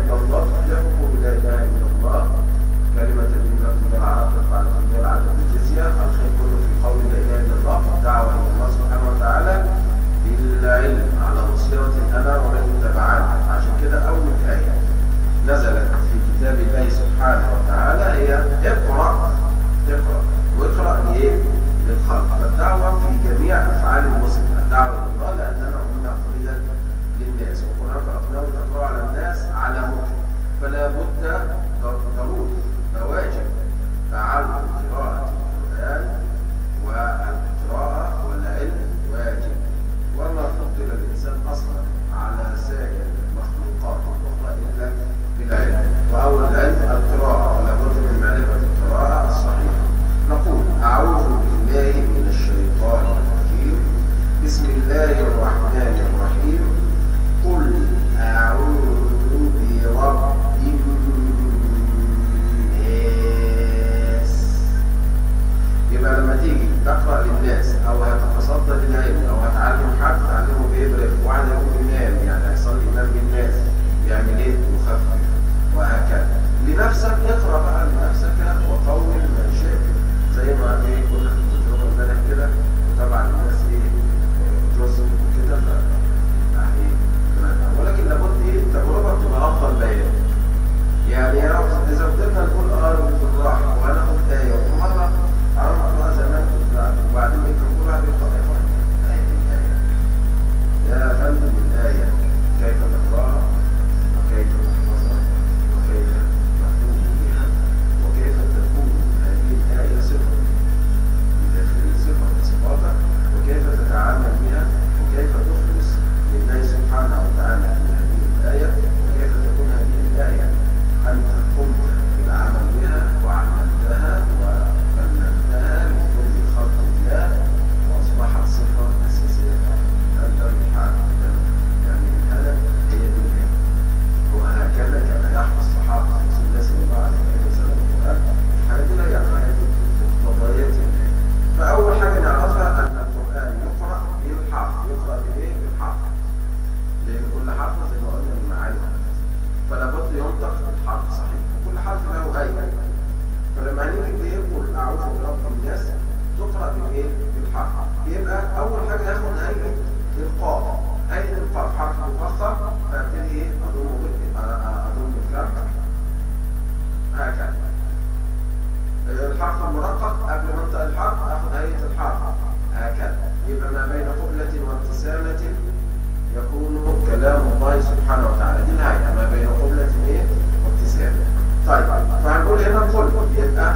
إلا الله تفلحوا قولوا لا إله إلا الله كلمة الإيمان في العرب تفعل في العدد الجزية الخير كله في قول لا إله إلا الله والدعوة إلى الله سبحانه وتعالى بالعلم على بصيرة أنا ومن اتبعني عشان كده أول آية نزلت في كتاب الله سبحانه وتعالى هي اقرأ اقرأ واقرأ لإيه؟ للخلق فالدعوة في جميع أفعال المسلم الدعوة إلى الله لأننا قلنا فريدا للناس وقرآن فرقناه تقرأ على الناس على مكر فلا بد ضروري فواجب تعلم قراءة القرآن والقراءة والعلم واجب وما فضل الإنسان أصلا على سائر المخلوقات الأخرى إلا بالعلم وأول العلم القراءة ولا بد من معرفة القراءة الصحيحة نقول أعوذ بالله من الشيطان الرجيم بسم الله الرحمن الرحيم قل أعوذ برب الناس يبقى لما تيجي تقرأ للناس أو هتتصدى للعلم أو هتعلم حد تعلمه بيبرق واحد يقول إمام يعني هيصلي إمام بالناس يعمل إيه؟ يخفف وهكذا لنفسك اقرأ بقى لنفسك وطول ما شئت زي ما إيه كنا في التجربة امبارح كده وطبعا الناس إيه جزء كده ف يعني ولكن لابد إيه التجربة تبقى أفضل بيان يعني يا رب إذا فضلنا نقول آه بالراحة وهناخد آية ومرة عرفت بقى زمان كنت وبعدين يمكن كل واحد يقرأ يا فندم آية الآية يا فندم الآية كيف نقرأها وكيف نحفظها وكيف نقوم بها وكيف تكون هذه الآية صفة من داخل صفة من صفاتك وكيف تتعامل بها وكيف تخلص لله سبحانه وتعالى من هذه الآية وكيف تكون هذه الآية أنت قمت بالعمل بها وعملتها وبلغتها لكل خلق الله وأصبحت صفة أساسية أنت بالحال يعني هذا هي دنيا وهكذا كان يحفظ الصحابة رسول الله صلى الله عليه وسلم القرآن الحاجات دي لا يعرفها هذه مقتضيات الله فأول حاجة نعرفها أن القرآن يقرأ بالحرف يقرأ بإيه؟ بالحرف لأن كل حرف زي ما قلنا من معاني فلا بد ينطق بالحرف صحيح وكل حرف له هيئة فلما هنيجي بيقول أعوذ برب الناس تقرأ بالإيه؟ بالحرف يبقى أول حاجة ياخد هيئة القاف هيئة القاف حرف مفخم فابتدي إيه؟ أضم أضم الكلام هكذا الحرف المرقق قبل ما انطق الحرف اخذ هيئه الحرف هكذا يبقى ما بين قبلة وابتسامة يكون كلام الله سبحانه وتعالى دي الهيئة ما بين قبلة ايه وابتسامة طيب فهنقول هنا قل يبقى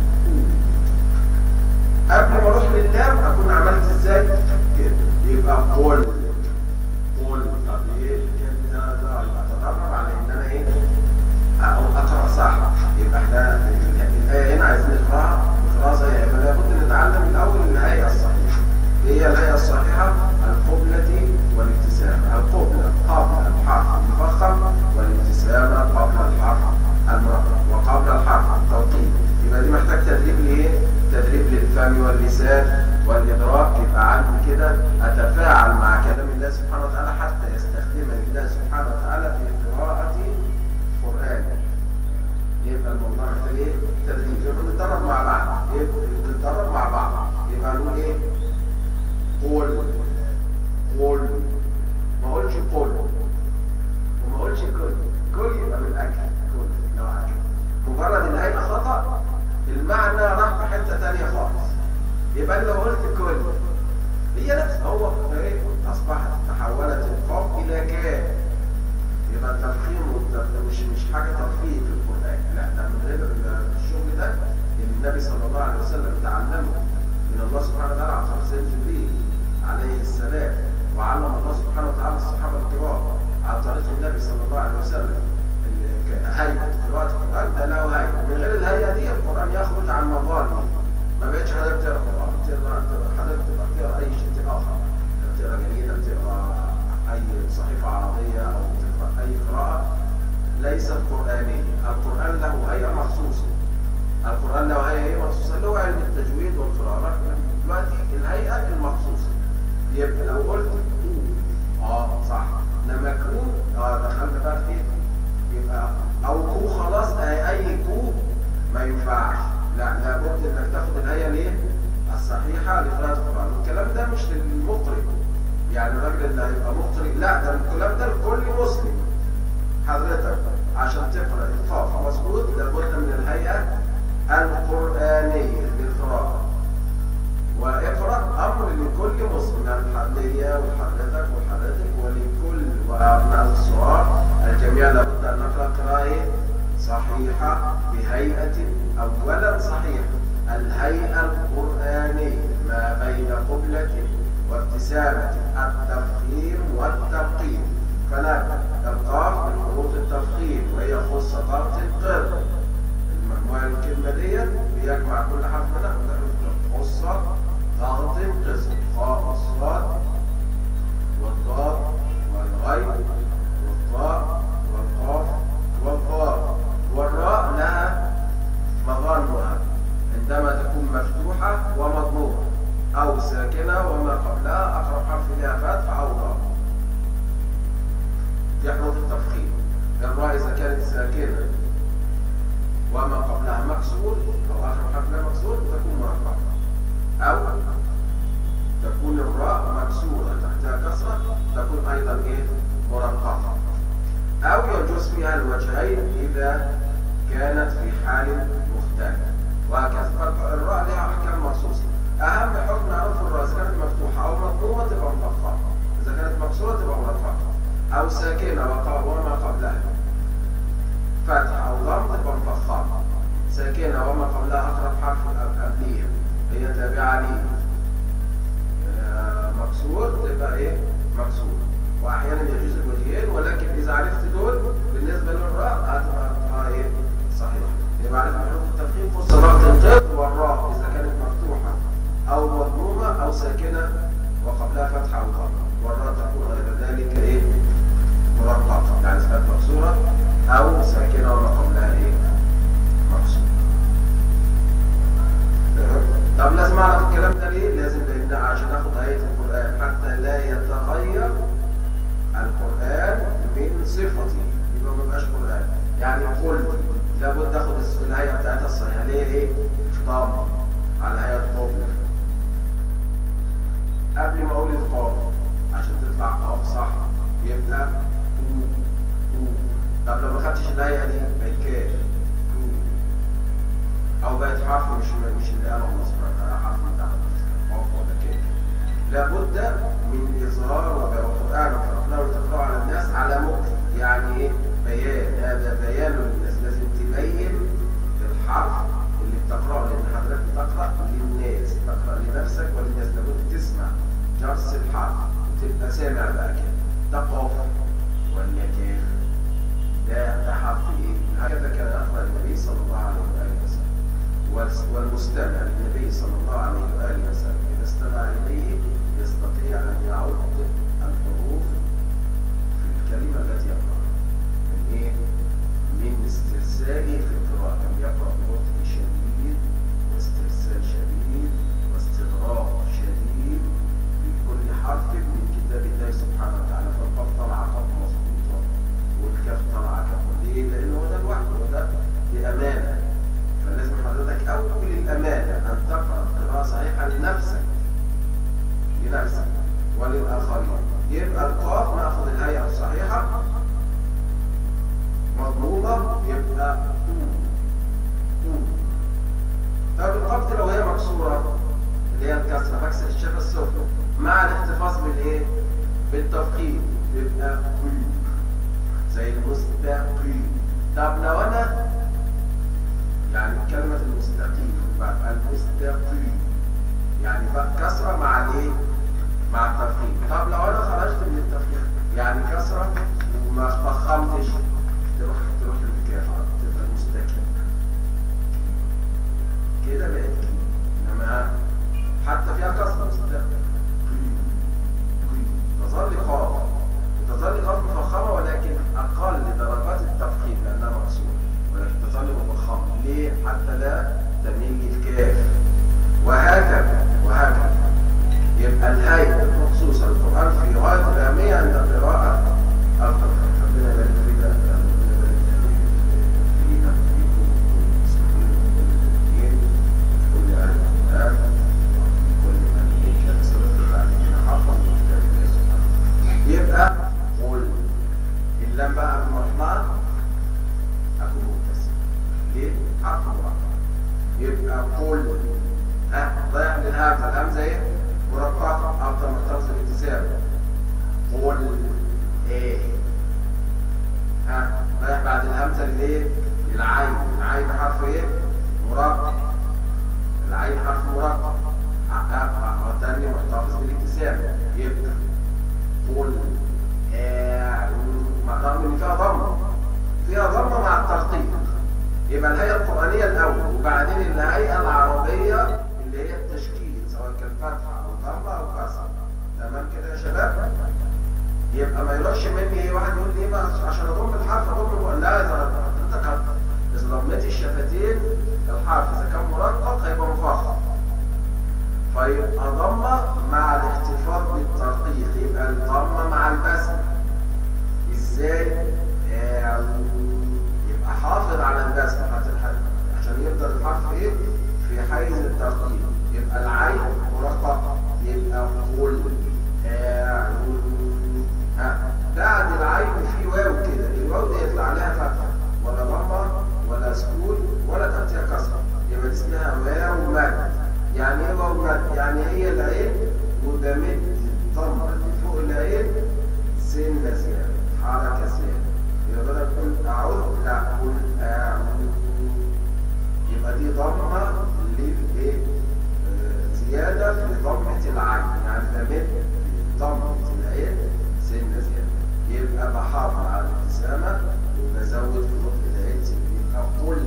قبل ما اروح للام اكون عملت ازاي كده يبقى قل قل طب ايه كده ده يبقى تدرب على ان انا ايه أو أقرأ صح يبقى احنا الآية هنا عايزين نقرأها نقرأها زي ما لابد نتعلم الأول الهيئة الصحيحة هي الهيئة الصحيحة القبلة والابتسامة القبلة قبل الحرف المفخم والابتسامة قبل الحرف المرقق وقبل الحرف التوقيت يبقى دي محتاج تدريب لإيه؟ تدريب للفم واللسان والإدراك يبقى عندي كده أتفاعل مع كلام الله سبحانه وتعالى حتى يستخدمني الله سبحانه وتعالى في قراءة قرآن يبقى الموضوع محتاج ايه؟ تدريب يبقى بنتدرب مع بعض يبقى بنتدرب مع بعض يبقى نقول ايه؟ قول قول ما اقولش قول وما اقولش كل كل يبقى بالاكل كل لو اكل مجرد الهيئه خطا المعنى راح في حته ثانيه خالص يبقى أنا لو قلت كل هي نفس هو ايه اصبحت تحولت القاف الى كاف يبقى التفخيم والتف- مش مش حاجه ترفيه في القران لا ده من غير ال- الشغل ده اللي النبي صلى الله عليه وسلم تعلمه من الله سبحانه وتعالى عن طريق سيدنا جبريل عليه السلام وعلم الله سبحانه وتعالى الصحابه الكرام عن طريق النبي صلى الله عليه وسلم ال- ك- هيئه قراءه القران ده له هيئه من غير الهيئه دي القران يخرج عن مظالمه ما بقتش حضرتك تقرا قران تقرا تقرا- حضرتك تبقى تقرا اي شيء اخر تقرا جريده تقرا اي صحيفه عربيه او تقرا اي قراءه ليست قرانيه القران له هيئه مخصوصه القران له هيئه مخصوصه اللي هو علم التجويد والقراءه دلوقتي الهيئه المخصوصه يبقى لو قلت كون اه صح لما كون اه دخلنا بقى في ايه يبقى او كو خلاص اي اي كو ما ينفعش لا لابد انك تاخد الهيئه ليه الصحيحه لقراءه القران والكلام ده مش للمقرئ يعني الراجل اللي هيبقى مقرئ لا ده الكلام ده لكل مسلم حضرتك عشان تقرا القاف مظبوط لابد من الهيئه القرانيه للقراءه واقرا امر لكل مسلم يعني ليا وحضرتك وحضرتك ولكل وابناء الصغار الجميع لابد ان نقرا قراءه صحيحه بهيئه اولا صحيحه الهيئه القرانيه ما بين قبله وابتسامه التفخيم والترقيم فنبدا القاف من حروف التفخيم وهي خص ضغط القر المجموعه الكلمه ديت بيجمع كل حرف منها خصه ضغط القسم خاء والصاد والضاد والغين والطاء والقاف والضاء والراء لها مظانها عندما تكون مفتوحة ومضمومة أو ساكنة وما قبلها أقرب حرف لها فتح أو ضاد دي حروف التفخيم الراء إذا كانت ساكنة وما قبلها مكسور أو آخر حرف لها مكسور تكون مرفوعة أو تكون الراء مكسورة تحتها كسرة تكون أيضا إيه مرققة أو يجوز فيها الوجهين إذا كانت في حال مختلف وهكذا الراء لها أحكام مخصوصة أهم حكم معروف الراء إذا كانت مفتوحة أو مضمومة تبقى مفخمة إذا كانت مكسورة تبقى مرفعة أو ساكنة وما قبلها فتح أو ضم تبقى مفخمة ساكنة وما قبلها أقرب حرف قبليها هي تابعة ليه مكسور تبقى ايه مكسور واحيانا يجوز الوجهين ولكن اذا عرفت دول بالنسبه للراء هتبقى ايه صحيح يبقى عرفت حروف التفخيم خص ضغط القط والراء اذا كانت مفتوحه او مضمومه او ساكنه وقبلها فتحه او ضمه والراء تكون غير ذلك ايه مرققه يعني اذا كانت مكسوره او ساكنه وما قبلها ايه مكسور طب لازم اعرف الكلام ده ليه؟ لازم لان عشان اخد آية القرآن حتى لا يتغير القرآن من صفته يبقى ما يبقاش قرآن يعني قلت لابد اخد الهيئة بتاعتها الصحيحة ليه ايه؟ ضم على هيئة قبلة قبل ما اقول القاف عشان تطلع قاف صح يبقى تو تو طب لو ما خدتش الهيئة دي بقت كاف او بقت حرف مش مش اللي قاله الله سبحانه وتعالى حرف من تحت قاف ولا كاف لابد من اظهار وقران فرقناه وتقراه على الناس على مكتب يعني ايه بيان هذا بيان للناس لازم تبين الحرف اللي بتقراه لان حضرتك بتقرا للناس تقرا لنفسك وللناس لابد تسمع جرس الحرف وتبقى سامع بقى كده ده قاف ولا كاف ده ده حرف ايه هكذا كان يقرا النبي صلى الله عليه واله وسلم والمستمع للنبي صلى الله عليه وآله وسلم إذا استمع إليه يستطيع أن يعد الحروف في الكلمة التي يقرأ من إيه؟ من استرساله في القراءة كان يقرأ ببطء شديد واسترسال شديد واستغراق شديد في كل حرف من كتاب الله سبحانه وتعالى فالقاف طلع قاف مظبوطة والكاف طلع كاف ليه؟ لأنه ده الوحي وده بأمانة فلازم حضرتك أول الأمانة أن تقرأ قراءة صحيحة لنفسك لنفسك وللآخرين يبقى القاف ناخذ الهيئة الصحيحة مضمومة يبقى طب القاف لو هي مكسورة اللي هي الكسرة بكسر الشفة السفلى مع الاحتفاظ بالايه؟ بالتفخيم يبقى زي المستقيم طب لو انا يعني كلمة المستقيم بعد المستقيم يعني بقى كسرة مع الايه؟ مع التفخيم طب لو انا خرجت من التفخيم يعني كسرة وما فخمتش تروح تروح للكاف تبقى مستقيم كده بقت انما حتى فيها كسرة مستقيم تظل قاف تظل قاف مفخمة ولكن اقل درجات يبقى قل ها رايح للهمزه الهمزه ايه مرققه افضل محتفظ بالابتسام قل ايه ها رايح بعد الهمزه للايه للعين العين حرف ايه مرقق العين حرف مرقق والتاني محتفظ بالابتسام يبقى قل رغم ان فيها ضمه فيها ضمه مع الترقيق يبقى الهيئه القرانيه الاول وبعدين الهيئه العربيه اللي هي التشكيل سواء كان فتحه او ضمه او كسر تمام كده يا شباب يبقى ما يروحش مني ايه واحد يقول لي ايه بقى عشان اضم الحرف اضم لا اذا حضرتك اذا ضميت الشفتين الحرف اذا كان مرقق هيبقى مفخم فيبقى ضمه مع الاحتفاظ بالترقيق يبقى الضمه مع البسمه ازاي آه يبقى حافظ على البسمه عشان يفضل الحرف ايه في حيز الترقيق يبقى العين مرققه يبقى قل آه ها بعد العين في واو كده الواو دي يطلع عليها فتحه ولا ضمه ولا سكون ولا تحتها كسره يبقى دي اسمها واو مد يعني ايه واو مد يعني هي العين وبمد الضمه اللي فوق العين سنه زياده حركه زياده يبقى بدل قل اعوذ لا قل اعوذ يبقى دي ضمه للايه زياده في ضمه العين يعني بمد ضمه العين سنة زيادة يبقى بحافظ على الابتسامة وبزود في نطق العين يبقى قل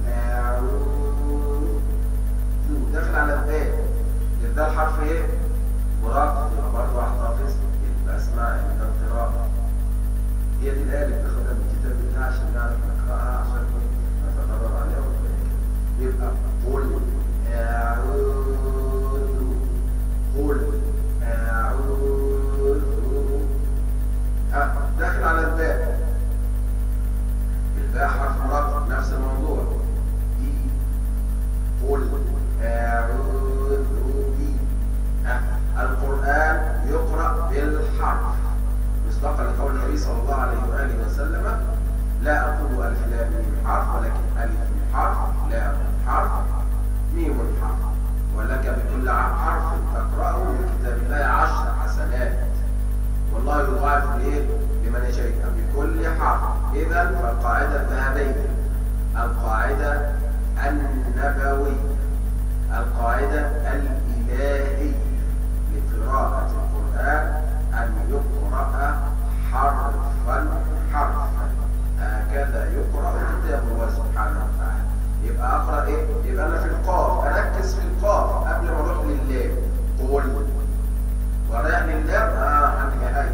أعوذ داخل على الباء ده الحرف ايه؟ مرقق يبقى برضه احتفظ يبقى اسمع عند القراءة هي دي الآية اللي بناخدها من الكتاب بتاعها عشان نعرف نقرأها عشان نتدرب عليها يبقى قل أعوذ قل أعوذ داخل على الباء الباء حرف مرقق نفس الموضوع دي قل اعوذ بي القران يقرا بالحرف مصداقا لقول النبي صلى الله عليه واله وسلم لا اقول الف لام ميم حرف ولكن الف حرف لام حرف ميم حرف ولك بكل حرف تقراه من كتاب الله عشر حسنات والله يضاعف الايه لمن يشاء بكل حرف اذا فالقاعده الذهبيه القاعده النبويه القاعده الالهيه لقراءه القران ان يقرا حرفا حرفا هكذا يقرا كتاب الله سبحانه وتعالى يبقى اقرا ايه يبقى انا في القاف اركز في القاف قبل ما اروح للام قول ورايح للام اه هنهاية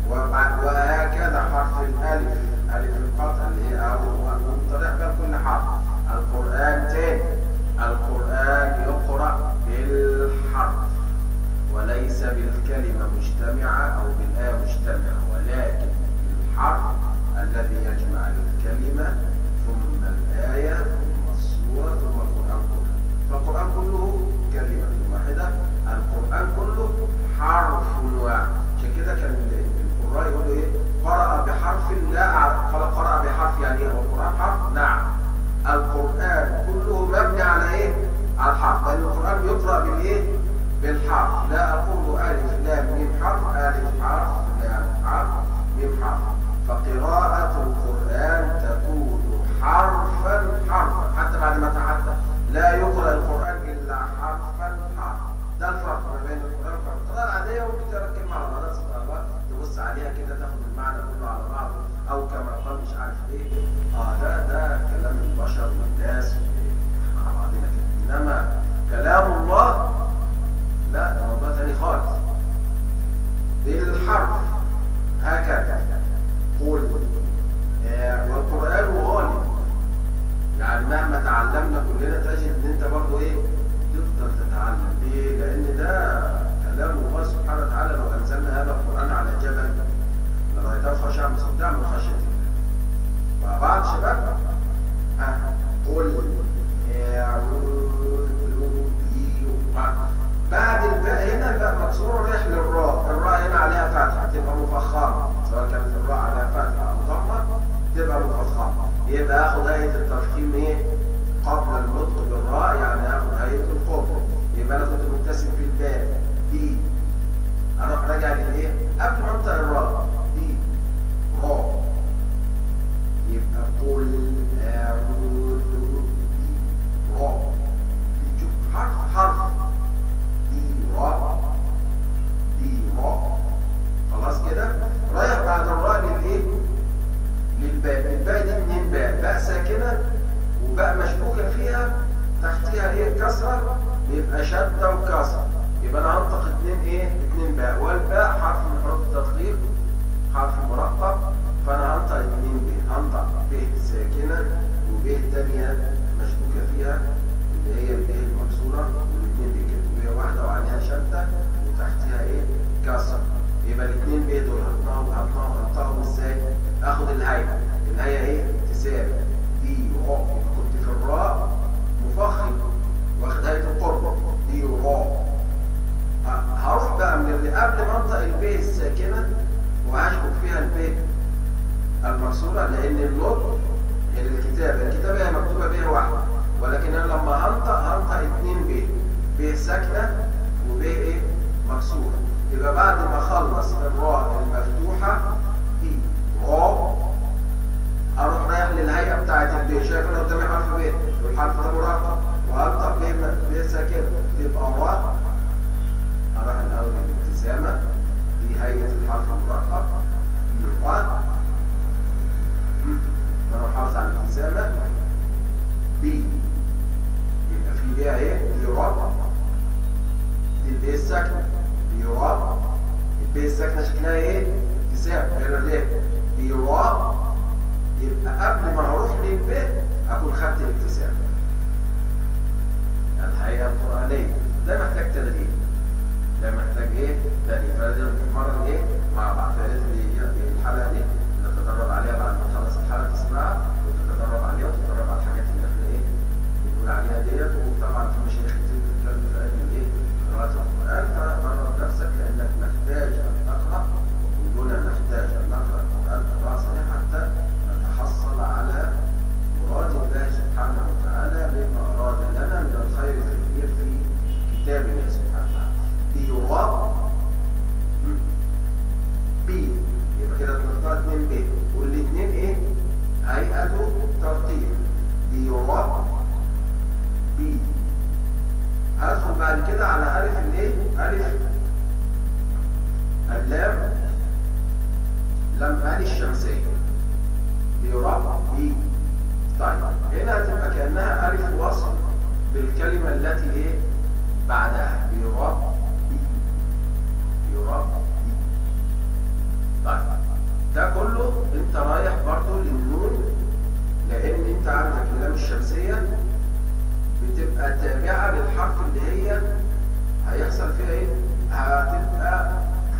وهكذا حرف الالف الف القطع اللي هي او طريق بين كل حرف القران تاني القران يقرا بالحرف وليس بالكلمه مجتمعه او بالايه مجتمعه ولكن بالحرف الذي يجمع الكلمه ثم الايه ثم السوره ثم القران كله فالقران كله كلمه واحده القران كله حرف واحد عشان كده كان القراء يقولوا ايه قرأ بحرف لا قال قرأ بحرف يعني ايه هو القرآن حرف نعم القرآن كله مبني على ايه على الحرف لأن القرآن يقرأ بالايه بالحرف لا أقول ألف لام ميم حرف ألف حرف لام حرف ميم حرف فقراءة القرآن تكون حرفا حرفا حتى بعد ما تحدث لا يقرأ القرآن إلا حرفا حرفا ده الفرق ما بين القرآن والقراءة العادية ممكن تقرا كلمة على بعضها سبحان الله تبص عليها كده تاخد المعنى كله على بعضه أو كما قال مش عارف إيه آه ده ده كلام البشر والناس مع بعضنا كده إنما كلام الله لا ده موضوع تاني خالص بالحرف هكذا قول آه والقرآن غالب يعني مهما تعلمنا كلنا تجد ان انت برضه ايه تفضل تتعلم ليه؟ لان ده كلام الله سبحانه وتعالى لو انزلنا هذا القران على جبل لرايته خاشعا مصدعا من خشيه الله مع بعض شباب ها قل بعد الباء هنا الباء مكسوره رايح للراء الراء هنا عليها فتحه تبقى مفخمه سواء كانت الراء عليها فتحه او ضمه تبقى مفخمه يبقى اخد هيئه التفخيم ايه قبل النطق بالراء يعني هاخد هيئه القرب يبقى انا كنت مبتسم في الباء دي اروح راجع للايه قبل ما انطق الراء دي راء يبقى قل اعوذ دي راء دي شوف حرف حرف دي راء دي راء خلاص كده رايح بعد الراء للايه للباء الباء دي اتنين باء باء ساكنه وباء مشبوكه فيها تحتها ايه كسره يبقى شده وكسره يبقى انا هنطق اتنين ايه اتنين باء والباء حرف من حروف التدقيق حرف مرقق فانا هنطق اتنين ب هنطق ب ساكنه وب تانيه مشبوكه فيها اللي هي ب المكسوره والاثنين ب كده وهي واحده وعليها شده وتحتها ايه كسره يبقى الاثنين ب دول هنطقهم هنطقهم هنطقهم ازاي اخد الهيئه الهيئه ايه ابتسام دي راء كنت في الراء مفخم واخد هيئه القرب دي راء هروح بقى من اللي قبل ما انطق الب الساكنه وهشبك فيها الب المكسوره لان النطق الكتابه الكتابه هي مكتوبه ب واحده ولكن انا لما هنطق هنطق اثنين ب ب ساكنه وب ايه مكسوره يبقى بعد ما اخلص الراء المفتوحه دي راء اروح رايح للهيئه بتاعت الب شايف انا قدامي حرف ب والحرف ده مرقق وهنطق ب ب ساكنه تبقى راء اروح الاول الابتسامه دي هيئه الحرف المرقق دي راء انا محافظ على الابتسامه بي يبقى في بيها ايه دي راء دي البي الساكنه دي راء البي الساكنه شكلها ايه ابتسام غير الري دي راء يبقى قبل ما اروح للبي اكون خدت الابتسامه الحقيقه القرانيه ده محتاج تدريب ده محتاج ايه تدريب فلازم نتمرن ايه مع بعض فلازم الحلقه دي نتدرب عليها بعد ما نخلص الحلقه تسمعها وتتدرب عليها وتتدرب على الحاجات اللي احنا ايه بنقول عليها ديت وطبعا في مشايخ كتير بتتكلم في علم الايه قراءه القران فدرب نفسك لانك محتاج ان تقرا وكلنا نحتاج ان نقرا القران قراءه صحيحه حتى نتحصل على مراد الله سبحانه وتعالى مما اراد لنا من الخير الكثير في كتابه سبحانه وتعالى بيراب بي يبقى كده بنختار اتنين ب والاثنين ايه هيئته ترتيب بيراب بي هدخل بعد كده على الف الايه الف اللام لام الف الشمسيه بيراب بي طيب هنا هتبقى كانها الف وصل بالكلمه التي ايه بعدها بيراب بي بيراب بي طيب ده كله انت رايح برضو للنون لان انت عندك اللام الشمسيه بتبقى تابعه للحرف اللي هي هيحصل فيها ايه هتبقى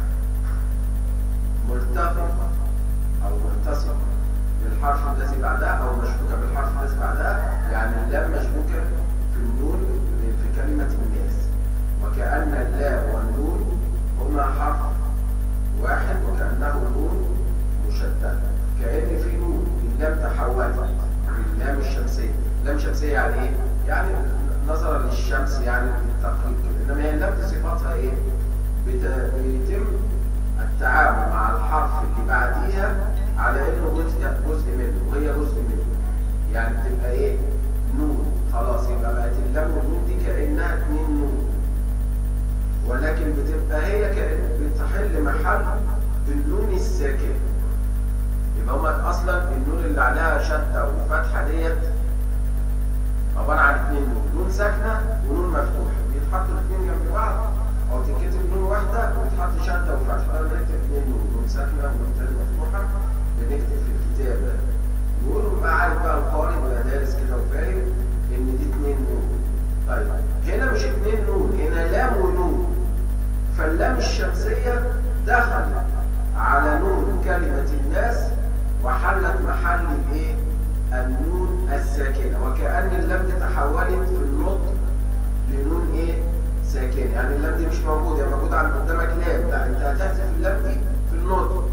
ملتقطه او ملتصقه بالحرف الذي بعدها او مشبوكه بالحرف الذي بعدها يعني اللام مشبوكه في النون في كلمه الناس وكأن اللام والنون هما حرف واحد وكأنه نون مشددة كأن في نون اللام تحولت باللام الشمسية اللام الشمسية يعني ايه؟ يعني نظرا للشمس يعني بالتقريب كده انما هي اللام صفاتها ايه؟ بت- بيتم التعامل مع الحرف اللي بعديها على انه جزء جزء منه وهي جزء منه يعني بتبقى ايه؟ نون خلاص يبقى بقت اللام والنون دي كأنها اتنين نون ولكن بتبقى هي كأن بتحل محل النون الساكنة يبقى هما اصلا النون اللي عليها شدة وفتحة ديت عبارة عن اتنين نون نون ساكنة ونون مفتوحة بيتحطوا الاتنين جنب بعض او تتكتب نون واحدة وتحط شدة وفتحة انا بنكتب اتنين نون نون ساكنة ونون تاني مفتوحة بنكتب في الكتاب نون وبقى عارف بقى القارئ ويبقى دارس كده وفاهم ان دي اتنين نون طيب هنا مش اتنين نون هنا لام ونون فاللام الشمسية دخلت على نون كلمة الناس وحلت محل الايه؟ النون الساكنة وكأن اللام دي تحولت في النطق لنون ايه؟ ساكنة يعني اللام دي مش موجودة هي موجودة عند قدامك لام لا انت هتحذف اللام دي في النطق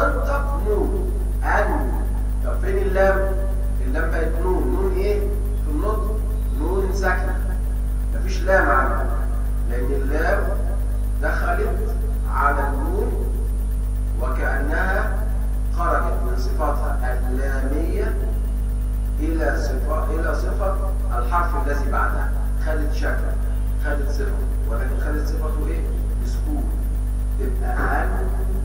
وهتنطق نون أن طب فين اللام؟ اللام بقت نون نون ايه؟ في النطق نون ساكنة مفيش لام عنها لأن اللام دخلت على النون وكأنها خرجت من صفاتها اللامية إلى صفة إلى صفة الحرف الذي بعدها خدت شكل خدت صفة ولكن خدت صفته إيه؟ بسكون تبقى أن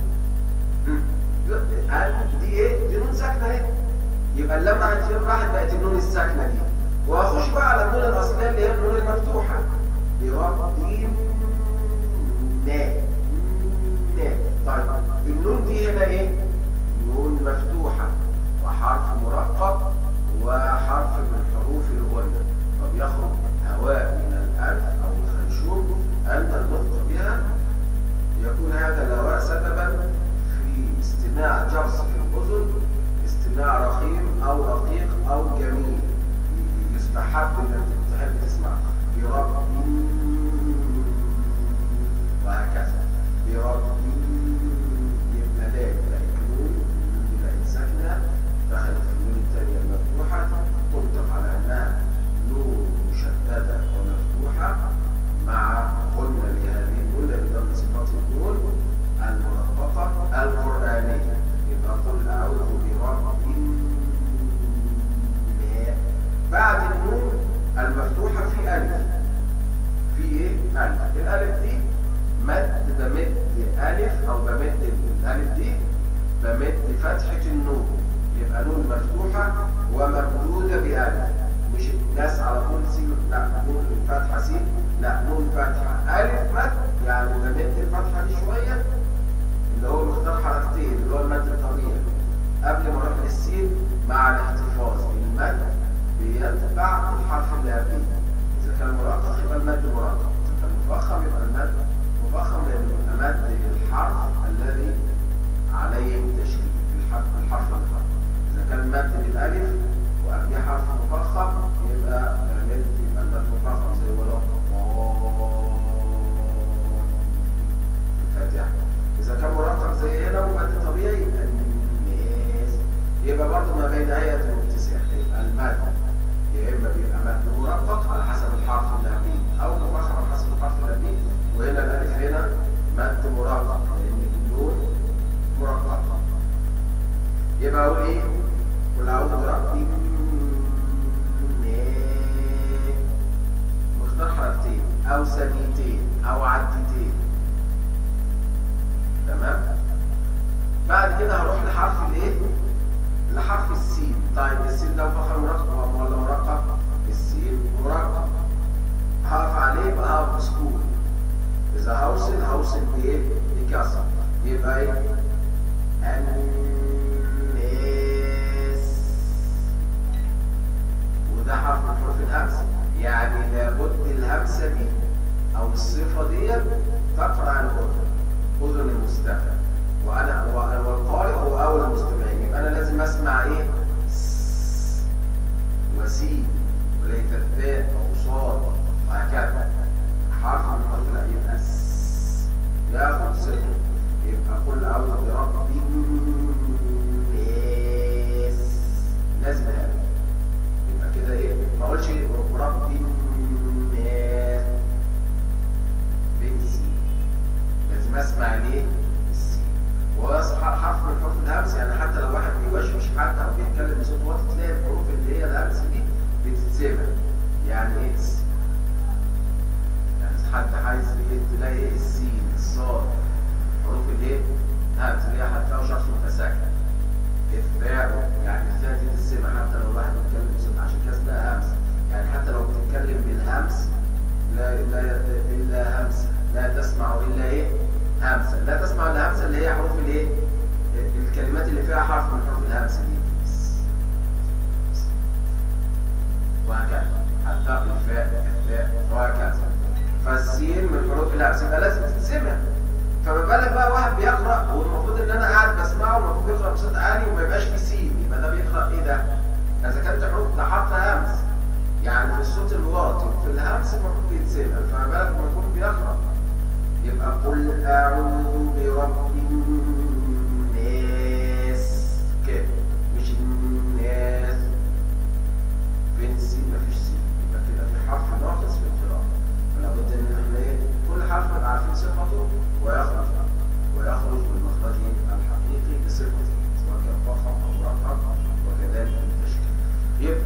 أن دي إيه؟ دي نون ساكنة إيه؟ يبقى اللام هتشيل راحت بقت النون الساكنة دي وأخش بقى على النون الأصلية اللي هي النون المفتوحة بربي نا نا طيب النون دي هنا إيه؟ نون مفتوحة وحرف مرقق وحرف من حروف الغنة فبيخرج هواء من الأنف أو الخنشوم عند النطق بها يكون هذا الهواء سببا في استماع جرس في الأذن استماع رخيم أو رقيق أو جميل يستحب إنك تحب تسمع برب وهكذا برب يبقى لا بقت نون بقت ساكنة دخلت في النون الثانية المفتوحة تنطق على أنها نون مشددة ومفتوحة مع غنى لهذه النون لأن صفات النون المرققة القرآنية يبقى قل أعوذ برب الناس بعد النون المفتوحة في ألف في إيه؟ ألف الألف دي مد بمد ألف أو بمد الألف دي بمد فتحة النون يبقى نون مفتوحة وممدودة بألف مش ناس على طول سين لا نون فتحة سين لا نون فتحة ألف مد يعني بمد الفتحة دي شوية اللي هو مختار حركتين اللي هو المد الطبيعي قبل ما اروح للسين مع الاحتفاظ بالمد بيتبع الحرف اللي قبليه اذا كان مرقق يبقى المد مرقق اذا كان مفخم يبقى المد مفخم لانه يبقى مد الحرف الذي عليه التشكيل الحرف الحرف الفخم اذا كان مد بالالف وقبليه حرف مفخم يبقى مد يبقى المد مفخم زي ولا الفاتحه اذا كان مرقق زي هنا ومد طبيعي يبقى الناس يبقى برضه ما بين هيئه الاتساع يبقى المد يا اما بيبقى مد مرقق على حسب الحرف اللي قبليه او مفخم على حسب الحرف اللي قبليه وهنا الالف هنا مد مرقق لان النون مرققه يبقى اقول ايه؟ قل اعوذ برب الناس مختار حركتين او ثانيتين او عدتين تمام؟ بعد كده هروح لحرف الايه؟ لحرف السين طيب السين ده مفخم مرقق ولا مرقق؟ السين مرقق هقف عليه يبقى هقف بسكون اذا هوصل هوصل بايه؟ بكسر يبقى ايه؟ الناس وده حرف من حروف الهمس يعني لابد الهمسه دي او الصفه دي تقرا عن الاذن اذن المستمع وانا والقارئ هو اول المستمعين يبقى انا لازم اسمع ايه؟ وسين وليس الثاء او صاد وهكذا حرف من حروف لا يبقى ياخد صفر يبقى قل اعوذ برب الناس لازم هذا يبقى كده ايه ما اقولش رب الناس بنسي لازم اسمع ليه السين وهو حرف من حروف الهمس يعني حتى لو واحد بيوشوش حتى او بيتكلم بصوت واطي تلاقي الحروف اللي هي الهمس دي بتتسمع يعني ايه يعني حد عايز تلاقي ايه السين الصاد حروف الايه؟ همس اللي هي حتى لو شخص متساكن الثاء يعني الثاء دي تتسمع حتى لو واحد بيتكلم بصوت عشان كده اسمها همس يعني حتى لو بتتكلم بالهمس لا لا الا همسه لا تسمع الا ايه؟ همسه لا تسمع الا همسه اللي هي حروف الايه؟ الكلمات اللي فيها حرف من حروف الهمس دي وهكذا الثاء الفاء الثاء وهكذا فالسين من حروف الهمس يبقى لازم تتسمع فما بالك بقى واحد بيقرا والمفروض ان انا قاعد بسمعه والمفروض بيقرا بصوت عالي وما يبقاش فيه سين يبقى ده بيقرا ايه ده؟ اذا كانت حروف ده حرف همس يعني في الصوت الواطي في الهمس المفروض بيتسمع فما بالك لما يكون بيقرا يبقى قل اعوذ برب الناس كده مش الناس فين السين مفيش سين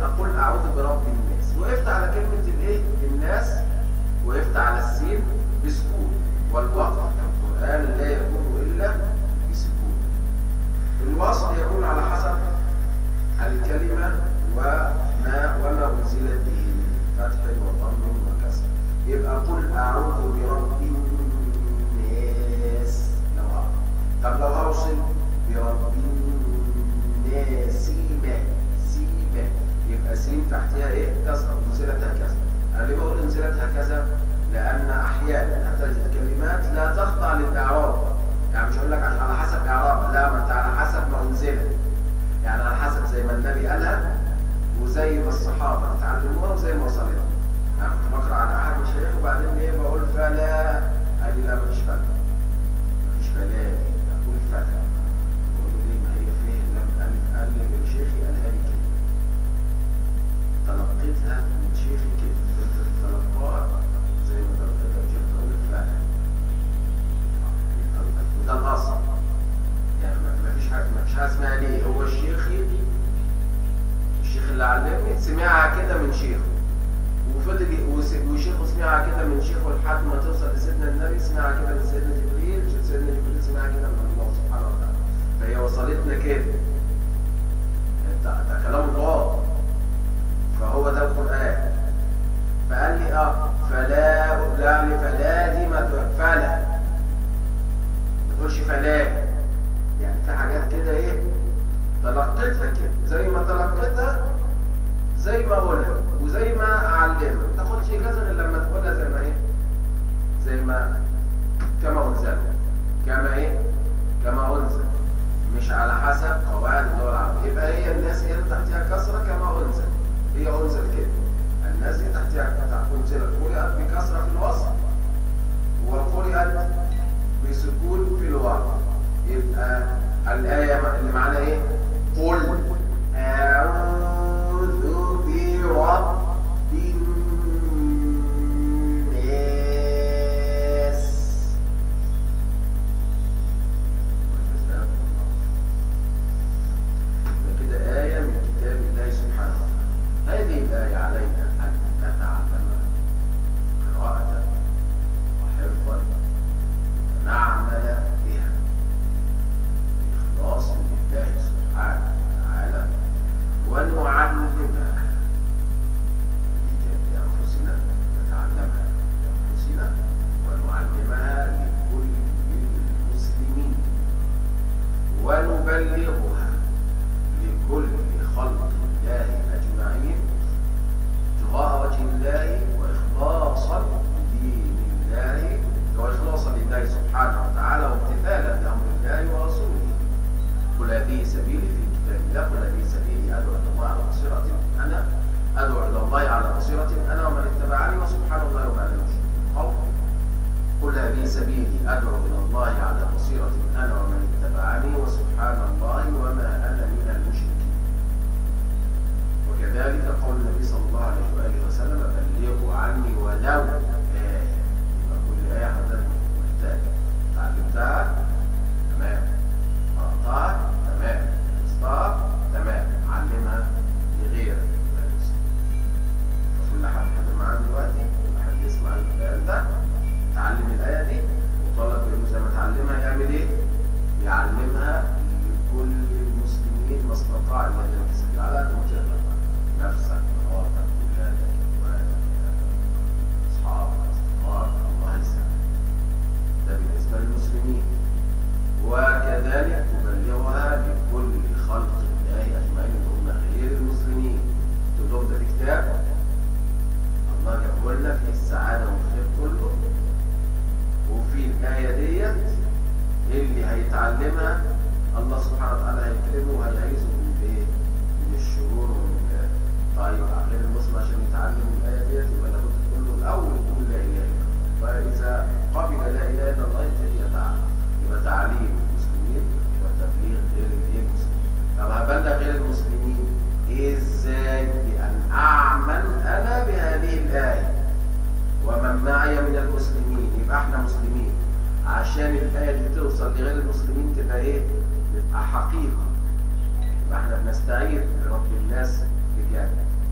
يبقى قل اعوذ برب الناس وقفت على كلمه الايه الناس وقفت على السين بسكون والوقف في القران لا يكون الا بسكون الوصل يكون على حسب الكلمه وما وما انزلت به من فتح وضم وكسر يبقى قل اعوذ برب الناس لو هعرف. طب لو هوصل برب الناس سيما سيما يبقى سين تحتها ايه كسره انزلت هكذا انا ليه بقول انزلت هكذا لان احيانا هتجد كلمات لا تخضع للاعراب يعني مش هقول لك على حسب اعراب لا ما انت على حسب ما انزلت يعني على حسب زي ما النبي قالها وزي ما الصحابه اتعلموها وزي ما وصلت انا كنت بقرا على احد مشايخ وبعدين ايه بقول فلا قال لي لا مفيش فلا مفيش فلا اقول فلا بقول له ليه ما هي فيه لم قال قال لي شيخي قالها لي كده تلقيتها من شيخي كده قلت تلقاها زي ما تلقيتها من شيخي تقول فلا وده الاصل يعني ما فيش حاجه ما فيش حاجه اسمها ليه هو الشيخ الشيخ اللي علمني سمعها كده من شيخه وفضل وس- وشيخه سمعها كده من شيخه لحد ما توصل لسيدنا النبي سمعها كده من سيدنا جبريل سيدنا جبريل سمعها كده من الله سبحانه وتعالى فهي وصلتنا كده ده, ده كلام الله فهو ده القرآن فقال لي اه فلا لا لي فلا دي ما تقول- فلا ما تقولش فلا يعني في حاجات كده ايه تلقيتها كده زي ما تلقيتها زي ما اقولها وزي ما اعلمها ما تاخدش اجازه غير لما تقولها زي ما ايه زي ما كما انزل كما ايه كما انزل مش على حسب قواعد اللغه العربيه يبقى هي الناس هي اللي تحتها كسره كما انزل هي انزل كده الناس دي تحتها تحت انزلت قرئت بكسره في الوسط وقرئت بسكون في الوقت يبقى الآية اللي معانا إيه؟ قل أعوذ برب الناس كده آية من كتاب الله سبحانه وتعالى هذه الآية علينا أن نتعلمها قراءة وحفظا نعمل بها إخلاص لله سبحانه وتعالى ونعلمها لأنفسنا نتعلمها لأنفسنا ونعلمها لكل المسلمين ونبلغها لكل خلق الله أجمعين ابتغاء وجه الله وإخلاصا لدين الله وإخلاصا لله سبحانه وتعالى وامتثالا لأمر الله ورسوله قل هذه سبيلي في كتاب الله قل هذه سبيلي أدعو إلى الله على بصيرة أنا أدعو إلى الله على بصيرة أنا ومن اتبعني وسبحان الله وما أنا المشركين قول قل هذه سبيلي أدعو إلى الله على بصيرة أنا ومن اتبعني وسبحان الله وما أنا من المشركين وكذلك قول النبي صلى الله عليه وآله وسلم بلغوا عني ولو آية يبقى كل آية حضرتك محتاج تعلمتها تمام قرأتها تمام حفظتها تمام علمها لغيرك لا يسلم. كل حد حد معانا دلوقتي كل حد يسمع الكلام ده تعلم الآية دي وطالب منه زي ما تعلمها يعمل إيه؟ يعلمها لكل المسلمين ما استطاع إلا أن يمسك على قد ما تقدر نفسك مراتك ولادك إخوانك أصحابك أصدقائك الله يسلمك ده بالنسبة للمسلمين وكذلك تبلغها لكل خلق الله أجمعين هم غير المسلمين تقول لهم ده كتاب الله جابه لنا فيه السعادة والخير كله وفي الآية ديت اللي هيتعلمها الله سبحانه وتعالى هيكرمه وهيعيذه من الايه؟ من الشرور ومن ال- طيب غير المسلم عشان يتعلم الآية ديت يبقى لابد تقول له الأول تقول لا إله إلا الله فإذا قبل لا إله إلا الله يبتدي يتعلم يبقى تعليم المسلمين وتبليغ غير الايه المسلمين طب هبلغ غير المسلمين ازاي بأن أعمل أنا بهذه الآية ومن معي من المسلمين يبقى احنا مسلمين عشان الآية دي توصل لغير المسلمين تبقى ايه؟ تبقى حقيقة يبقى احنا بنستعيذ برب الناس بجانب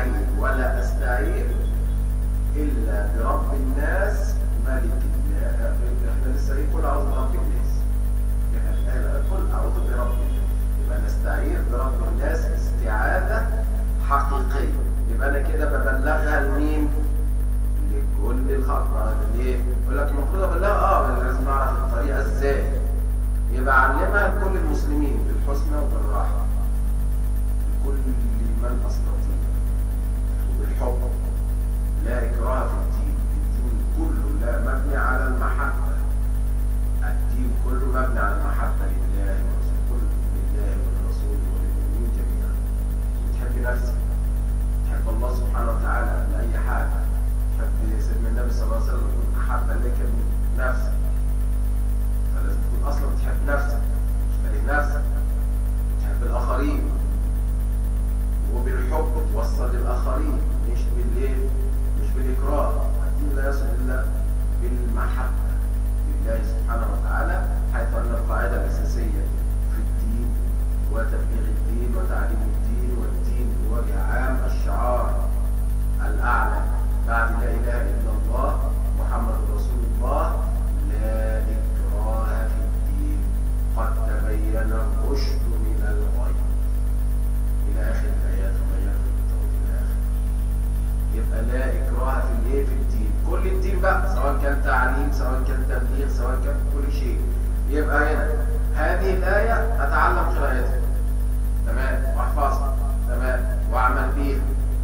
أستعين ولا أستعين إلا برب الناس ملك الله احنا لسه ايه قل أعوذ برب الناس قل أعوذ برب الناس يبقى نستعين برب الناس استعاذة حقيقية يبقى أنا كده ببلغها لمين؟ لكل الخلق ليه؟ يقول لك المفروض أبلغها اه لازم أعرف الطريقة ازاي يبقى علمها لكل المسلمين بالحسنى وبالراحة لكل من أستطيع وبالحب لا إكراه في الدين الدين كله لا مبني على المحبة الدين كله مبني على المحبة لله ورسوله لله والرسول وللمؤمنين جميعا تحب نفسك تحب الله سبحانه وتعالى قبل أي حاجة تحب سيدنا النبي صلى الله عليه وسلم أحب لك من نفسك فلازم تكون أصلا بتحب نفسك مش كاره نفسك تحب الآخرين وبالحب توصل للآخرين مش بالليل مش بالإكراه الدين لا يصل إلا بالمحبة لله سبحانه وتعالى حيث أن القاعدة الأساسية في الدين وتبليغ الدين وتعليم الدين والدين بوجه عام الشعار الأعلى بعد لا إله إلا الله محمد رسول الله لا إكراه في الدين قد تبين الرشد من الغي إلى آخر الآيات وما يكفي بالتوحيد إلى آخر يبقى لا إكراه في الإيه في الدين كل الدين بقى سواء كان تعليم سواء كان تبليغ سواء كان كل شيء يبقى هنا هذه الآية أتعلم قراءتها تمام وأحفظها تمام وأعمل بيها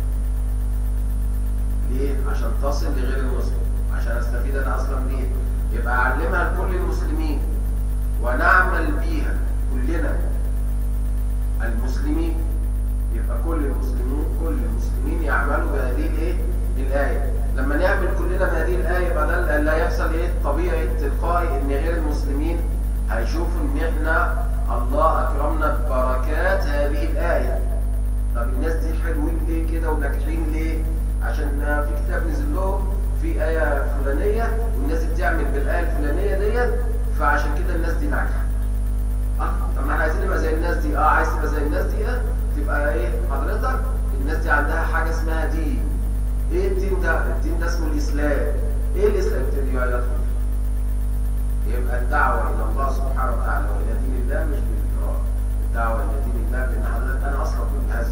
ليه؟ عشان تصل لغير المسلم عشان استفيد انا اصلا بيها يبقى اعلمها لكل المسلمين ونعمل بيها كلنا المسلمين يبقى كل المسلمين كل المسلمين يعملوا بهذه الايه الايه لما نعمل كلنا بهذه الايه يبقى ده اللي هيحصل ايه طبيعي تلقائي ان غير المسلمين هيشوفوا ان احنا الله اكرمنا ببركات هذه الايه طب الناس دي حلوين ليه كده وناجحين ليه عشان في كتاب نزل لهم في آية فلانية والناس دي بتعمل بالآية الفلانية ديت فعشان كده الناس دي ناجحة. اه طب ما احنا عايزين نبقى زي الناس دي اه عايز تبقى زي الناس دي اه تبقى ايه حضرتك الناس دي عندها حاجة اسمها دين. ايه الدين ده؟ الدين ده اسمه الإسلام. ايه الإسلام؟ يبتدي بقى يدخل يبقى الدعوة إلى الله سبحانه وتعالى وإلى دين الله مش بالإكراه. الدعوة إلى دين الله بأن حضرتك أنا أصلا كنت هذا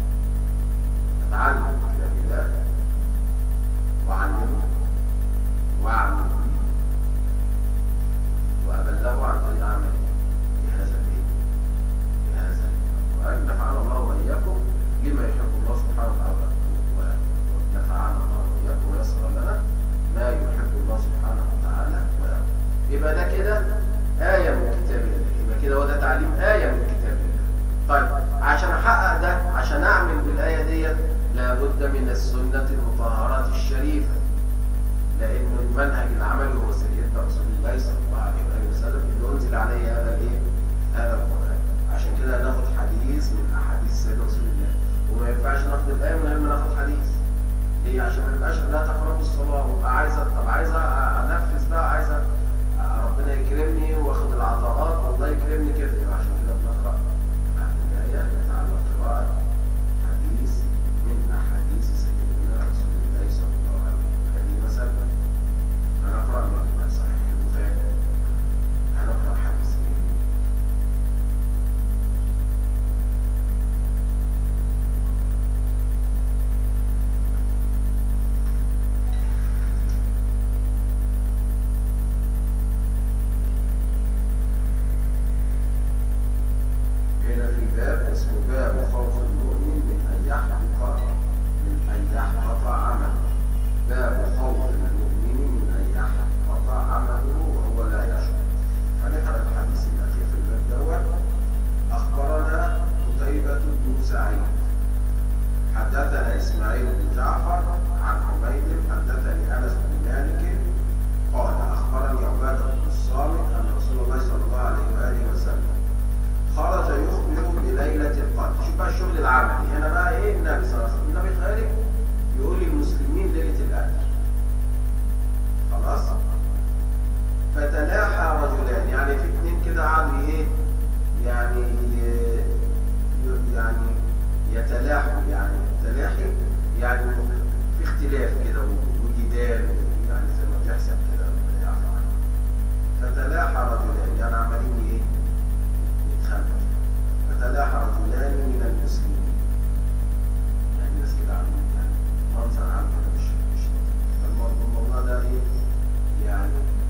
أتعلم كتاب الله وأعلمه وأعمل به وأبلغه عن طريق عملي بهذا الدين بهذا وأن نفعنا الله وإياكم لما يحب الله سبحانه وتعالى ونفعنا الله وإياكم ويسر لنا ما يحب الله سبحانه وتعالى ويرضى يبقى ده كده آية من كتاب الله يبقى كده هو ده تعليم آية من كتاب الله طيب عشان أحقق ده عشان أعمل بالآية ديت لابد من السنة المطهرات الشريفة لأن المنهج العملي هو سيدنا رسول الله صلى الله عليه وسلم اللي أنزل عليه هذا الإيه؟ هذا القرآن عشان كده ناخد حديث من أحاديث سيدنا رسول الله وما ينفعش ناخد الآية من غير ما ناخد حديث ليه؟ عشان ما يبقاش لا تقربوا الصلاة وابقى عايزة طب عايزة أنفذ بقى عايزة ربنا يكرمني واخد العطاءات والله يكرمني كده يبقى عشان كده بنقرأ الآية نتعلم قراءة حديث من أحاديث سيدنا رسول الله صلى الله عليه وسلم هذه مثلا هنقرأ من صحيح البخاري هنقرأ حديث من يعني في اختلاف كده وجدال يعني زي ما بيحصل كده ربنا يعفو عنه فتلاحى رجلان يعني عمالين ايه؟ يتخانقوا فتلاحى رجلان من المسلمين يعني الناس كده عاملين يعني منظر عام كده مش مش لطيف. فالموضوع الموضوع ده ايه؟ يعني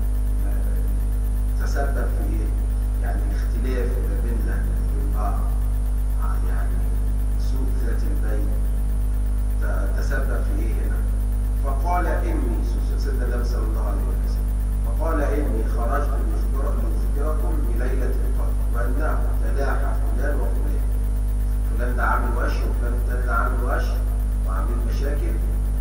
آه، تسبب في ايه؟ يعني اختلاف ما بيننا وبين بعض آه، يعني سوء ذات البين ت- تسبب في ايه هنا؟ فقال اني سيدنا النبي صلى الله عليه وسلم فقال اني خرجت لأخبر- لاخبركم بليله القدر وانه تلاحى فلان وفلان فلان ده عامل وش وفلان التاني ده عامل وش وعاملين مشاكل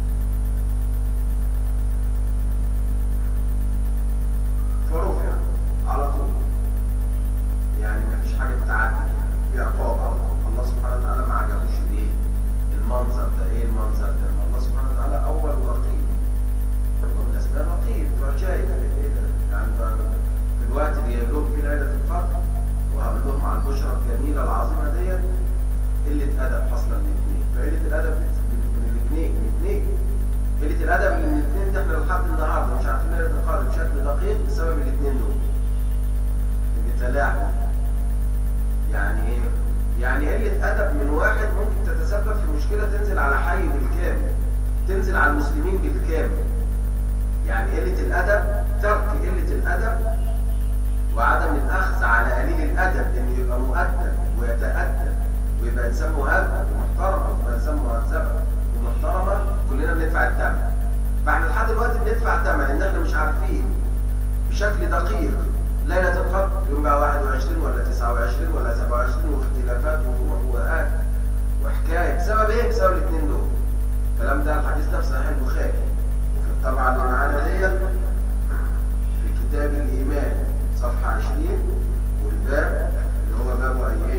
فرفع على طول يعني ما فيش حاجه بتعدي في عقاب على طول الله سبحانه وتعالى ما عجبوش الايه المنظر ده ايه المنظر ده ما الله سبحانه وتعالى اول رقيب ومن اسماء رقيب فشايف ايه ده يعني بقى في الوقت اللي جايب لهم فيه ليله القدر وهقول لهم على البشرى الجميله العظيمه ديت قله ادب حصل من الاثنين فقله الادب من الاثنين من الاثنين قله الادب من الاثنين دي احنا لحد النهارده مش عارفين ليله القدر بشكل دقيق بسبب الاثنين دول اللي تلاحوا يعني ايه؟ يعني قلة أدب من واحد ممكن تتسبب في مشكلة تنزل على حي بالكامل تنزل على المسلمين بالكامل يعني قلة الأدب ترك قلة الأدب وعدم الأخذ على قليل الأدب إنه يبقى مؤدب ويتأدب ويبقى إنسان مهذب ومحترم ويبقى إنسان مهذبة ومحترمة كلنا بندفع الثمن فاحنا لحد دلوقتي بندفع ثمن إن احنا مش عارفين بشكل دقيق ليلة القدر يوم بقى 21 ولا 29 ولا 27 واختلافات وروح وآت وحكاية بسبب ايه؟ بسبب الاثنين دول. الكلام ده الحديث ده في صحيح البخاري. وفي الطبعة اللي معانا ديت في كتاب الإيمان صفحة 20 والباب اللي هو باب ايه؟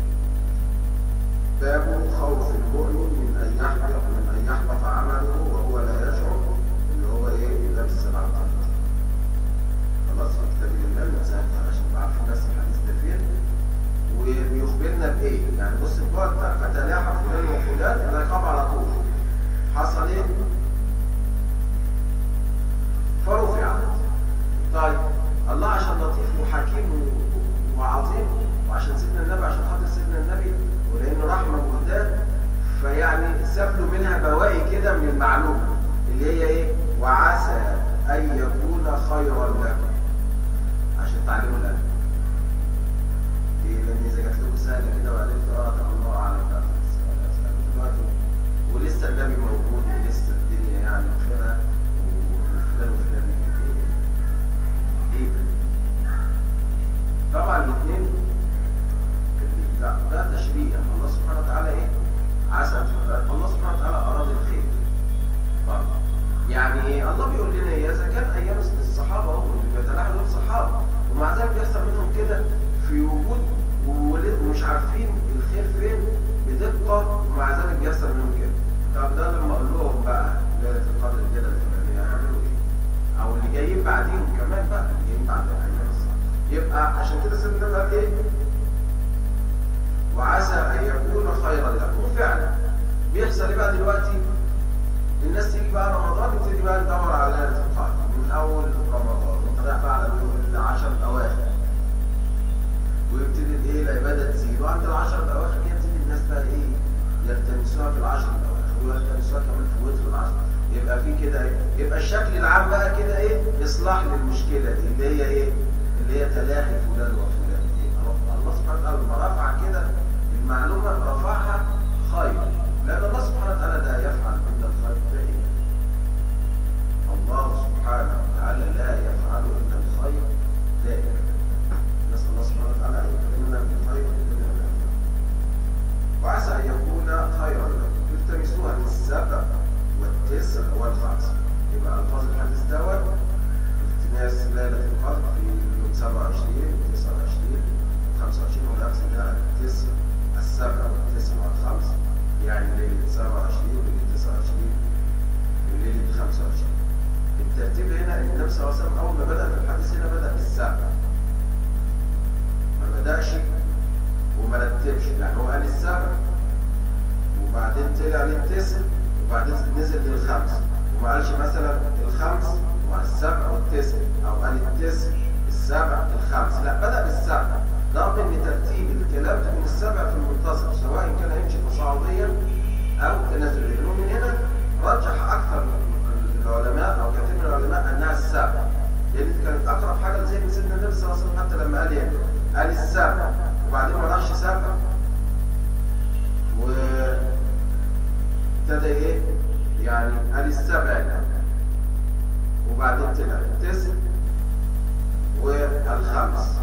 باب خوف المؤمن من أن يحبط من أن يحبط عمله وهو لا يشعر اللي هو ايه؟ باب السبعة خلاص في كتاب الإيمان مسألة عشان تبقى عارفين بس الحديث ده فين وبيخبرنا بإيه؟ يعني بص الجوع بتاع فتلاحى فلان وفلان العقاب على طول حصل إيه؟ فرفع طيب الله عشان لطيف وحكيم و- وعظيم وعشان سيدنا النبي عشان خاطر سيدنا النبي ولأنه رحمة وهداه فيعني ساب له منها بواقي كده من المعلومة اللي هي إيه؟ وعسى أن يكون خيرا لكم عشان تعلموا الأدب ليه؟ لأن إذا جات لكم سهلة كده وعرفت اه طب الله أعلم بقى في السؤال أسأله دلوقتي ولسه النبي موجود ولسه الدنيا يعني بخيرها وفلان وفلان إيه؟ إيه؟ طبعا الاثنين ده, ده تشريع الله سبحانه وتعالى إيه؟ عسى الله سبحانه وتعالى أراد الخير طبعا يعني ايه الله بيقول لنا ايه اذا كان ايام الصحابه هم اللي بيتلاحوا دول صحابه ومع ذلك بيحصل منهم كده في وجود وولد ومش عارفين الخير فين بدقه ومع ذلك بيحصل منهم كده طب ده لما اقول لهم بقى ليله القدر كده الفلانيه هيعملوا ايه؟ او اللي جايين بعديهم كمان بقى اللي جايين بعد ايام الصحابه يبقى عشان كده سيدنا النبي قال ايه؟ وعسى ان يكون خيرا لكم وفعلا بيحصل ايه بقى دلوقتي؟ الناس تيجي بقى رمضان تبتدي بقى تدور على ليله القدر من اول رمضان وطلع بقى على العشر الاواخر ويبتدي الايه العباده تزيد وعند العشر الاواخر كده تبتدي الناس بقى ايه يلتمسوها في العشر الاواخر ويلتمسوها كمان في وتر العشر يبقى في كده ايه يبقى الشكل العام بقى كده ايه اصلاح للمشكله دي اللي هي ايه اللي هي تلاحي فلان وفلان إيه؟ الله سبحانه وتعالى لما رفع كده المعلومه رفعها خير لان الله سبحانه وتعالى لا يفعل الا الخير دائما الله سبحانه وتعالى لا يفعل الا الخير دائما نسال الله سبحانه وتعالى ان يكرمنا بالخير دائما وعسى ان يكون خيرا لكم التمسوها في السبع والتسع والخمس يبقى الفاظ الحديث دوت التماس ليله القدر في يوم 27 29 25 والخمس ده التسع السبع والتسع والخمس يعني ليله 27 وليله 29 وليله 25 الترتيب هنا ان النبي صلى الله عليه وسلم اول ما بدا في الحديث هنا بدا بالسبع ما بداش وما رتبش يعني هو قال السبع وبعدين طلع للتسع وبعدين نزل للخمس وما قالش مثلا الخمس والسبع والتسع او قال التسع السبع الخمس لا بدأ بالسبع رغم ان ترتيب الكلام من السبع في المنتصف سواء كان يمشي تصاعديا او تنازليا ومن هنا رجح اكثر العلماء او كثير من العلماء انها السبع لان كانت اقرب حاجه زي ما سيدنا النبي صلى الله عليه وسلم حتى لما قال ايه قال السبع وبعدين ما راحش سبع و ابتدى ايه يعني قال السبع يعني. وبعدين طلع التسع والخمس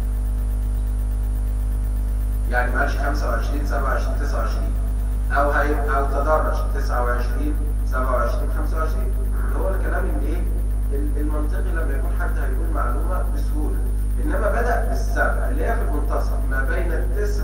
يعني ما قالش 25 27 29 او هي او تدرج 29 27 25 هو الكلام اللي ايه المنطقي لما يكون حد هيقول معلومه بسهوله انما بدا بالسبع اللي هي في المنتصف ما بين التسع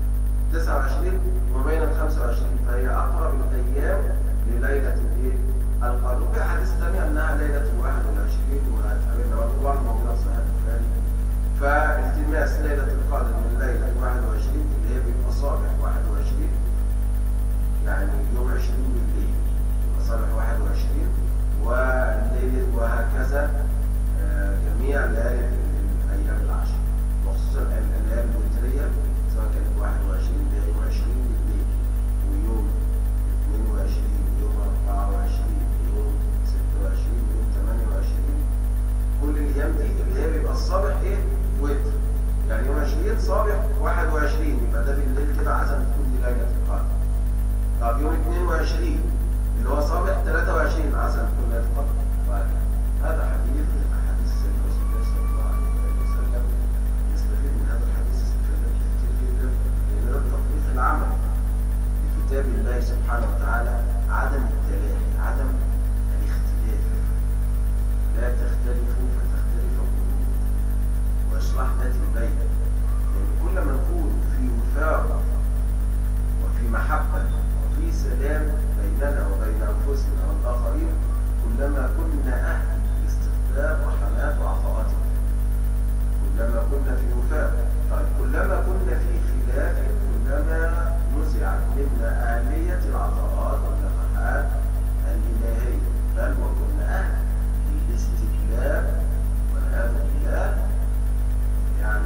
29 وما بين ال 25 فهي اقرب الايام لليله الايه القادم في حديث ثاني انها ليله 21 وهتقابلنا برضه موجوده في صحيح البخاري فالتماس ليله القادم من ليله 21 اللي هي بيبقى صابح 21 يعني يوم 20 بالليل يبقى صابح 21 والليل وهكذا آه، جميع ليالي الايام العشر وخصوصا الليالي الوتريه سواء كانت 21 اللي هي يوم 20 بالليل ويوم 22 يوم 24 يوم 26 يوم 28 كل الايام دي اللي هي بيبقى الصابح ايه وتر يعني يوم 20 صابح 21 يبقى ده بالليل كده عزم تكون دي ليله القدر طب يوم 22 اللي هو صابح 23 عزم تكون ليله القدر وهكذا. هذا حديث من احاديث سيدنا رسول الله صلى الله عليه وسلم يستفيد من هذا الحديث استفادات كتير جدا لان ده التطبيق العملي لكتاب الله سبحانه وتعالى عدم التلاهي عدم الاختلاف لا تختلفوا فتختلف قلوبكم واصلاح ذات البين لان كل ما نكون في وفاق وفي محبه وفي سلام بيننا وبين انفسنا والاخرين كلما كنا اهل لاستقبال رحمات وعطاءات كلما كنا في وفاق طيب كلما كنا في خلاف كلما نزعت منا آلية العطاءات والنفحات الإلهية بل وكنا أهل للاستكبار والعياذ بالله يعني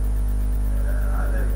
آه، عذاب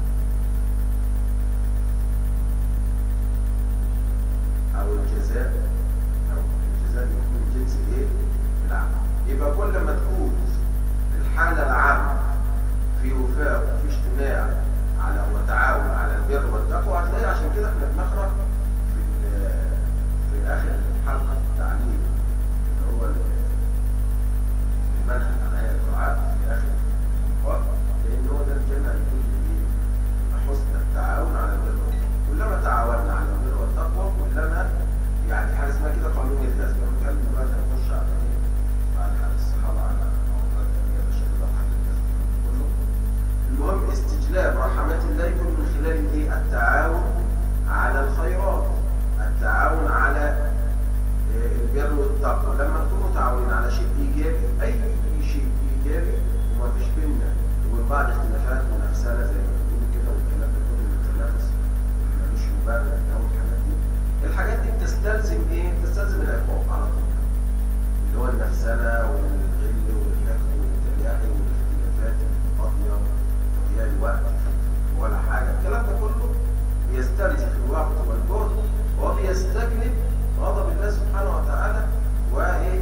أو الجزاء أو الجزاء يكون جنس إيه؟ العمل يبقى كل ما تكون الحالة العامة في وفاق وفي اجتماع على وتعاون على البر والتقوى هتلاقي عشان كده احنا بنقرا في ال- في اخر حلقه التعليم اللي هو ال- المنهج عن هيئه الدعاء في اخر الوقت لان هو ده الجنه يكون ايه؟ حسن التعاون على البر والتقوى كلما تعاوننا على البر والتقوى كلما يعني حاجه اسمها كده قانون الجذب بنتكلم دلوقتي هنخش على ايه؟ بعد حديث الصحابه على موضوع التنميه البشريه وحل الجذب كله المهم استجلاب رحمات الله يكون من خلال ايه التعاون على الخيرات التعاون على آه، البر والتقوى لما نكون متعاونين على شيء ايجابي اي شيء ايجابي وما فيش بينا وبين بعض اختلافات ونفسنا زي ما بنقول كده والكلام ده كله التنافس اللي ملوش مبرر ده والحاجات دي الحاجات دي بتستلزم ايه؟ بتستلزم العقاب على طول اللي هو النفسنة والغل والحقد والتلاعب والاختلافات الفاضية وتضييع الوقت ولا حاجة الكلام ده كله بيستنزف الوقت والجهد وبيستجلب غضب الله سبحانه وتعالى وايه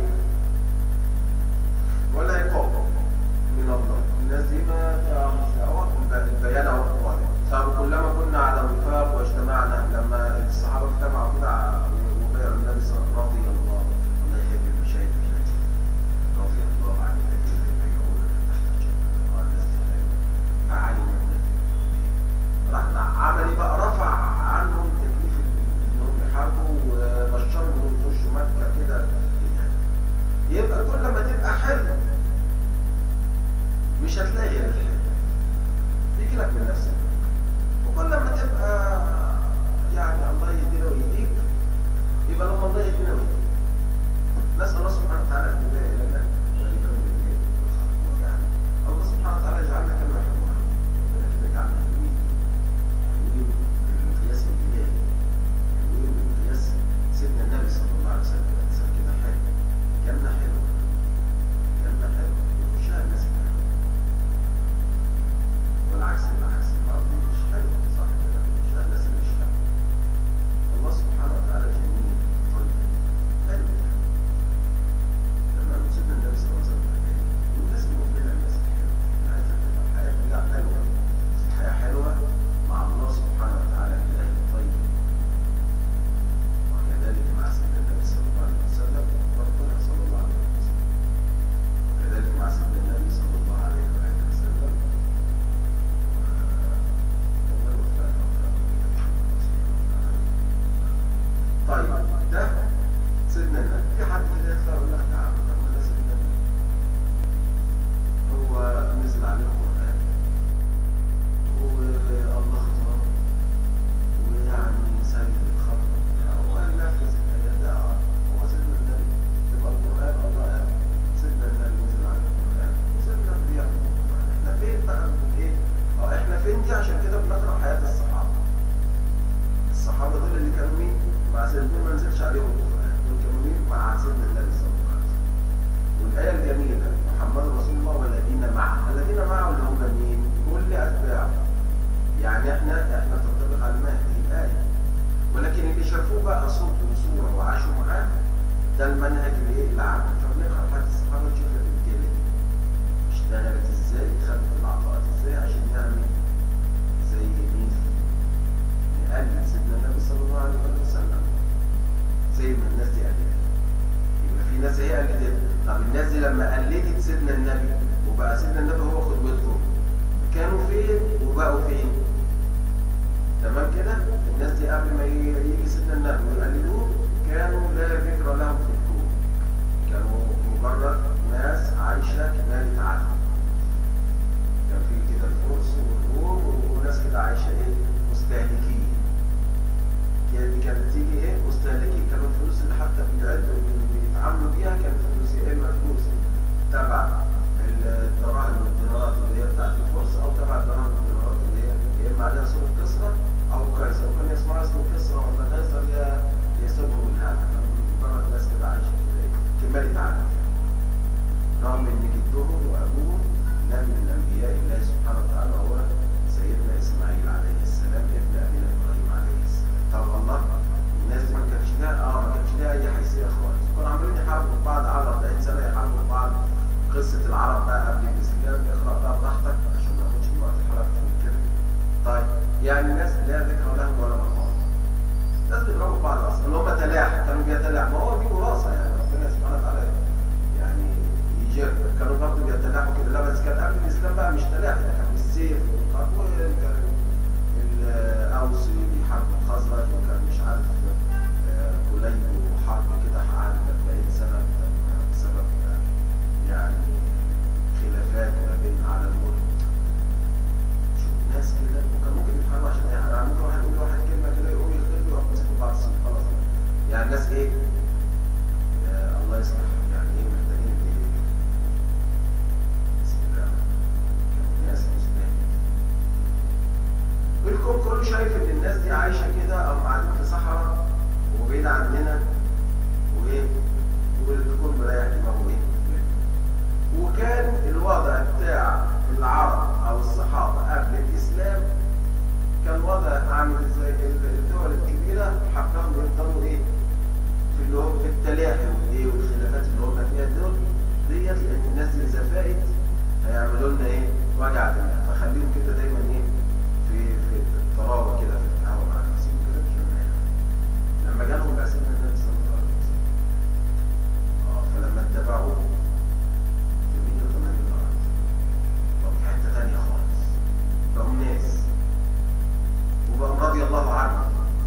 والعقاب من الله الناس دي ما تعرف اهو البيان اهو واضح طب كلما كنا على وفاق واجتمعنا لما الصحابه اجتمعوا كده وبايعوا النبي صلى الله عليه وسلم الله الله يحب المشاهد التي رضي الله عن الذين يبايعون تحت الجنه قال استحيوا فعلم الذي راح عمل ايه بقى رفع عنهم تكليف انهم يحاربوا وبشرهم انهم يخشوا مكه كده يبقى كل ما تبقى حلو مش هتلاقي غير الحلو يجي لك من نفسك وكل ما تبقى يعني الله يهدينا ويهديك يبقى لما الله يهدينا ويهديك نسأل الله سبحانه وتعالى أن يهدينا لنا ولمن يهدينا يعني الله سبحانه وتعالى يجعلنا كما يحب ولكن يجعلنا حلوين حلوين بالمقياس الإلهي حلوين بالمقياس اصل دول ما نزلش عليهم القران دول كانوا مين مع سيدنا النبي صلى الله عليه وسلم والايه الجميله محمد رسول الله والذين معه الذين معه اللي هم مين كل اتباعه يعني احنا احنا تنطبق على المهدي الايه ولكن اللي شافوه بقى صوت وصوره وعاشوا معاه ده المنهج الايه العام فبنقرا حديث الصحابه نشوف الرجاله دي اشتغلت ازاي خدت العطاءات ازاي عشان نعمل زي مين نقلد سيدنا النبي صلى الله عليه وسلم زي ما الناس دي قلدت يبقى في ناس هي قلدت طب الناس دي لما قلدت سيدنا النبي وبقى سيدنا النبي هو قدوتهم كانوا فين وبقوا فين تمام كده الناس دي قبل ما يجي سيدنا النبي ويقلدوه كانوا لا ذكر لهم في الكون كانوا مجرد ناس عايشه كمالة عدل كان في كده الفرس والروم وناس كده عايشه ايه مستهلكين يعني كانت تيجي ايه مستهلكين كانوا الفلوس اللي حتى بيعدوا بيتعاملوا بيها كانت فلوس يا اما فلوس تبع الدراهم والدينارات اللي هي بتاعت الفرس او تبع الدراهم والدينارات اللي هي يا اما عليها صوره كسرى او قيصر وكان يسمعها اسمه كسرى ولا قيصر يا يسبه من هذا مجرد ناس كده عايشه كمالة عدد رغم ان جدهم وابوهم نبي من انبياء الله سبحانه وتعالى هو سيدنا اسماعيل عليه السلام ابن ابينا ابراهيم عليه السلام طب الله الناس دي ما كانش لها اه ما كانش لها اي حيثيه خالص كانوا عمالين يحاربوا بعض على 40 سنه يحاربوا بعض قصه العرب بقى قبل الاسلام اقرا بقى براحتك عشان ما ناخدش وقت الحلقه في كده طيب يعني الناس لا ذكر لهم ولا مقام الناس بيضربوا بعض اصلا اللي هم تلاحم كانوا بيتلاحموا ما هو دي وراثه يعني ربنا سبحانه وتعالى يعني يجيب كانوا برضه بيتلاحموا كده لا بس كان قبل الاسلام بقى مش تلاحم ده كان بالسيف والقرب كان الاوس بيحاربوا الخزرج وكان مش عارف كليب وحرب كده قعدت 40 سنه بسبب يعني خلافات ما بين على الملك شوف ناس كده وكان ممكن يفهموا عشان يعني ممكن واحد يقول واحد كلمه كده يقوم يختلف ويروح مسكوا بعض السنين خلاص يعني الناس ايه آه الله يصلح يعني ايه محتاجين ايه بسم الله كانوا ناس مسلمين والكون كله شايف ان الناس دي عايشه كده او قاعدين في صحراء وبعيد عننا وايه والكون مريح دماغه ايه وكان الوضع بتاع العرب او الصحابه قبل الاسلام كان وضع عامل ازاي الدول الكبيره حقهم يفضلوا ايه في اللي هم في التلاحم وايه والخلافات اللي هم فيها دول ديت لان الناس دي اذا فاقت هيعملوا لنا ايه وجع دماغ فخليهم كده دايما ايه في في الطراوه كده في التعامل مع نفسهم كده مش لما جالهم بقى سيدنا النبي صلى الله عليه وسلم اه فلما اتبعوه في 180 درجه بقوا في حته ثانيه خالص بقوا ناس وبقوا رضي الله عنهم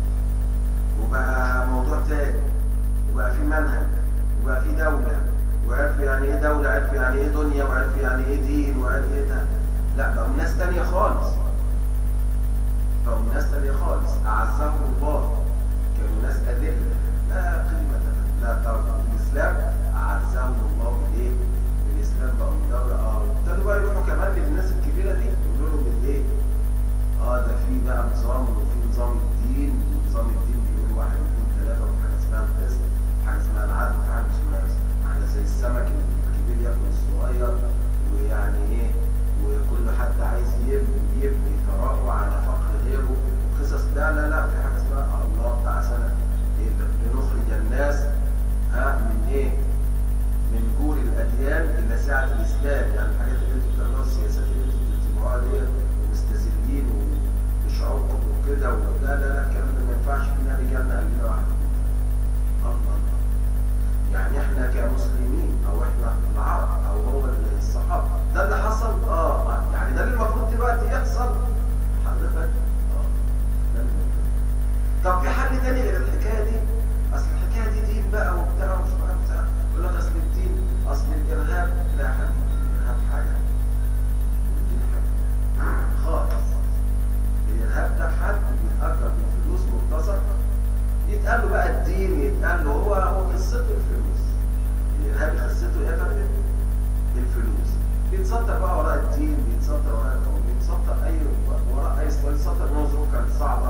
وبقى موضوع تاني وبقى في منهج وبقى في دولة وعرف يعني ايه دولة عرف يعني ايه دنيا وعرف يعني ايه دين وعرف ايه ده لا بقوا ناس تانية خالص بقوا ناس تانية خالص أعزهم الله كانوا ناس أذلة لا قيمة لهم لا ترك الإسلام أعزهم الله بإيه؟ بالإسلام بقوا من دولة اه ابتدوا بقى يروحوا كمان للناس الكبيرة دي يقولوا لهم الإيه؟ اه ده في بقى نظام وفي نظام الدين ونظام الدين بيقول واحد اثنين ثلاثة وفي حاجة اسمها القسط حاجة اسمها العدل وفي حاجة اسمها حاجة زي السمك الكبير ياكل الصغير ويعني ايه وكل حد عايز يبني يبني ثراءه على فقر غيره قصص لا لا لا في حاجة اسمها الله بتاع سنة إيه لنخرج الناس ها من ايه؟ من جور الأديان إلى ساعة الإسلام يعني الحاجات اللي انتوا بتعملوها السياسات اللي انتوا بتتبعوها ديت ومستذلين وبشعوبكم وكده ولا لا لا الكلام ده ما ينفعش فينا رجالنا قلبنا واحد الله الله يعني احنا كمسلمين او احنا العرب او هو الصحابه ده اللي حصل اه يعني ده اللي المفروض دلوقتي يحصل حضرتك اه ده اللي طب في حل تاني غير الحكايه دي اصل الحكايه دي دين بقى وبتاع ومش عارف بتاع يقول لك اصل الدين اصل الارهاب لا يا حبيبي الارهاب حاجه والدين حاجه خالص الارهاب ده حد بيتاجر بفلوس مرتزقه يتقال له بقى الدين يتقال له هو هو قصته الفلوس الارهاب قصته ايه يا فندم؟ الفلوس بيتصدر بقى وراء الدين بيتصدر وراء القوم بيتصدر اي وراء اي بيتصدر ان هو ظروف كانت صعبه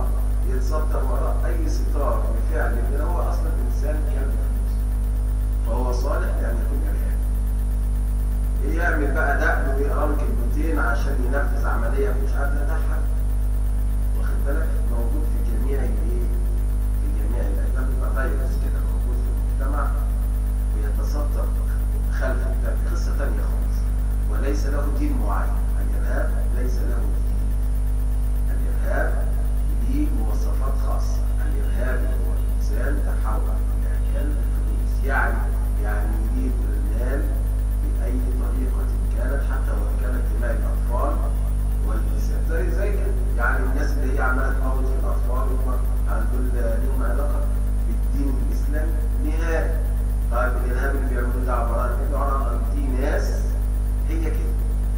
يتستر وراء اي ستار بفعل لان هو اصلا انسان كامل فهو صالح لان يكون ارهابي يعمل بقى دقن ويقرا له كلمتين عشان ينفذ عمليه مش عارف ده واخد بالك موجود في جميع الايه في جميع الاسباب بيبقى فيروس كده موجود في المجتمع ويتستر خلفه ده قصه ثانيه خالص وليس له دين معين الارهاب ليس له دين الارهاب ليه مواصفات خاصه الارهاب هو الانسان تحول الى كلب فلوس يعني يعني يريد المال باي طريقه كانت حتى وان كانت دماء الاطفال والنساء زي زي كده يعني الناس اللي هي عماله تموت في الاطفال هم دول لهم علاقه بالدين الاسلامي نهائي طيب الارهاب اللي بيعملوه ده عباره عن ايه؟ عباره عن دي ناس هي كده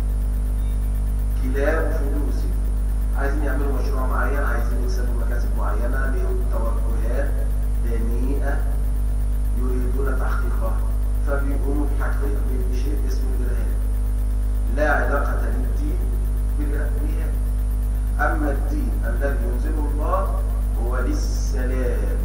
كلاب فلوسي عايزين يعملوا مشروع معين عايزين يكسبوا مكاسب معينه لهم توجهات دنيئه يريدون تحقيقها فبيقوموا بحقيقة بشيء اسمه الإرهاب لا علاقة للدين بالإرهاب أما الدين الذي ينزله الله هو للسلام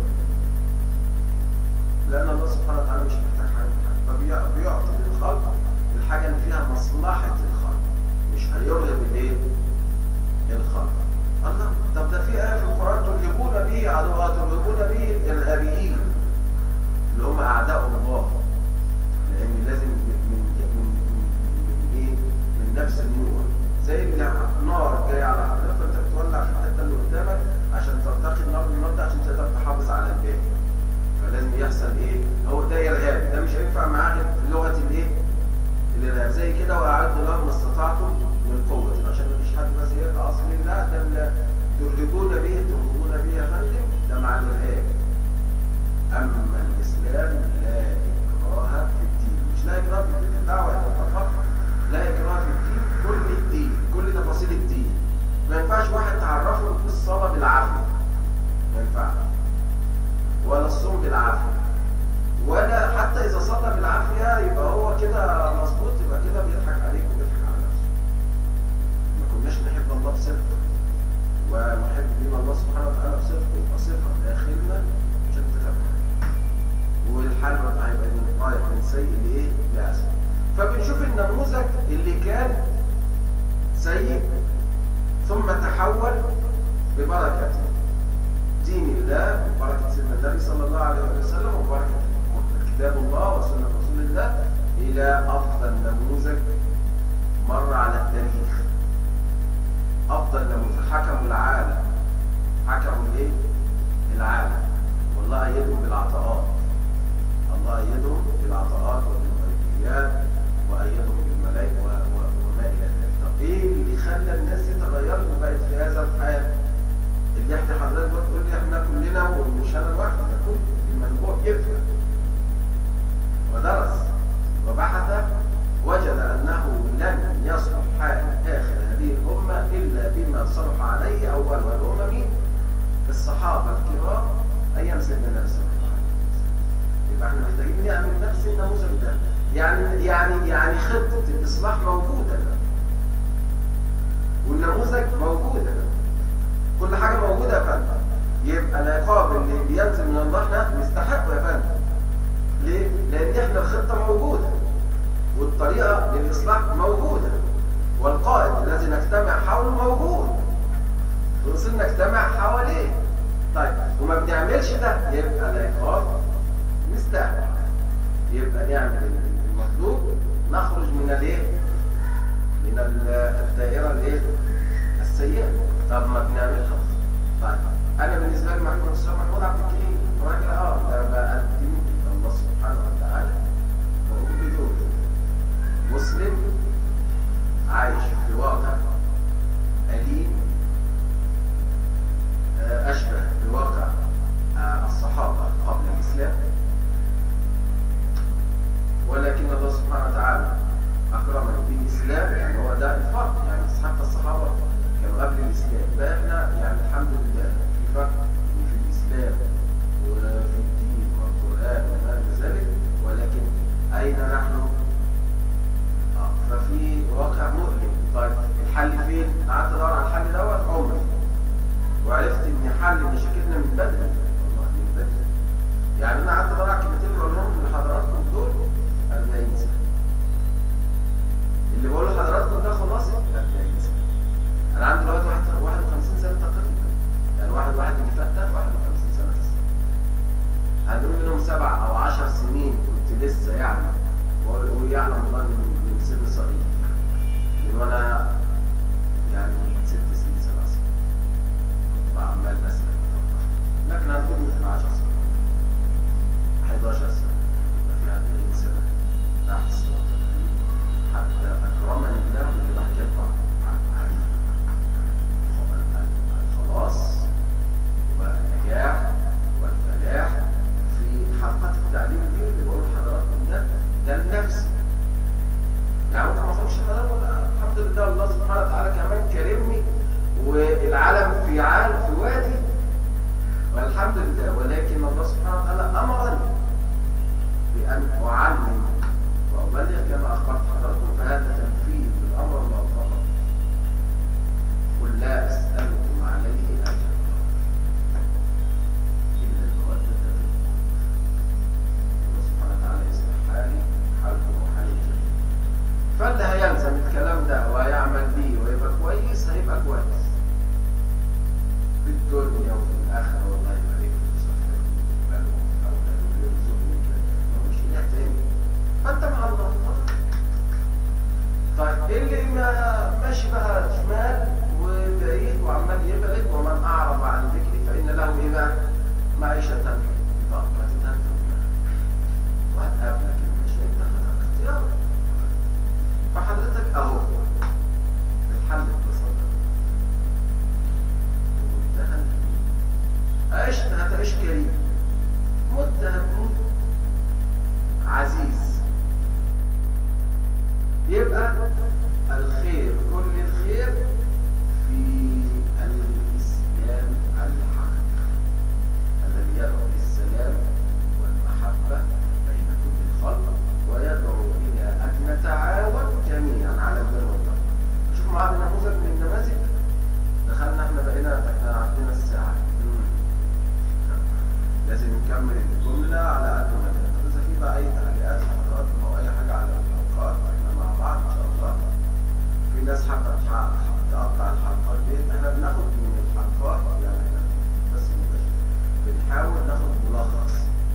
لأن الله سبحانه وتعالى مش محتاج حاجة فبيعطي للخلق الحاجة اللي فيها مصلحة الخلق مش هيرغب الايه؟ الخلق الله طب ده في آية في القرآن ترهبون به عدوات ترهبون به الإرهابيين اللي هم أعداء الله لان لازم من من من, من ايه من نفس النور زي النار جايه على حضرتك فانت بتولع في الحته اللي قدامك عشان ترتقي النار بالنار ده عشان تقدر تحافظ على الباقي فلازم يحصل ايه هو ده ارهاب ده مش هينفع معاه لغه الايه الارهاب زي كده واعدوا لهم ما استطعتم من قوه عشان ما فيش حد بس يقطع اصل لا ده ترهبون به ترهبون به يا فندم ده مع الارهاب اما الاسلام لا اكراه في الدين مش لا اكراه في الدين الدعوه فقط لا اكراه في الدين كل الدين كل تفاصيل الدين ما ينفعش واحد تعرفه الصلاه بالعافيه ما ينفعش ولا الصوم بالعافيه ولا حتى اذا صلى بالعافيه يبقى هو كده مظبوط يبقى كده بيضحك عليك وبيضحك على نفسه ما كناش نحب الله بصدق ونحب دين الله سبحانه وتعالى بصدق يبقى صفه داخلنا عشان تخبر والحال هيبقى من غايه من سيء لايه؟ لاسوء. فبنشوف النموذج اللي كان سيء ثم تحول ببركه دين الله وبركه سيدنا النبي صلى الله عليه وسلم وبركه كتاب الله وسنه رسول الله الى افضل نموذج مر على التاريخ. افضل نموذج حكموا العالم حكموا الايه؟ العالم والله ايدهم بالعطاءات الله أيدهم بالعطاءات وبالملكيات وأيدهم بالملائكة وما إلى ذلك. طب إيه اللي خلى الناس تتغير وبقت في هذا الحال؟ اللي إحنا حضرتك بتقول لي إحنا كلنا ومش أنا لوحدي ده كل المنبوع يفهم ودرس وبحث وجد أنه لن يصلح حال آخر هذه الأمة إلا بما صلح عليه أول والأمم مين؟ الصحابة الكرام أيام سيدنا النبي صلى الله عليه وسلم. يبقى احنا محتاجين نعمل نفس النموذج ده يعني يعني يعني خطه الاصلاح موجوده ده. والنموذج موجوده ده. كل حاجه موجوده يا فندم يبقى العقاب اللي بينزل من الله احنا نستحقه يا فندم ليه؟ لان احنا الخطه موجوده والطريقه للاصلاح موجوده والقائد الذي نجتمع حوله موجود ونصير نجتمع حواليه طيب وما بنعملش ده يبقى العقاب نستهدف يبقى نعمل المطلوب نخرج من الايه من الدائره الايه السيئه طب ما بنعملش طيب انا بالنسبه لي محمود الشيخ محمود عبد الكريم راجل اه ده بقدم الله سبحانه وتعالى بقول بدون مسلم عايش في واقع أليم أشبه بواقع الصحابة قبل الإسلام ولكن الله سبحانه وتعالى أكرمنا بالإسلام يعني هو ده الفرق يعني حتى الصحابة كانوا قبل الإسلام فإحنا يعني الحمد لله في فرق في الإسلام يعني انا قعدت بقرا كلمتين بقول لهم لحضراتكم دول 40 سنه اللي بقول لحضراتكم ده خلاصه 40 سنه انا عندي دلوقتي واحد 51 سنه تقريبا يعني واحد واحد اللي فات ده 51 سنه بس هنقول منهم سبع او 10 سنين كنت لسه يعني ويعلم الله من من سن صغير من وانا يعني ست سنين سبع سنين كنت بعمل اسال لكن هنقول من 10 سنين 11 سنه يبقى في 40 سنه تحت الصراط حتى اكرمني الله اللي بحكي لكم عن الخلاص والنجاح والفلاح في حلقات التعليم دي اللي بقول لحضراتكم ده ده لنفسي يعني ممكن ما اخرجش حلال ولا الحمد لله الله سبحانه وتعالى كمان كرمني والعالم في عالم في وادي والحمد لله ولكن الله سبحانه وتعالى امرني بان اعلم وابلغ كما اخبرت حضراتكم فهذا تنفيذ الامر الله فقط قل لا اسالكم عليه اجرا الا الموده في القربى الله سبحانه وتعالى يصلح حالي حالكم وحال الجميع فاللي هيلزم الكلام ده وهيعمل بيه ويبقى كويس هيبقى كويس في الدنيا وفي الاخره والله يبارك في صحتك وبالهم واولادهم ويرزقهم مش اله تاني فانت مع الله طيب اللي ما ماشي بقى شمال وبعيد وعمال يبعد ومن اعرض عن ذكري فان له ايه بقى؟ معيشه ضنكا تنفذ وهتقابلك المشاكل اختيار فحضرتك اهو الحل ببساطه ومنتهى عشت هتعيش كريم مت هتموت عزيز يبقى الخير كل الخير في الإسلام الحق الذي يدعو للسلام والمحبة بين كل الخلق ويدعو إلى أن نتعاون جميعا على البر والتقوى. شوف معانا نموذج من النماذج دخلنا احنا بقينا احنا عندنا الساعة. مم. لازم نكمل الجملة على قد ما نقدر. إذا في بقى أي تعليقات حضراتكم أو أي حاجة على الحلقات احنا مع بعض إن شاء الله. في ناس حابة تحقق- تقطع الحلقات دي احنا بناخد من الحلقات يعني احنا بس مباشر. بنحاول ناخد ملخص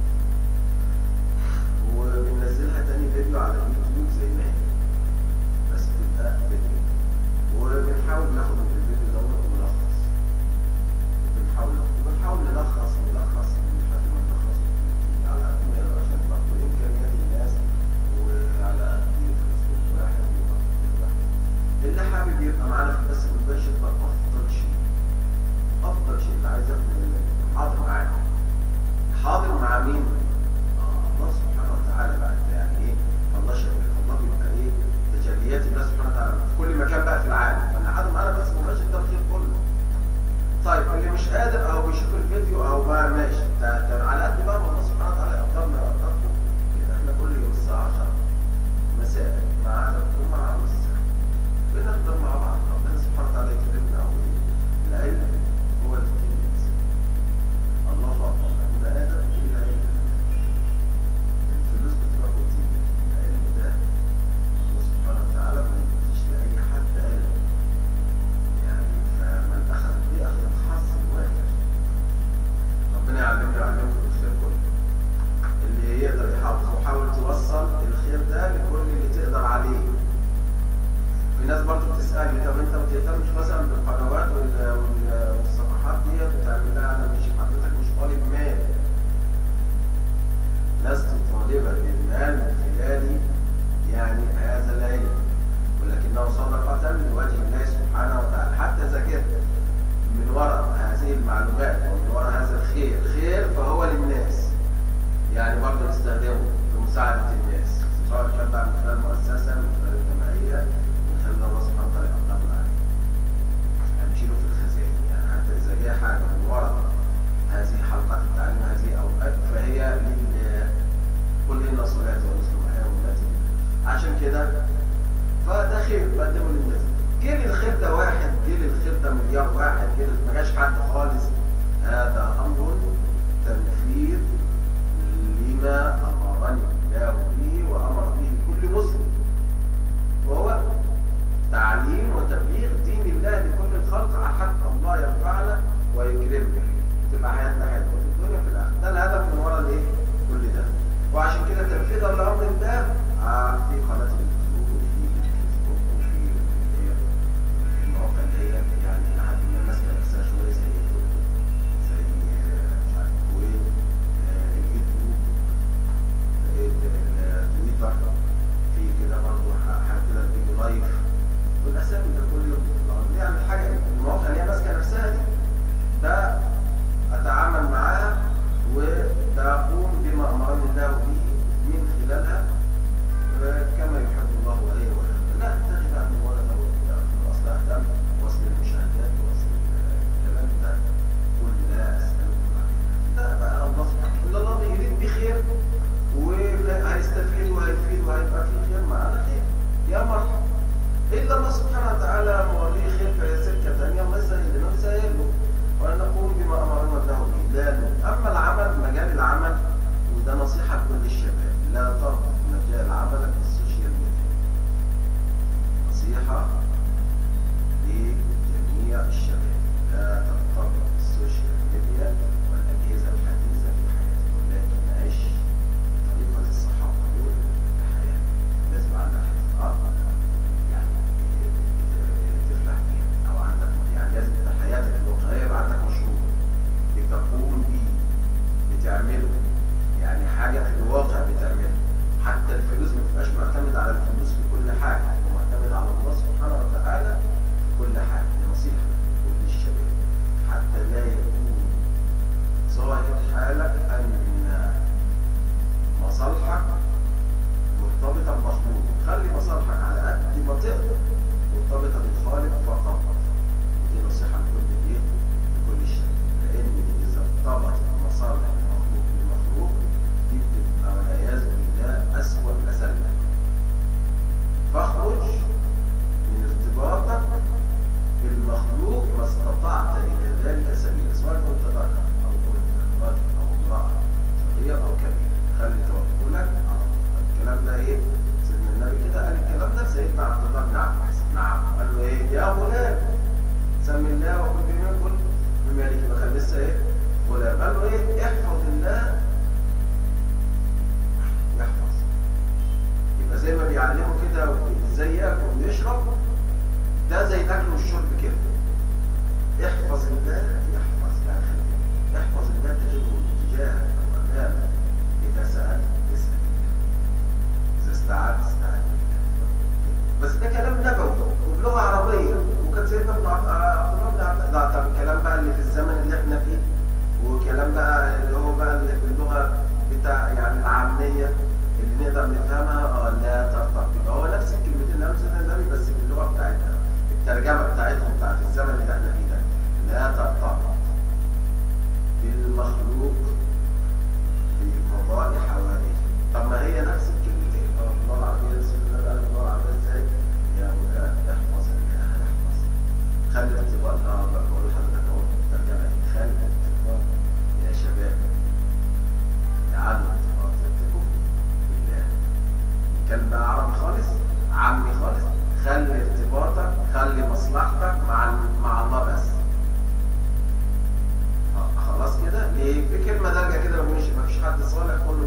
وبننزلها تاني فيديو على اليوتيوب زي ما هي بس بتبقى فيديو وبنحاول ناخد من الفيديو ده ملخص بنحاول بنحاول نلخص نلخص لحد ما نلخص على قد ما نقدر عشان برضه امكانيات الناس وعلى قد فلوس كل واحد ووقت كل واحد اللي حابب يبقى معانا في البث المباشر ده افضل شيء افضل شيء اللي عايز ياخد منك حاضر معانا حاضر مع مين؟ آه الله سبحانه وتعالى بعد يعني ايه؟ الله شريك الله بيبقى ايه؟ تجليات الله سبحانه وتعالى في كل مكان بقى في العالم فانا قاعد معانا بس مباشر ده الخير كله. طيب اللي مش قادر او بيشوف الفيديو او ما ماشي ده- ده على قد بقى ما الله سبحانه وتعالى يقدرنا ويقدركم كده احنا كل يوم الساعه 10 مساء معانا ومع الساعه بنقدر مع بعض ربنا سبحانه وتعالى يكرمنا والعلم هو الكنز الله اكبر ابن ادم الى علم الفلوس بتبقى روتين العلم ده الله سبحانه وتعالى ما يديش لاي حد علم يعني فمن اخذ به اخذ حظ وافر ربنا يعلمنا ويعلمكم الخير كله اللي يقدر يحافظ وحاول توصل الخير ده لكل اللي تقدر عليه في ناس برضه بتسألني طب انت ما بتهتمش مثلا بالقنوات وال- وال- والصفحات دي بتعمل لها انا مش حضرتك مش طالب مال لست طالبا للمال من خلال يعني هذا العلم ولكنه صدقة لوجه الله سبحانه وتعالى حتى إذا كنت من وراء هذه المعلومات ومن وراء هذا الخير خير فهو للناس يعني برضه نستخدمه في مساعدة الناس سواء كان بقى من خلال مؤسسة من خلال الجمعية من خلال الله سبحانه وتعالى يقدرنا عليه هنشيله في الخزائن يعني حتى إذا جاء حاجة من وراء هذه حلقات التعليم هذه أوقات فهي لل قل إن صلاتي ونسكي ومحياي ومماتي عشان كده فده خير بقدمه للناس جيل الخير ده واحد جيل الخير ده مليار واحد جيل ما جاش حد خالص هذا أمر تنفيذ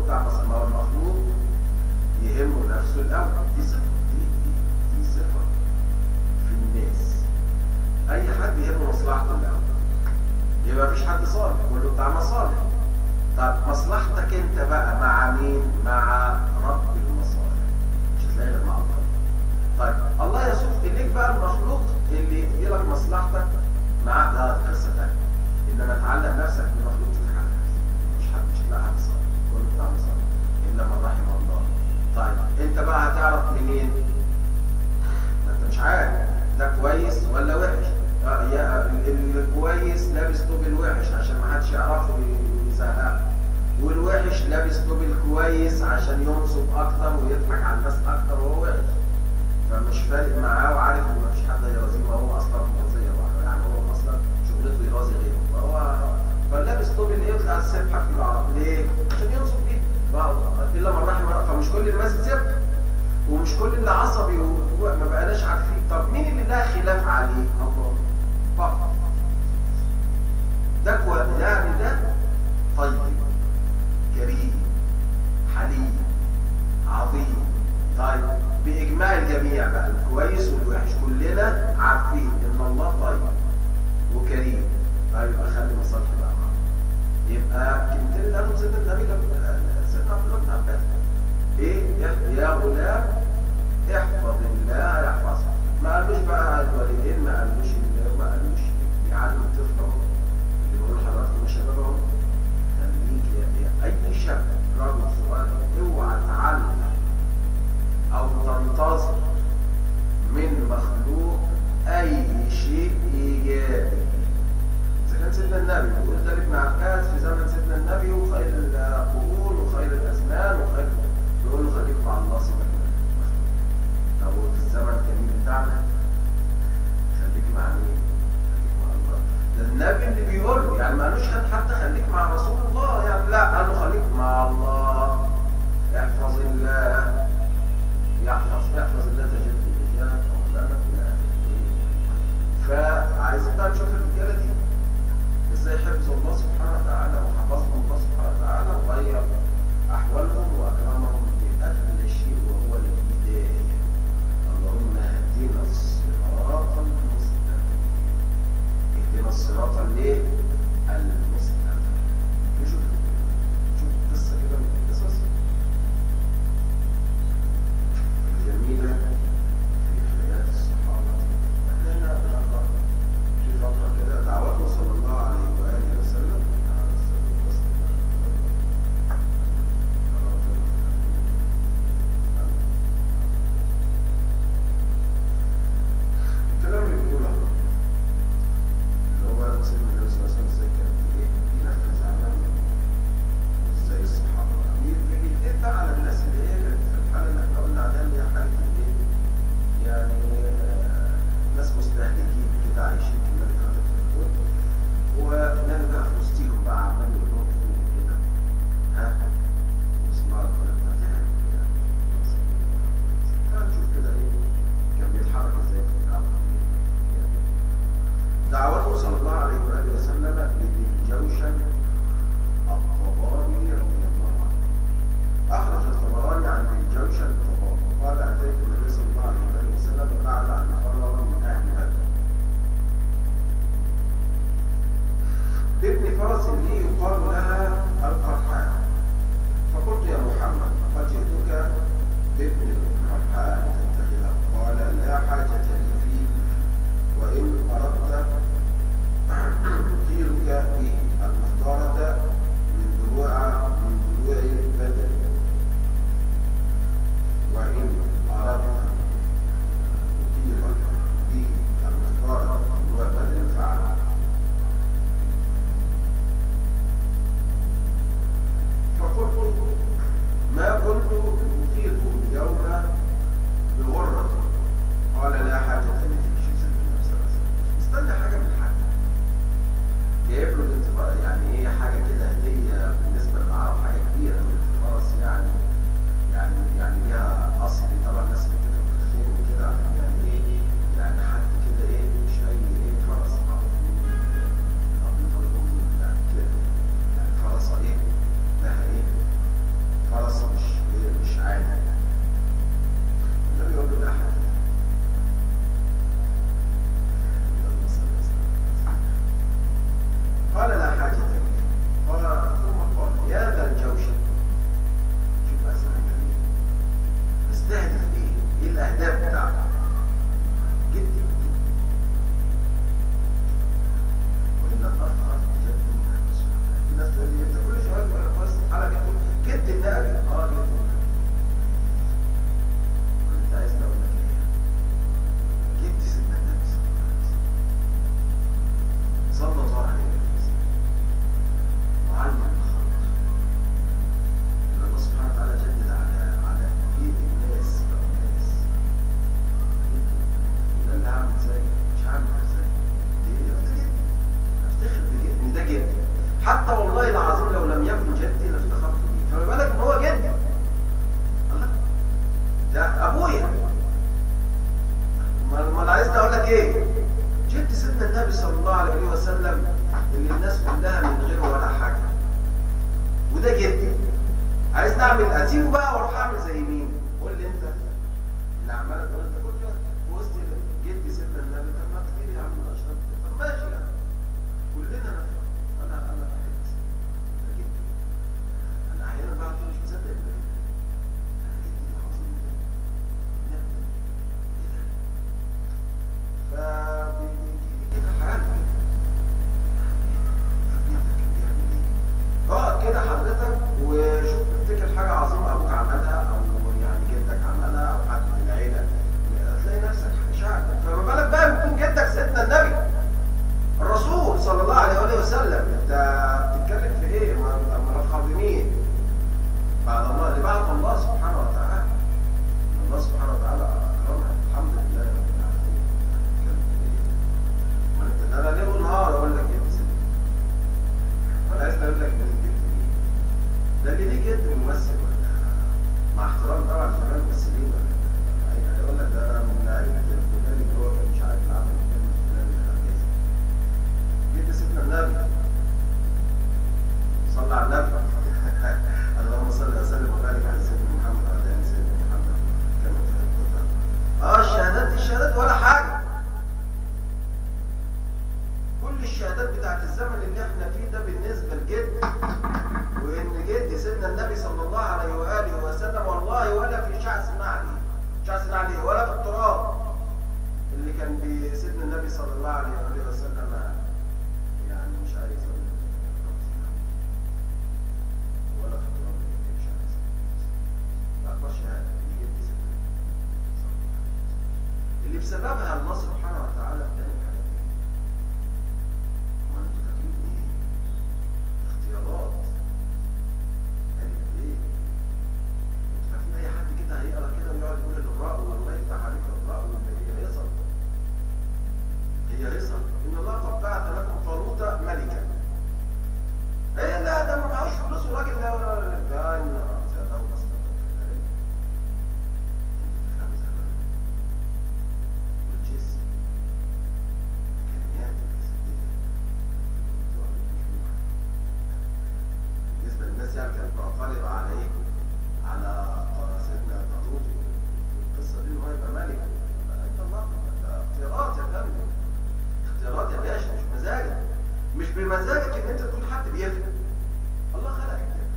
بتاع مصر ما هو المخلوق يهمه نفسه الاول دي صفه دي دي, دي صفه في الناس اي حد يهمه مصلحته الاول يبقى مفيش حد صالح كله بتاع مصالح طب مصلحتك انت بقى مع مين مع رب المصالح مش هتلاقي غير مع الله طيب الله يسوق اليك بقى المخلوق اللي يدي لك مصلحتك مع ده قصه ثانيه انما تعلق نفسك بمخلوق تتحقق مش حد مش هتلاقي حد صالح كله بتاع مصالح الا من رحم الله طيب انت بقى هتعرف منين ما انت مش عارف ده كويس ولا وحش آه، يا ال- الكويس لابس طوب الوحش عشان ما حدش يعرفه يزهقه والوحش لابس طوب الكويس عشان ينصب اكتر ويضحك على الناس اكتر وهو وحش فمش فارق معاه وعارف ان مفيش حد هيرازيه وهو اصلا مرضيه لوحده يعني هو اصلا شغلته يرازي غيره فهو فلابس طوب الايه بتاع السبحه في العرب ليه؟ عشان ينصب بيه بقى الا من رحم الله فمش كل الناس تسيبها ومش كل اللي عصبي وما بقناش عارفين طب مين اللي ده خلاف عليه؟ الله فقط ده كويس يعني ده طيب كريم حليم عظيم طيب بإجماع الجميع بقى الكويس والوحش كلنا عارفين إن الله طيب وكريم طيب يبقى خلي مصالحي بقى معاه يبقى كلمتين اللي قالهم سيدنا النبي لما سيدنا عبد الله بن عباس ايه يح- يا غلام احفظ الله يحفظك ما قالوش بقى الوالدين ما قالوش ال- ما قالوش يعلم الطفل اهو اللي بيقول لحضراتكم يا شباب اهو خليك يا يا اي شاب راجل صغير اوعى تعلم او تنتظر من مخلوق اي شيء ايجابي إذا كان سيدنا النبي بيقول ده لابن عباس في زمن سيدنا النبي وخير القرون وخير الأزمان وخير بيقول له خليك مع الله سيبك من المخلوق. طب وفي الزمن الجميل بتاعنا خليك مع مين؟ خليك مع الله ده النبي اللي بيقول له يعني ما قالوش حد حتى خليك جد النبي اه جد النبي انت عايز اقول لك ايه جد سيدنا النبي صلى الله عليه وسلم صلى الله عليه وسلم وعلم الخلق ان الله سبحانه وتعالى جدد على على ايد الناس الناس ده اللي عامل زي مش عامل زي دي ده جد افتخر بجد ان ده جد حتى والله العظيم لو لم يكن جدي لافتخرت بيه فما بالك ان هو جدي الله ده ابويا ما ما انا عايز اقول لك ايه جد سيدنا النبي صلى الله عليه وسلم اللي الناس كلها من غيره ولا حاجه وده جدي عايز نعمل اسيبه بقى واروح اعمل زي مين قول لي انت اللي عمال تقول انت كل يوم في وسط جدي سيدنا النبي طب ما كتير يا عم الاشرف طب ماشي يعني كلنا نفهم انا انا بحب ده جدي انا احيانا بعد مش مصدق ده انا جدي العظيم ده نبدا ايه ده فبيجي كده حاجات اه كده حضرتك وشوف تفتكر حاجه عظيمه ابوك عملها او يعني جدك عملها او حد من العيله هتلاقي نفسك شعب فما بالك بقى بيكون جدك سيدنا النبي الرسول صلى الله عليه وآله وسلم انت بتتكلم في ايه؟ من الخادمين بعد الله اللي بعد الله سبحانه وتعالى الله سبحانه وتعالى اكرمنا الحمد لله رب العالمين بتتكلم في ايه؟ ما انت انا ليل ونهار اقول لك جد سيدنا ولا عايز اقول لك مين جد مين ده اللي ليه جد ممثل ولا مع احترام طبعا لجميع الممثلين ولا يعني هيقول لك ده انا من لعيبه الفلاني اللي هو كان مش عارف العمل الفلاني الفلاني اللي كان كذا جد سيدنا النبي صلى على النبي اللهم صل وسلم وبارك على سيدنا محمد وعلى ال سيدنا محمد كما تحب وترضى اه الشهادات دي الشهادات ولا حاجه كل الشهادات بتاعت الزمن اللي احنا فيه ده بالنسبه لجد وان جد سيدنا النبي صلى الله عليه واله وسلم والله ولا في شعث نعلي شعث نعلي ولا في التراب اللي كان بسيدنا النبي صلى الله عليه واله وسلم يعني مش عايز اقول ولا في التراب اللي كان شعث اكبر شهاده دي جد سيدنا اللي بسببها الله سبحانه وتعالى بتعمل حاجات ما انتوا فاكرين ايه؟ اختيارات قالت ايه؟ انتوا فاكرين اي حد كده هيقرا كده ويقعد يقول الراء والله يفتح عليك الراء ولا هي هيصل هي هيصل ان الله قد بعث لكم طالوت ملكا ايه لا ده ما معهوش فلوس وراجل ده ولا ده ان سيدنا مصطفى والجسم الامكانيات الجسديه بالنسبه للناس يعني كانت معترضه على ايه؟ على سيدنا طالوت والقصه دي ان هو يبقى ملك انت الله ده اختيارات يا فندم اختيارات يا باشا مش مزاجك مش بمزاجك ان انت تكون حد بيفهم الله خلقك كده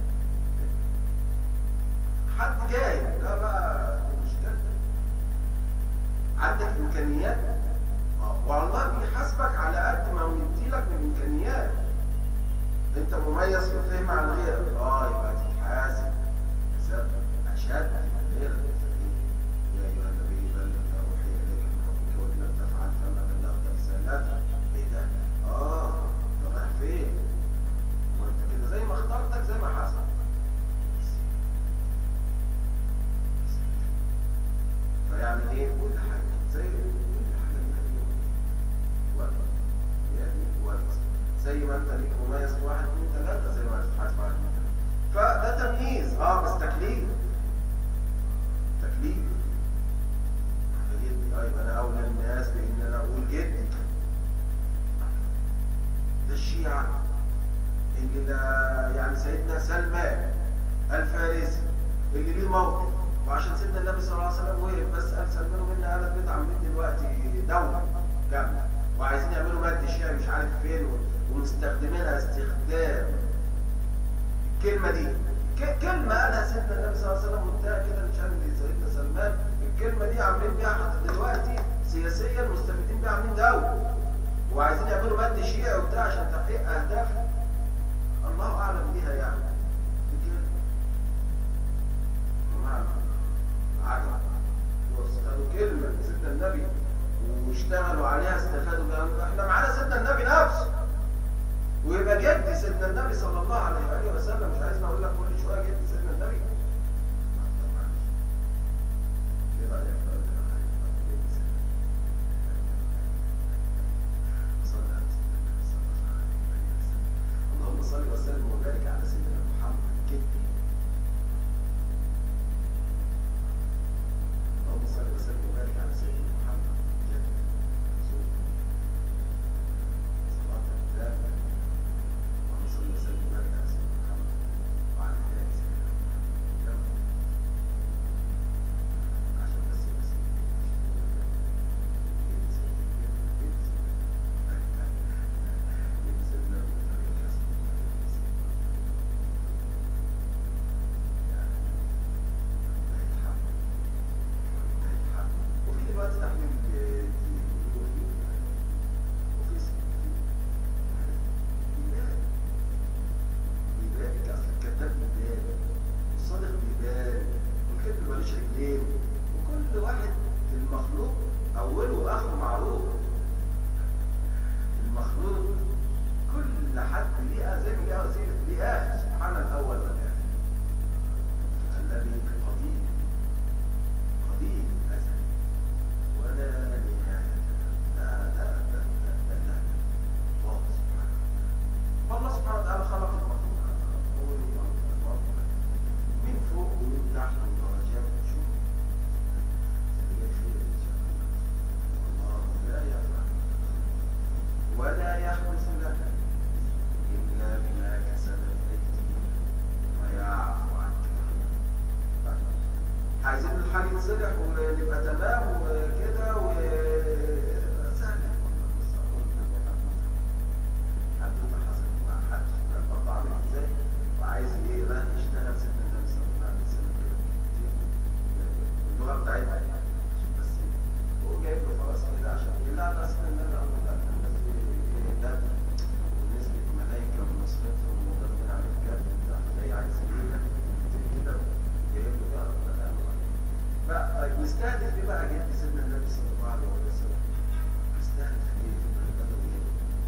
حد جاي ده بقى مش كده عندك امكانيات آه، والله بيحاسبك على قد ما مديلك من امكانيات انت مميز في الفهم عن غيرك اه يبقى تتحاسب حساب اشد من غيرك يا ايها النبي بلغ ما اوحي اليك من ربك وان لم تفعل فما بلغت رسالته ايه ده؟ اه ده رايح فين؟ وانت كده زي ما اخترتك زي ما حسبك فيعمل ايه كل حاجه زي كل حاجه من وقت يعني وقت زي ما انت ليك مميز في واحد اثنين ثلاثه زي ما تتحاسب على اثنين ثلاثه فده تمييز اه بس تكليف تكليف ده جدي ايوه انا اولى الناس بان انا اقول جدي ده الشيعه اللي ده يعني سيدنا سلمان الفارسي اللي ليه موقف وعشان سيدنا النبي صلى الله عليه وسلم وقف بس قال سلمان منا اهل البيت عاملين دلوقتي دوله كامله وعايزين يعملوا مد شيعي مش عارف فين و- ومستخدمينها استخدام الكلمه دي ك- كلمه قالها سيدنا النبي صلى الله عليه وسلم وانتهى كده لشان سيدنا سلمان الكلمه دي عاملين بيها حتى دلوقتي سياسيا مستفيدين بيها عاملين دوله وعايزين يعملوا مد شيعي وبتاع عشان تحقيق اهداف الله اعلم بيها يعني ونتصلح ونبقى تمام وكده و سهل حدوته حصلت مع حد كان برضه عامل ازاي وعايز ايه رايح يشتغل سيدنا النبي صلى الله عليه وسلم كده اللغه بتاعتها يعني عشان بس هو جايب له خلاص كده عشان ايه لا ده سيدنا النبي اول لا الناس دي ايه ده ونسبة ملائكة ونصرتهم وضربين على الجد بتاع جاي عايز ايه ده كده جايب له بقى ربنا بقى طيب نستهدف ايه بقى جد سيدنا النبي صلى الله عليه وسلم نستهدف ايه نستهدف ايه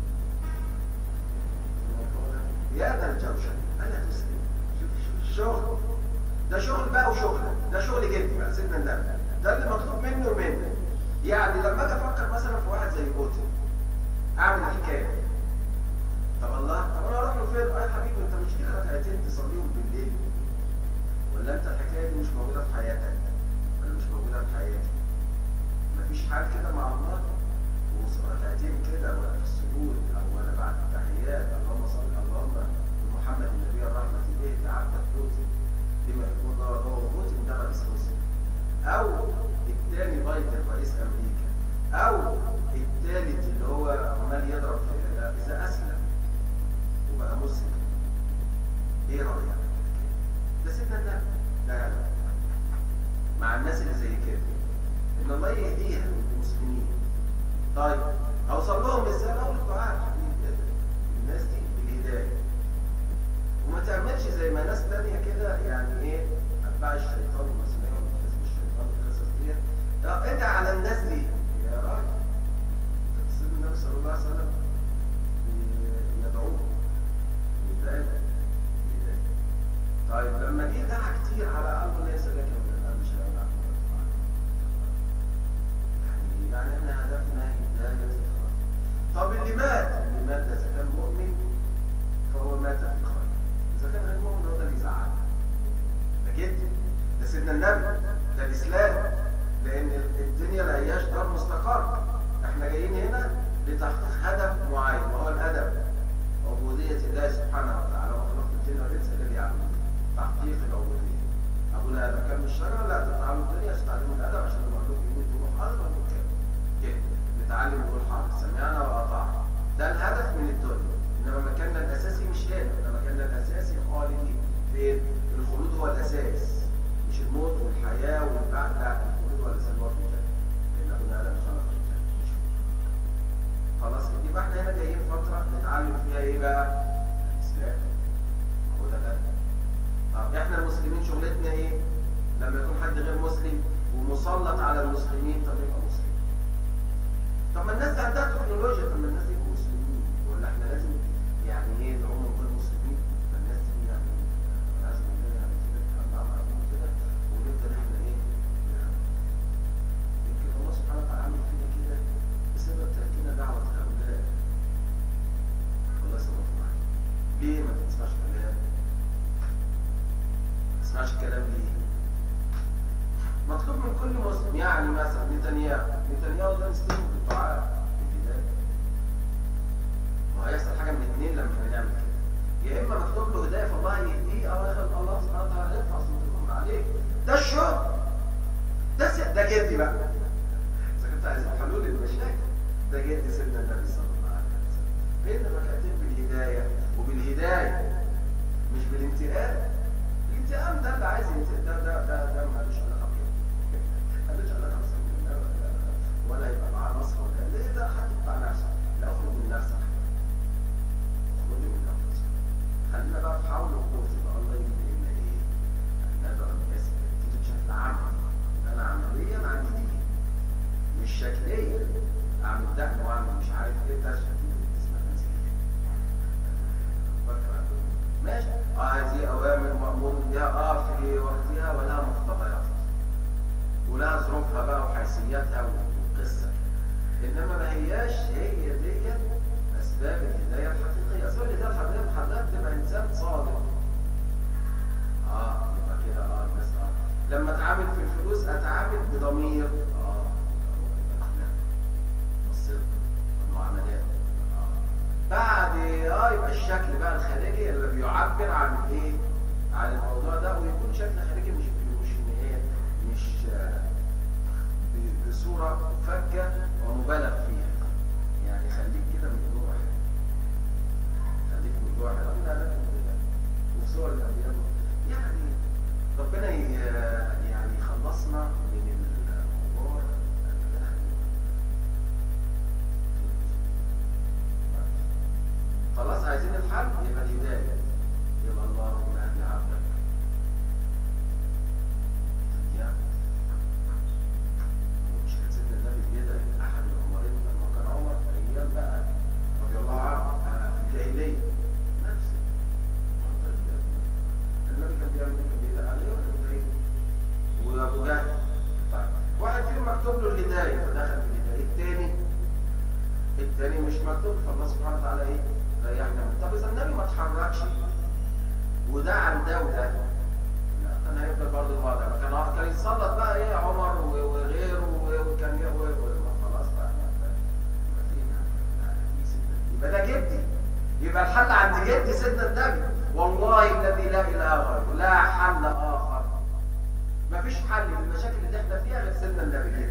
يا ذا الجوشن انا تسلم شوف شوف الشغل ده شغل بقى وشغل ده شغل جدي بقى سيدنا النبي ده اللي مطلوب مني ومنك يعني لما اجي افكر مثلا في واحد زي بوتين اعمل حكايه طب الله طب انا اروح له فين يا حبيبي انت مش ليك ركعتين تصليهم بالليل ولا انت الحكايه دي مش موجوده في حياتك ولا مش موجوده في حياتي مفيش حال كده مع الله وركعتين كده وانا في السجود او وانا بعد التحيات اللهم صل اللهم محمد النبي الرحمه اليه عبدك بوتين لما يكون الله هو بوتين ده رئيس روسيا او الثاني بايدن رئيس امريكا او الثالث اللي هو عمال يضرب في اذا اسلم وبقى مسلم ايه رايك ده سيدنا النبي لا لا مع الناس اللي زي كده ان الله يهديها المسلمين طيب اوصل لهم ازاي اقول الدعاء الناس دي بالهدايه وما تعملش زي ما ناس تانية كده يعني ايه اتباع الشيطان المسلمين حزب الشيطان القصص ديت طب ادعي على الناس دي يا راجل سيدنا النبي صلى الله عليه وسلم يدعوه يدعي طيب لما جه دعا كتير على قلبه ليس لك من الامر شيء يعني يعني احنا هدفنا هدايه الخير طب اللي مات اللي مات ده اذا كان مؤمن فهو مات في خير اذا كان غير مؤمن هو ده اللي يزعل ده جد ده سيدنا النبي ده الاسلام لان الدنيا لا هياش دار مستقر احنا جايين هنا لتحقيق هدف معين وهو الادب عبوديه الله سبحانه وتعالى وخلقت الجن والانس الا ليعبدون تحقيق العبوديه ابونا ادم كان من الشجره لا تتعلموا الدنيا عشان تعلموا الادب عشان المخلوق يموت ويروح اصلا وكده كده نتعلم ونقول حاضر سمعنا واطعنا ده الهدف من الدنيا انما مكاننا الاساسي مش هنا ده مكاننا الاساسي خالدين فين؟ الخلود هو الاساس مش الموت والحياه والبعد لا الخلود هو الاساس هو في الجنه لان ابونا ادم خلق الجنه مش خلاص كده يبقى احنا هنا جايين فتره نتعلم فيها ايه بقى؟ الاسلام هو ده الادب طب احنا المسلمين شغلتنا ايه؟ لما يكون حد غير مسلم ومسلط على المسلمين طب يبقى مسلم. طب ما الناس دي عندها تكنولوجيا طب ما الناس دي يبقوا مسلمين ولا احنا لازم يعني ايه نعوم نكون مسلمين؟ ما الناس دي يعني لازم يعني كده نتعامل معاهم كده ونفضل احنا ايه؟ يعني يمكن الله سبحانه وتعالى عمل فينا كده بسبب تركنا دعوة هؤلاء. الله يسلمك معاك. ليه ما تسمعش كلام؟ تسمعش الكلام ليه؟ مطلوب من كل مسلم يعني مثلا نتنياهو نتنياهو ده نستلم بالدعاء في البدايه ما هيحصل حاجه من الاثنين لما احنا نعمل كده يا اما مطلوب له هدايه فالله يهديه او يخلق الله سبحانه وتعالى يرفع صوتكم عليه ده الشغل ده س... ده جدي بقى اذا كنت عايز حلول المشاكل ده جدي سيدنا النبي صلى الله عليه وسلم بين ركعتين بالهدايه وبالهدايه مش بالانتقام الانتقام ده اللي عايز ينتقم ده ده ده ده مالوش علاقه بيه مالوش علاقه بيه ولا يبقى معاه نصر ولا ليه ده حد بتاع نفسه لا اخرج من نفسك اخرج من نفسك خلينا بقى في حول وقوه يبقى الله يجيب لنا ايه؟ ندعو الناس تيجي بشكل عملي انا عمليا عندي دي مش شكليا اعمل دقن واعمل مش عارف ايه ده شكلي اسمها مسيحيه ماشي اه هذه اوامر مامور بها اه في وقتها ولها مقتضيات ولها ظروفها بقى وحيثياتها والقصه انما ما هياش هي دي اسباب الهدايه الحقيقيه اسباب الهدايه الحقيقيه حضرتك تبقى انسان صادق اه يبقى كده اه الناس اه لما اتعامل في الفلوس اتعامل بضمير اه والصدق والمعاملات بعد اه يبقى الشكل بقى الخارجي اللي بيعبر عن ايه عن الموضوع ده ويكون شكل خارجي مش مش ان ايه مش آه سيدنا النبي والله الذي لا اله غيره لا حل اخر مفيش حل للمشاكل اللي احنا فيها غير سيدنا النبي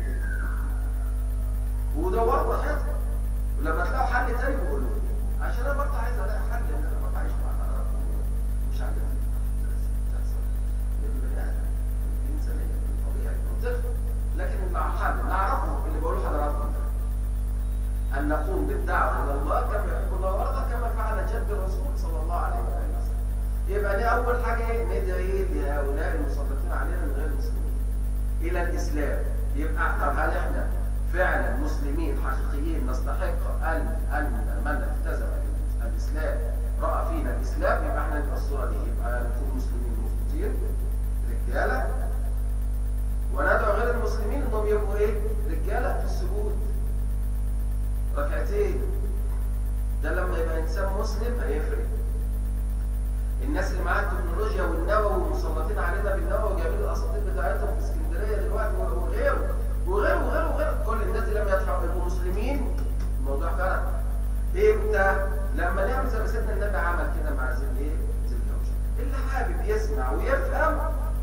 ودوروا براحتكم ولما تلاقوا حل تاني بقولوا لي. عشان انا برضه عايز الاقي حل ان انا برضه عايش مع حضراتكم مش عارف تحصل للبني ادم الانسانيه الطبيعي منطقي لكن مع حل نعرفه اللي بقوله لحضراتكم ده. ان نقوم بالدعوه الى الله كما يحب الله ويرضى كما فعل جد الرسول صلى الله عليه واله وسلم يبقى دي اول حاجه ايه ندعي لهؤلاء المسلطين علينا من غير المسلمين الى الاسلام يبقى طب هل احنا فعلا مسلمين حقيقيين نستحق ان ان من التزم الاسلام راى فينا الاسلام يبقى احنا نبقى الصوره دي يبقى نكون مسلمين مخلصين رجاله وندعو غير المسلمين انهم يبقوا ايه رجاله في السجود ركعتين ده لما يبقى انسان مسلم هيفرق الناس اللي معاها التكنولوجيا والنووي ومسلطين علينا بالنووي وجايبين الاساطير بتاعتهم في اسكندريه دلوقتي وغيره وغيره وغيره وغيره كل الناس دي لما يدفعوا يبقوا مسلمين الموضوع فرق امتى؟ لما نعمل زي ما سيدنا النبي عمل كده مع ذي الايه؟ ذي الجوشه اللي حابب يسمع ويفهم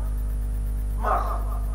مرحبا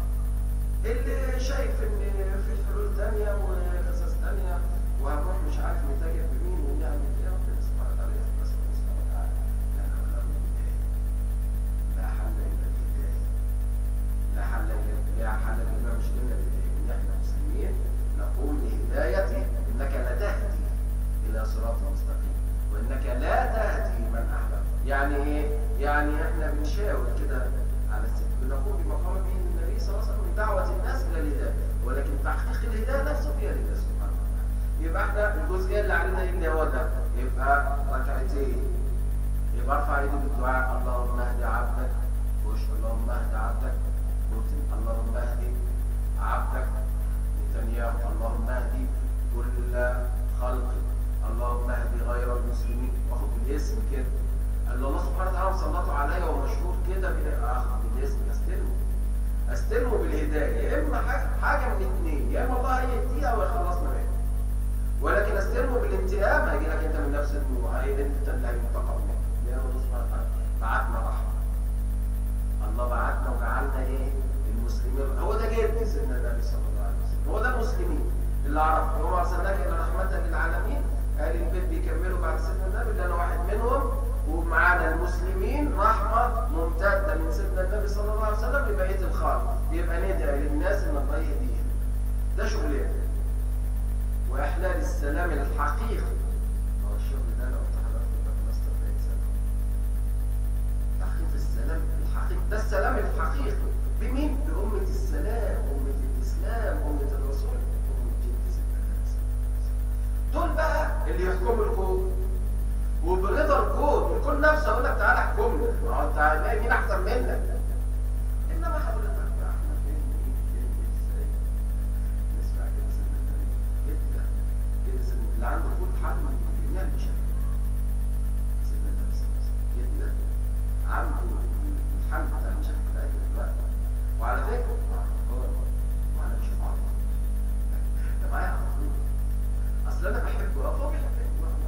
اللي شايف ان في حلول ثانيه وقصص ثانيه وهنروح مش عارف نتاجر بمين ونعمل ايه ربنا سبحانه وتعالى بس سبحانه وتعالى لا حول ولا قوه لا حل الا بالله لا حل الا لا حل الا مش الا بالله ان احنا مسلمين نقوم بهدايته انك لا تهدي الى صراط مستقيم وانك لا تهدي من احببت يعني ايه؟ يعني احنا بنشاور كده على الست بنقوم بمقام به النبي صلى الله عليه وسلم دعوه الناس الى الهدايه ولكن تحقيق الهدايه نفسه بيد الله سبحانه وتعالى يبقى احنا الجزئيه اللي علينا ايه اللي هو ده يبقى ركعتين يبقى ارفع ايدي بالدعاء اللهم اهد عبدك وش اللهم اهد عبدك بوتين اللهم اهد عبدك نتنياهو اللهم اهد كل خلقك اللهم اهد غير المسلمين واخد بالاسم كده قال له الله سبحانه وتعالى سلطه عليا ومشهور كده اخد بالاسم استلمه استلمه بالهدايه يا اما حاجه حاجه من اثنين يا اما الله هيهديه او يخلصنا منه ولكن استلمه بالانتقام هيجي لك انت من نفس النوع هي انت اللي هينتقم منك لان الله سبحانه وتعالى بعتنا رحمه الله بعتنا وجعلنا ايه المسلمين هو ده جد سيدنا النبي صلى الله عليه وسلم هو ده المسلمين اللي عرف وما ارسلناك الا رحمه للعالمين اهل البيت بيكملوا بعد سيدنا النبي اللي انا واحد منهم ومعانا المسلمين رحمه ممتده من سيدنا النبي صلى الله عليه وسلم لبقيه الخلق يبقى ندعي للناس ان الله يهديهم ده شغلنا واحلال السلام الحقيقي هو الشغل ده لو تحضرت في ماستر بقيت سنه تحقيق السلام الحقيقي ده السلام الحقيقي بمين؟ بأمة السلام أمة الإسلام أمة الرسول أمة جد سيدنا النبي صلى الله عليه وسلم دول بقى اللي يحكموا الكون وبرضا الكون الكون نفسه يقول لك تعالى احكمنا ما هو انت هتلاقي مين احسن منك انما حضرتك بقى احنا فين مين فين ازاي نسمع كده سيدنا النبي كده كده سيدنا اللي عنده كل حل من جميع المشاكل سيدنا النبي صلى الله عليه وسلم كده عنده الحل بتاع المشاكل بتاعتنا دلوقتي وعلى فكره هو وانا مش بعرف ده معايا على طول اصل انا بحبه هو بيحبني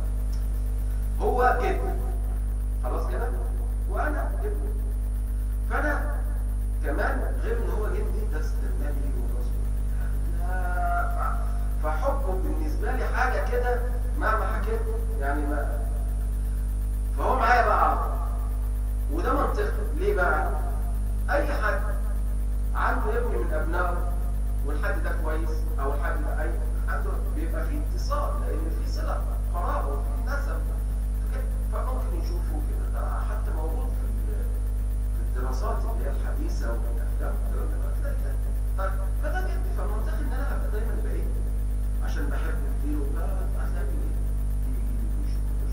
هو جد خلاص كده وانا ابنه فانا كمان غير ان هو جدي ده النبي والرسول لا فحبه بالنسبه لي حاجه كده مهما حكيت يعني ما فهو معايا بقى وده منطقي ليه بقى اي حد عنده ابن من ابنائه والحد ده كويس او الحد ده اي حد بيبقى فيه اتصال لان في صله قرابه وفي نسب فممكن يشوفوا كده ده حتى موجود في في الدراسات اللي هي الحديثه والافلام طيب فده جد فمنطقي ان انا ابقى دايما بعيد عشان بحب كتير وده هتلاقي يجي ويشوف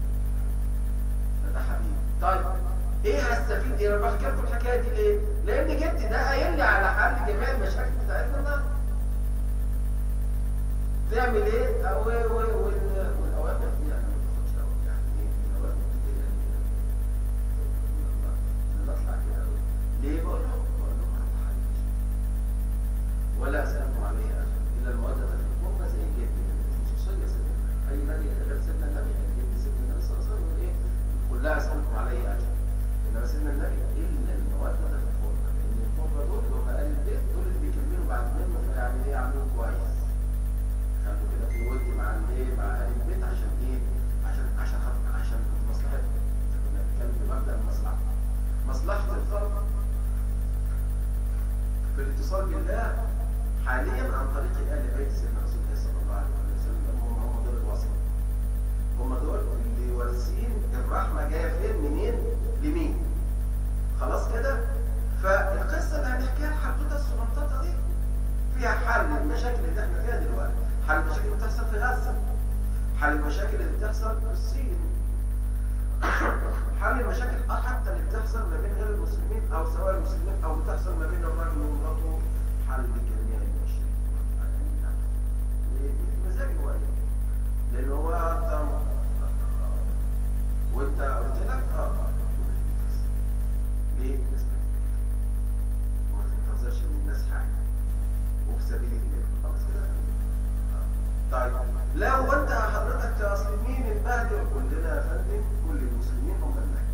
ده حبيبي طيب ايه هستفيد ايه انا بحكي لكم الحكايه دي ليه؟ لان جدي ده قايل لي على حل جميع المشاكل بتاعتنا النهارده تعمل ايه؟ او والاوامر دي انا ما باخدش اوامر يعني ايه؟ الاوامر دي يعني بطلع كده ليه بقول لهم؟ بقول لهم انا حبيبي ولا اسالكم عليه اجر الا الموده في القربى زي جدي خصوصيه سيدنا اي نبي غير سيدنا النبي جدي سيدنا النبي صلى الله عليه وسلم ايه؟ الاتصال بالله حاليا عن طريق آل بيت سيدنا رسول الله صلى الله عليه وسلم هم هم دول الوصل هم دول اللي وارثين الرحمة جاية فين منين لمين خلاص كده فالقصة اللي هنحكيها الحدوتة الصغنططة دي فيها حل المشاكل اللي احنا فيها دلوقتي حل المشاكل اللي بتحصل في غزة حل المشاكل اللي بتحصل في الصين حل المشاكل حتى اللي بتحصل ما بين غير المسلمين او سواء المسلمين او بتحصل ما بين الراجل ومراته حل جميع المشاكل مزاج هو لان هو وانت قلت لك اه ليه؟ وما تنتظرش من الناس حاجه وفي سبيل الله خلاص كده طيب لو انت حضرتك اصل مين المهدي كلنا يا فندم كل المسلمين هم المهدي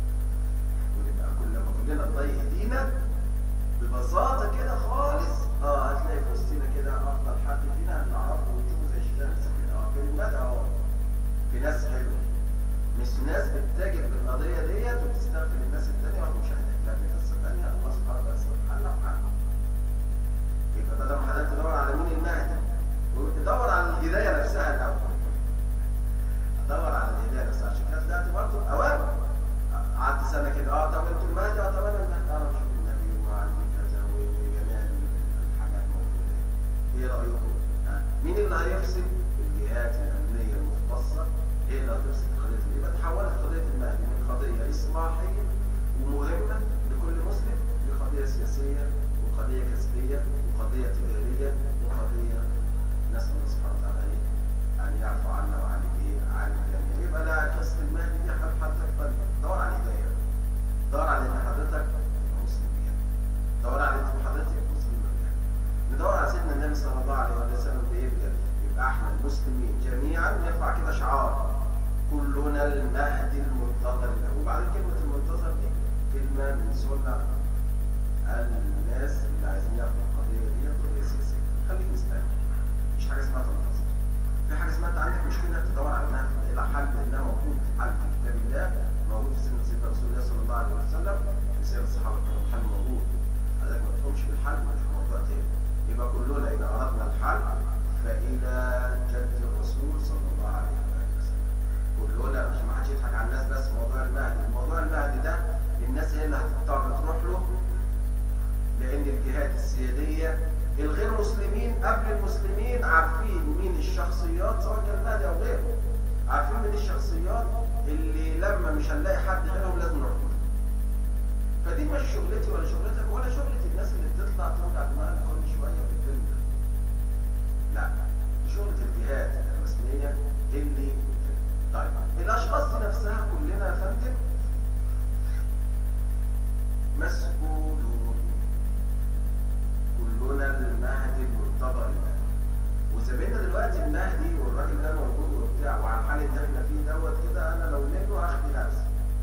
ونبقى كل ما كلنا نضيق ايدينا ببساطه كده خالص اه هتلاقي في وسطنا كده افضل حد فينا هنعرفه ونشوفه زي الشمس كده اه في المدى اه في ناس حلوه مش ناس بتتاجر بالقضيه ديت وتستغفل الناس الثانيه ومش هتهتم قصه ثانيه الله سبحانه وتعالى سبحانه وتعالى يبقى بدل ما حضرتك تدور على مين المهدي ودور على الهدايه نفسها الاول دور على الهدايه نفسها عشان كده طلعت برضه اوامر قعدت سنه كده اه طب انتوا المهدي اه طب انا المهدي انا مش النبي وعندي كذا وجميع الحاجات موجوده ايه رايكم؟ ها؟ مين اللي هيفصل؟ الجهات الامنيه المختصه هي اللي هتفصل قضيه يبقى تحولت قضيه المهدي من قضيه اصلاحيه ومهمه لكل مسلم لقضيه سياسيه وقضيه كسبيه وقضيه تجاريه وقضيه نسال الله سبحانه وتعالى ايه ان يعفو عنا وعن ايه عن الجميع يبقى لا قصه المهدي دي حضرتك دور على الهدايه دور على ان حضرتك مسلم بيها دور على ان حضرتك مسلم بيها ندور على سيدنا النبي صلى الله عليه وسلم بايه بجد يبقى احنا المسلمين جميعا نرفع كده شعار كلنا المهدي المنتظر له وبعدين كلمه المنتظر دي كلمه من سنه الناس اللي عايزين ياخدوا القضيه دي قضيه سياسيه خليك مستني مفيش حاجه اسمها تنتظر في حاجه اسمها انت عندك مشكله تدور على انها الى حل لانها موجود حل في كتاب الله موجود في سنه سيدنا رسول الله صلى الله عليه وسلم في سير الصحابه كان الحل موجود حضرتك ما تقومش بالحل مش موضوع تاني يبقى كلنا اذا اردنا الحل فالى جد الرسول صلى الله عليه وسلم كلنا مش ما حدش يضحك على الناس بس موضوع المهدي الموضوع المهدي ده الناس هي اللي هتضطر تروح له لان الجهات السياديه الغير مسلمين قبل المسلمين عارفين مين الشخصيات سواء كان مهدي او غيره عارفين مين الشخصيات اللي لما مش هنلاقي حد غيرهم لازم نروح فدي مش شغلتي ولا شغلتك ولا شغلة الناس اللي بتطلع توجع دماغها كل شويه في الفيلم لا دي شغلة الجهات الرسمية اللي طيب الاشخاص دي نفسها كلنا يا فندم مسؤولون كلنا المهدي المنتظر المهدي وزميلنا دلوقتي المهدي والراجل ده موجود وبتاع وعلى الحال اللي احنا فيه دوت كده انا لو منه هاخد نفسي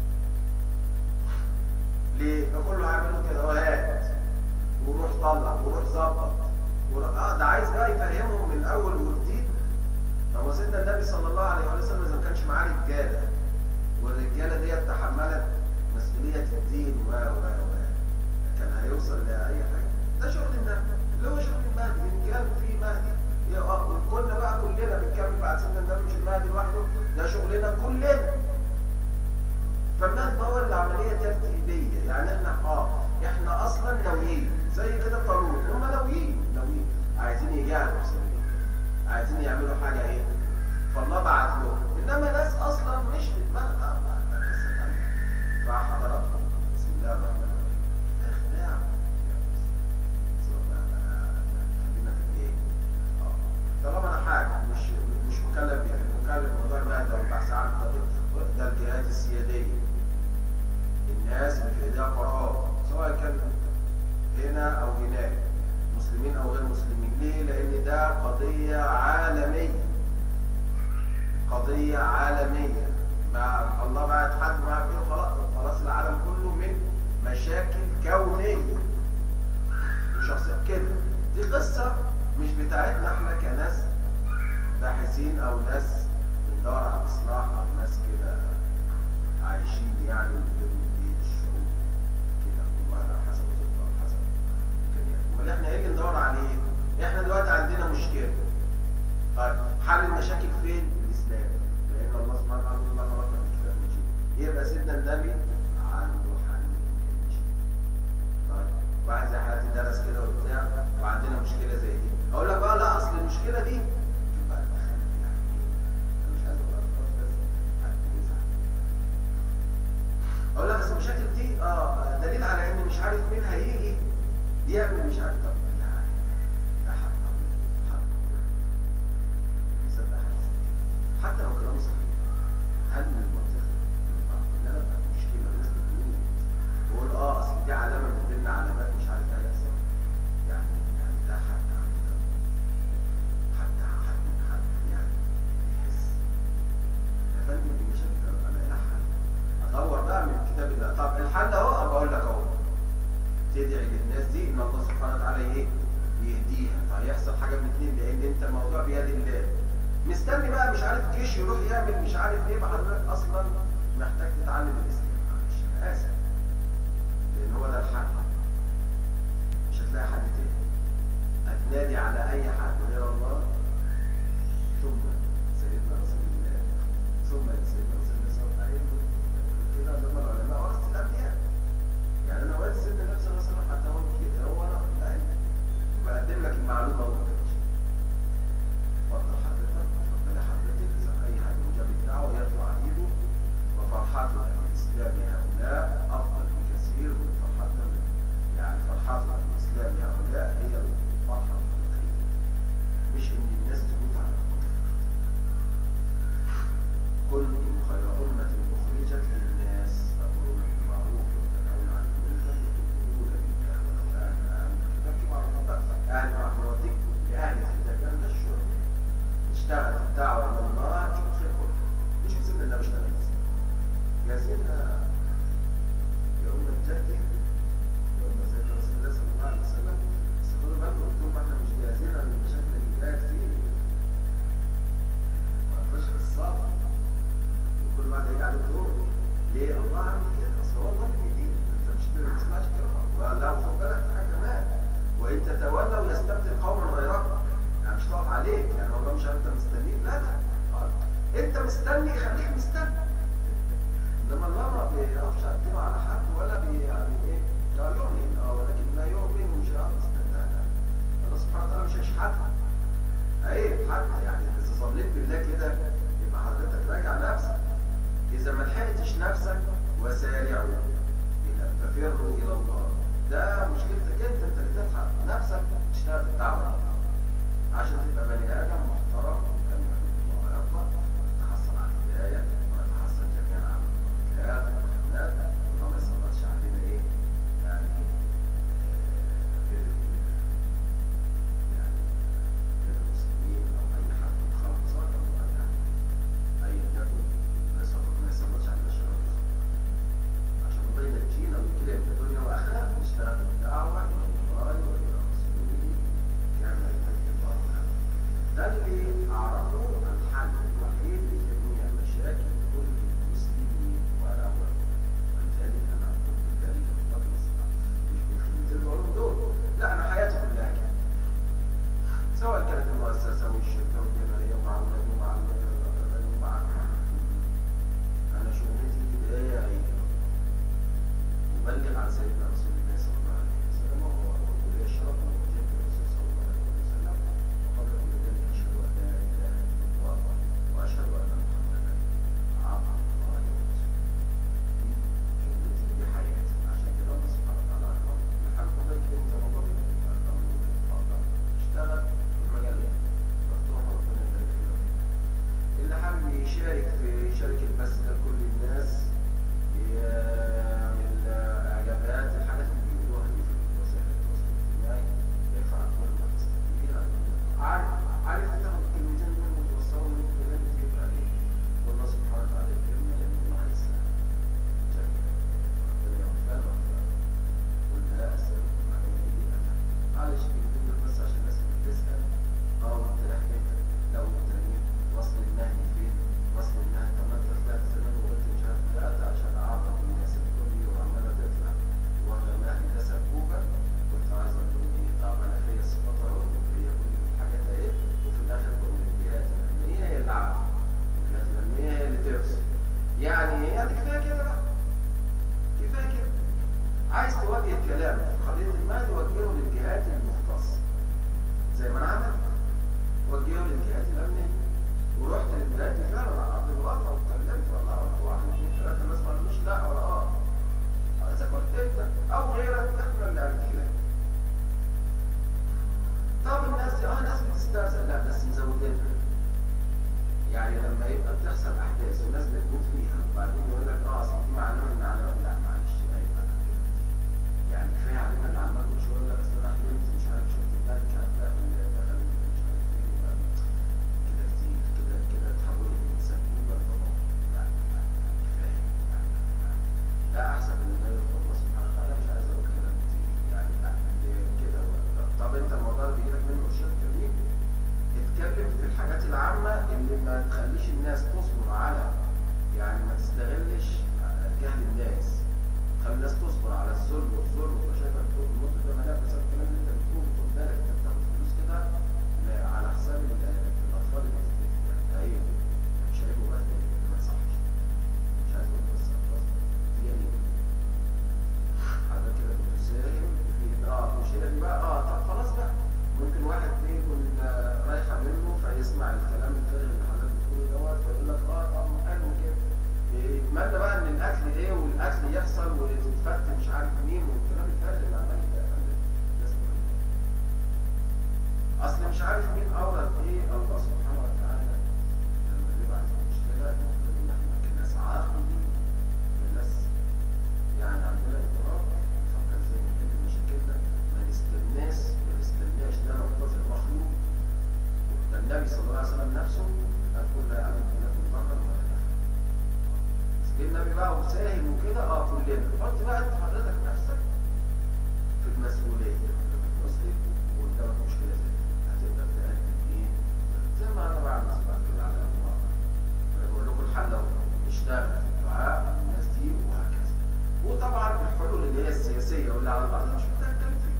ليه؟ فكله هيعملوا كده هو هات وروح طلع وروح ظبط وروح- اه ده عايز بقى يفهمهم من اول وجديد هو سيدنا النبي صلى الله عليه وسلم اذا ما كانش معاه رجاله والرجاله ديت تحملت مسؤوليه الدين و و و كان هيوصل لاي حاجه ده شغل النبي اللي هو شغل المهدي ان كان في مهدي يا اه وكنا بقى كلنا بنكمل بعد سيدنا النبي مش المهدي لوحده ده شغلنا كلنا فالمهدي هو العمليه ترتيبيه يعني احنا اه احنا اصلا ناويين زي كده قانون هم ناويين ناويين عايزين يجاهدوا في سبيل الله. عايزين يعملوا حاجه ايه فالله بعت لهم انما ناس اصلا مش في دماغها فحضراتكم بسم الله الرحمن الرحيم اخداع خلينا في الايه اه طالما انا حاجه مش مش مكلف بيها مكلف بموضوع الماده والبحث عن التطبيق ده الجهات السياديه الناس اللي في ايديها قرار سواء كان هنا او هناك مسلمين او غير مسلمين ليه لان ده قضيه عالميه قضيه عالميه مع الله بعد حد ما فيه خلاص خلاص العالم كله من مشاكل كونيه شخصيات كده دي قصه مش بتاعتنا احنا كناس باحثين او ناس بندور على الاصلاح او ناس كده عايشين يعني من ضمن بيت الشعوب كده كل واحد على حسب ظروفه على حسب امكانياته امال احنا يعمل مش عارف طب ده ده حق حق يصدق حديث حتى لو كلامه صحيح هل من المنطق ان انا ابقى مشكله الناس بتقول بقول اه اصل دي علامه من ضمن علامات مش عارف ايه هيحصل يعني يعني ده حتى عند حتى حد حد يعني يحس يا فندم دي مش هتبقى انا لها حل ادور بقى من الكتاب ده طب الحل اهو أنا بقول لك اهو تدعي للناس دي ان الله سبحانه وتعالى ايه يهديها فهيحصل حاجه من اتنين لان انت الموضوع بيد الله مستني بقى مش عارف جيش يروح يعمل مش عارف ايه حضرتك اصلا محتاج تتعلم الاسلام معلش انا اسف لان هو ده الحل مش هتلاقي حد تاني هتنادي على اي حد غير الله ثم سيدنا رسول الله ثم سيدنا رسول الله صلى الله عليه وسلم كده لما العلماء ورث الانبياء يعني انا وارث سيدنا النبي صلى الله عليه وسلم حتى هو كده هو انا لا بقدم لك المعلومه وما اتفضل حضرتك ربنا حضرتك اذا اي حد مجاب الدعوه يرفع ايده وفرحتنا بالاسلام هؤلاء افضل بكثير من فرحتنا يعني فرحتنا بالاسلام هؤلاء هي الفرحه الحقيقيه مش ان الناس تموت على الكفر كنتم خير امه اخرجت للناس تامرون بالمعروف وتنهون عن المنكر وتؤمنون بالله ولو كان اهل الكتاب كما رحمتك اهل رحمتك لاهل الكتاب كان ده الشغل اشتغل في الدعوه الى الله هتشوف خير كله مش بسن الله مش تمام يا سيدنا يا ام الجد يا ام سيدنا رسول الله صلى الله عليه وسلم بس خدوا بالكم انتم احنا مش جاهزين للمشاكل اللي جايه كتير ما فيش الصبر وكل واحد هيجي عليه دور ليه الله عامل كده اصل هو الله بايديه انت مش ما تسمعش كلامه ولا خد بالك في حاجه كمان وان تتولوا يستبدل قوما غيركم يعني مش تقف عليك يعني والله مش انت مستنيك لا لا انت مستني خليك مستني انما الله ما بيقفش عندنا على حد ولا بي يعني ايه لا يؤمن اه ولكن لا يؤمن ومش هيعرف يستنى الله سبحانه وتعالى مش هيشحتها عيب حتى يعني اذا صليت بالله كده يبقى حضرتك راجع نفسك اذا ما لحقتش نفسك وسارعوا الى ففروا الى الله ده مشكلتك انت انت اللي تلحق نفسك تشتغل في الدعوه عشان تبقى بني ادم محترم كان الله يرضى تحصل على الهدايه ونتحصل جميعا على البركات والرحمات والله ما يسلطش علينا ايه يعني آه، يعني غير المسلمين او اي حد خلق صالح او يعني ايا يكن ما يسلط- ما يسلطش علينا الشر عشان الله ينجينا ويكرم في الدنيا واخره نشتغل في الدعوه الى الله والى رسوله كما يحب الله ده اللي يتمنى بقى ان الاكل ايه والاكل يحصل وتتفت مش عارف مين والكلام الفارغ اللي عمال يتقال الناس اصل مش عارف مين اورد ايه الله سبحانه وتعالى لما بيبعت المشكله المفروض ان احنا كناس عاقلين كناس يعني عندنا اضطراب نفكر ازاي نحل مشاكلنا ما نستناش ما نستناش ده ننتظر مخلوق ده النبي صلى الله عليه وسلم نفسه قال كل لا يعلم كلكم فقط ولا النبي بقى وساهم وكده اه كلنا حط بقى انت حضرتك نفسك في المسؤوليه حضرتك مسلم وقدامك مشكله زي دي هتبدا تقدم ايه زي ما انا بعمل بعد كده على الامر انا بقول لكم الحل اهو نشتغل في الدعاء على الناس دي وهكذا وطبعا الحلول اللي هي السياسيه واللي على الارض مش محتاج اتكلم فيها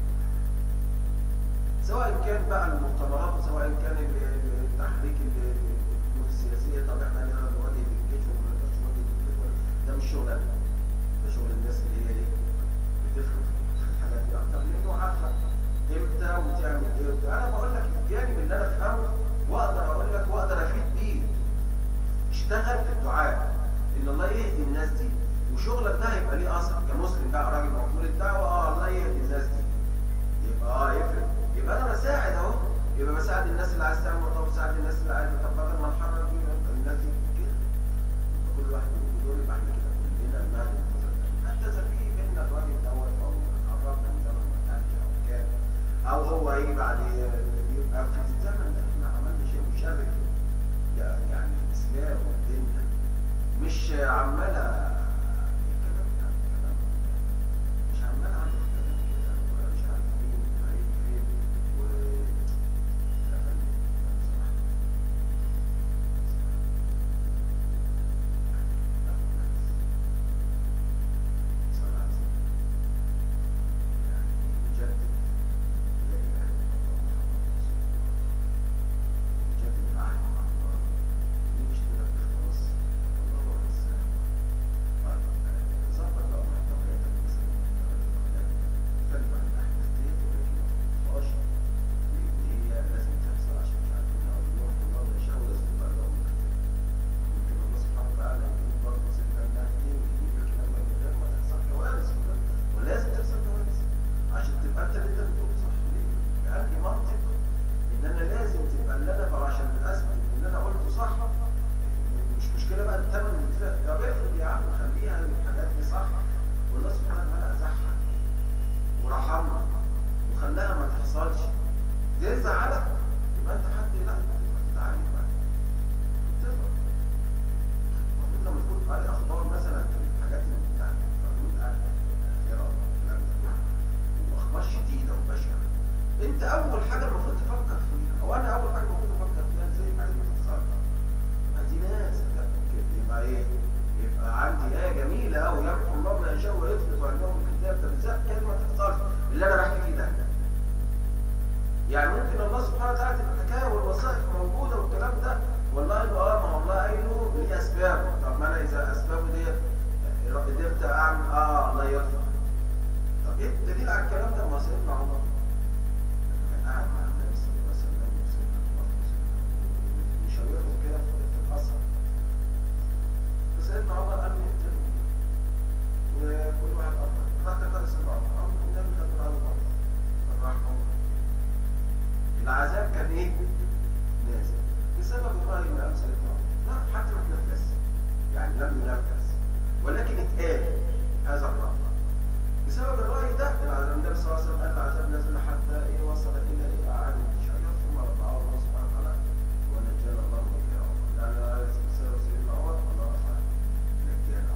سواء كان بقى المؤتمرات وسواء كان التحريك الامور السياسيه طب احنا نقدر نواجه الجيش وما نقدرش نواجه الجيش ده مش شغلنا ده شغل الناس اللي هي ايه بتفهم في الحاجات دي اكتر لانه عارفه امتى وتعمل ايه وبتاع انا بقول لك الجانب اللي انا افهمه واقدر اقول لك واقدر افيد بيه اشتغل في الدعاء ان الله يهدي الناس دي وشغلك ده هيبقى ليه اثر كمسلم بقى راجل مقبول الدعوه اه الله يهدي الناس دي يبقى اه يفرق يبقى انا بساعد اهو يبقى بساعد الناس اللي عايز تعمل مرضى وبساعد الناس اللي عايز طب بدل ما نحرر الناس دي كده كل واحد يقول دول يبقى احنا كده كلنا المال حتى اذا في بينا الراجل دوت او قربنا من زمن ما كانش او كان او هو هيجي بعد يبقى في الزمن ده احنا عملنا شيء مشرف يعني الاسلام والدنيا مش عماله الكلام ده الكلام مش عماله عن الكلام كده ولا مش عارف مين هيجي فين و ولازم تحصل كوارث عشان تبقى انت اللي انت بتقول صح ليه؟ عندي منطق ان انا لازم تبقى اللي انا بقى عشان اثبت ان انا قلته صح مش مشكله بقى الثمن اللي طلع طب افرض يا عم خليها الحاجات دي صح والله سبحانه وتعالى ازحها ورحمها وخلاها ما تحصلش دي زعلك يبقى انت حد لا تتعالج بقى تفرق المفروض لما تكون قارئ اخبار مثلا في الحاجات اللي بتاعت القانون الاخيره والكلام ده واخبار شديده وبشعه انت اول حاجه المفروض تفكر فيها او انا اول حاجه المفروض افكر فيها ازاي الحاجه دي تحصل ما دي ناس يبقى ايه يبقى عندي ايه جميله قوي يمحو الله ما يشاء ويثبت وعندهم الكتاب ده بالذات كلمه تحصل اللي انا بحكي فيه ده يعني ممكن الله سبحانه وتعالى تبقى الحكايه والوثائق موجوده والكلام ده والله انه اه ما هو الله قايله ليه اسباب طب ما انا اذا اسبابه ديت قدرت اعمل اه الله يرضى طب ايه الدليل على الكلام ده ما سيدنا عمر كان قاعد مع النبي صلى الله عليه وسلم وسيدنا عمر يشاورهم كده في القصر فسيدنا عمر قال له اقتلوا وكل واحد أمر راح تقال سيدنا عمر عمر النبي خد له عمر راح عمر العذاب كان ايه؟ نازل بسبب الرأي اللي قال سيدنا عمر لا حتى ما تنفذ يعني لم ينفذ ولكن اتقال هذا الرأي بسبب الرأي ده النبي صلى الله عليه وسلم قال العذاب نزل حتى ايه وصل الى ايه اعاد الشجر ثم رفعه الله سبحانه وتعالى ونجانا الله من عمر لان بسبب سيدنا عمر الله رفع نجانا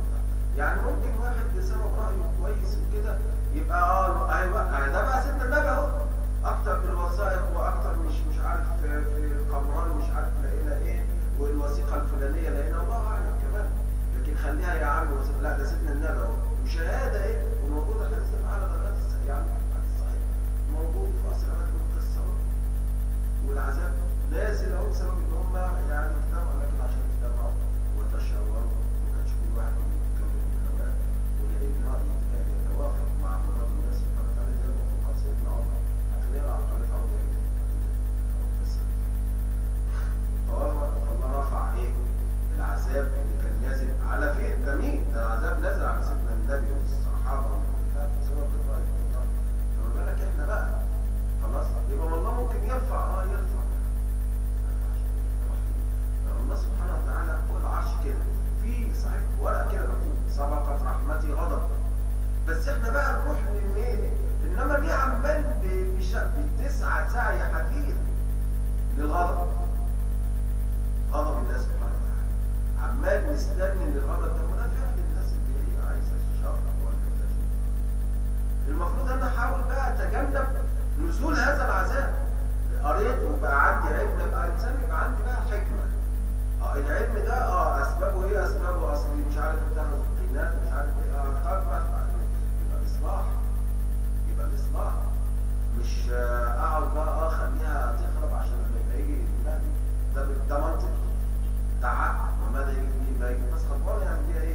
بتشا- بتسعى سعي حثيث للغضب غضب الله سبحانه وتعالى عمال مستني ان الغضب ده وده فعل الناس اللي هي عايزه تشرب ولا كذا المفروض ان احاول بقى اتجنب نزول هذا العذاب قريت وبقى عندي علم يبقى انسان يبقى عندي بقى حكمه اه العلم ده اه اسبابه ايه اسبابه اصلي مش عارف ده قينات مش عارف ايه اه طب بقى يبقى الاصلاح يبقى الاصلاح مش آه، اقعد بقى اه خليها تخرب عشان لما يبقى يجي لا ده ده منطق ده عقل وماذا يجي ما يجي بس خربان يعني بيها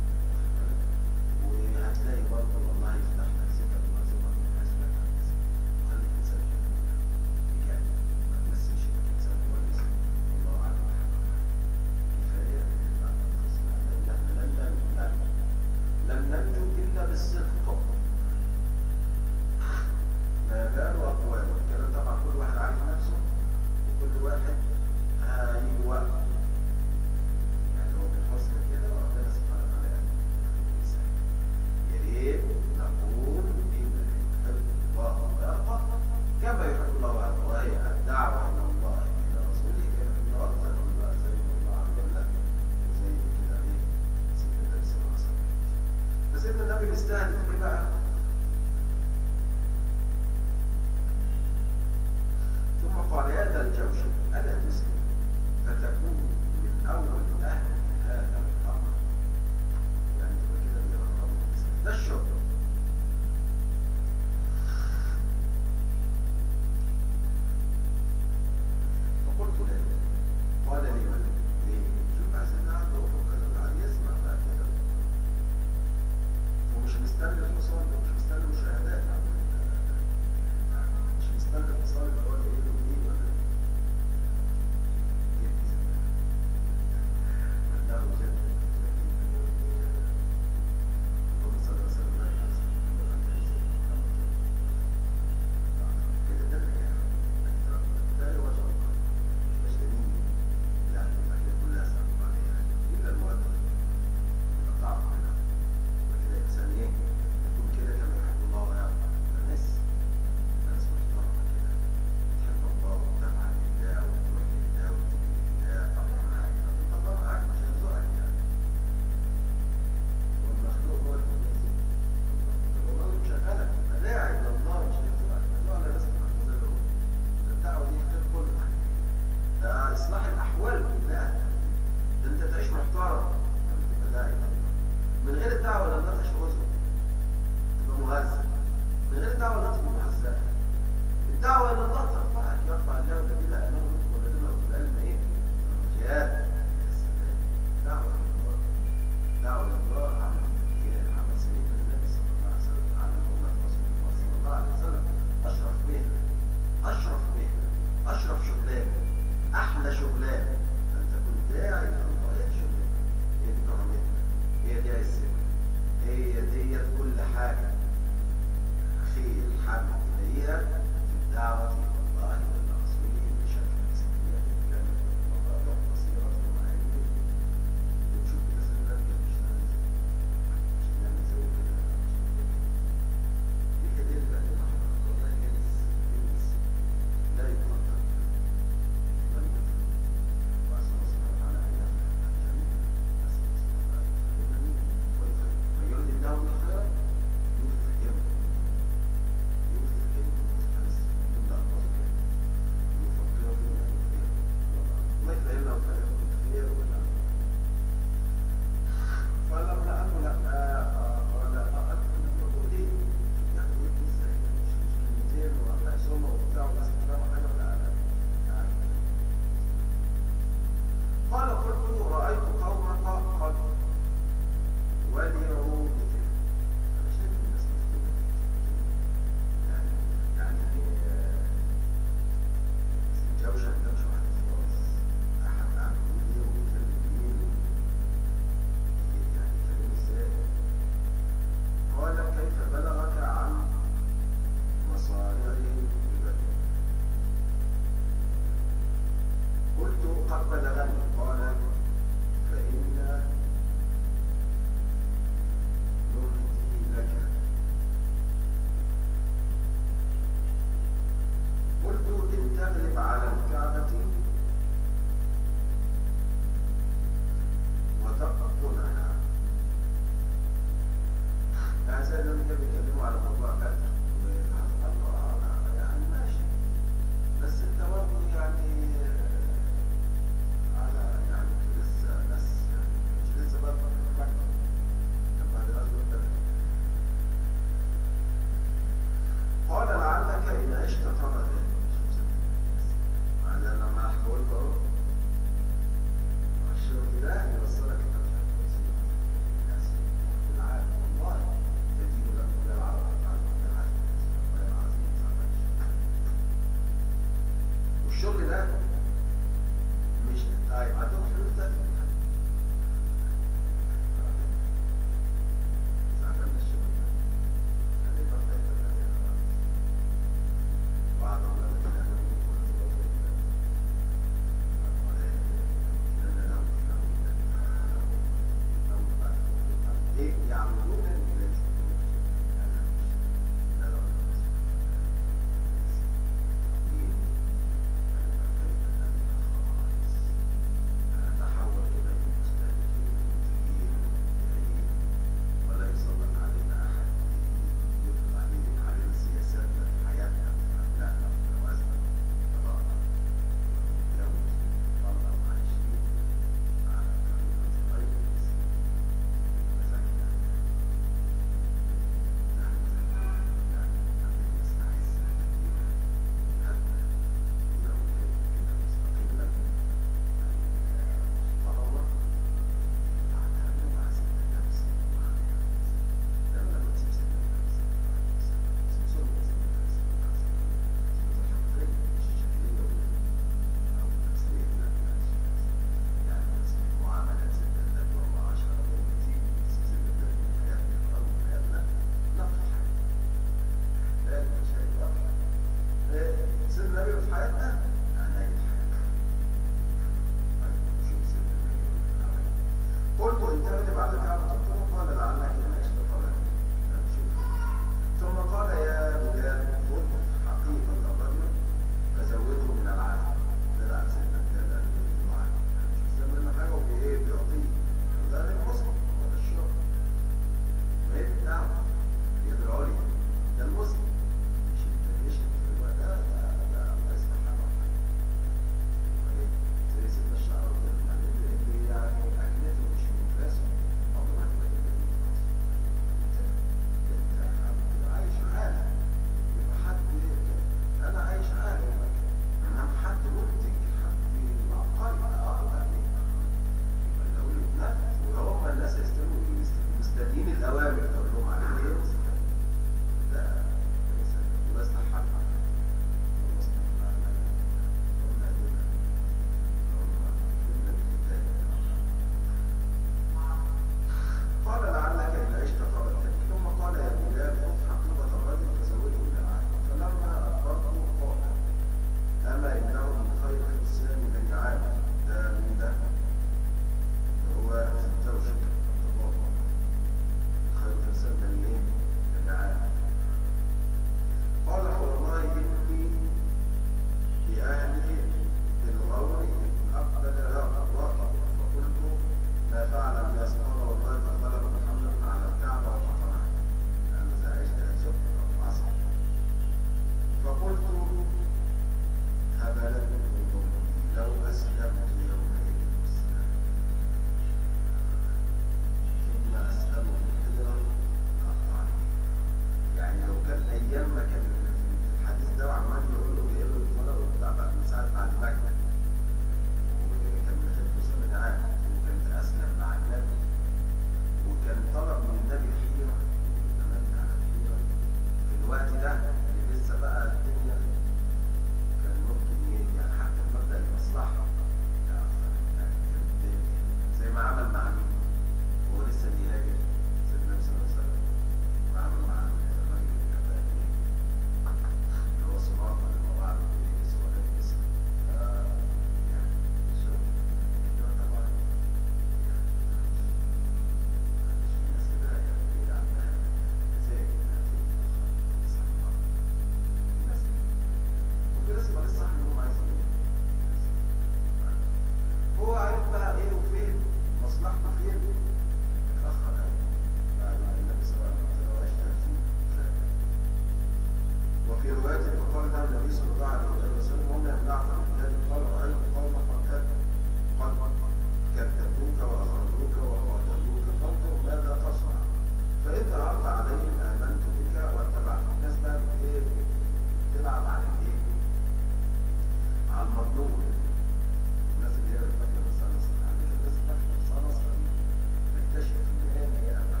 هو عارف بقى ايه وفين مصلحته فين اتاخر قوي بعد ما النبي صلى الله عليه وسلم اشتغل فيه وفي رواية فقال له النبي صلى الله عليه وسلم هم يمنعهم من ذلك قال رأيت قوما قد قد كذبوك وأخرجوك وقاتلوك فانظر ماذا تصنع فإن عرض عليهم آمنت بك واتبعت الناس بقى إيه تلعب على الإيه؟ على المظلوم الناس اللي هي بتفكر بس أنا أصلا على الناس اللي بتفكر بس أنا أصلا تكتشف إن هي هي أبعد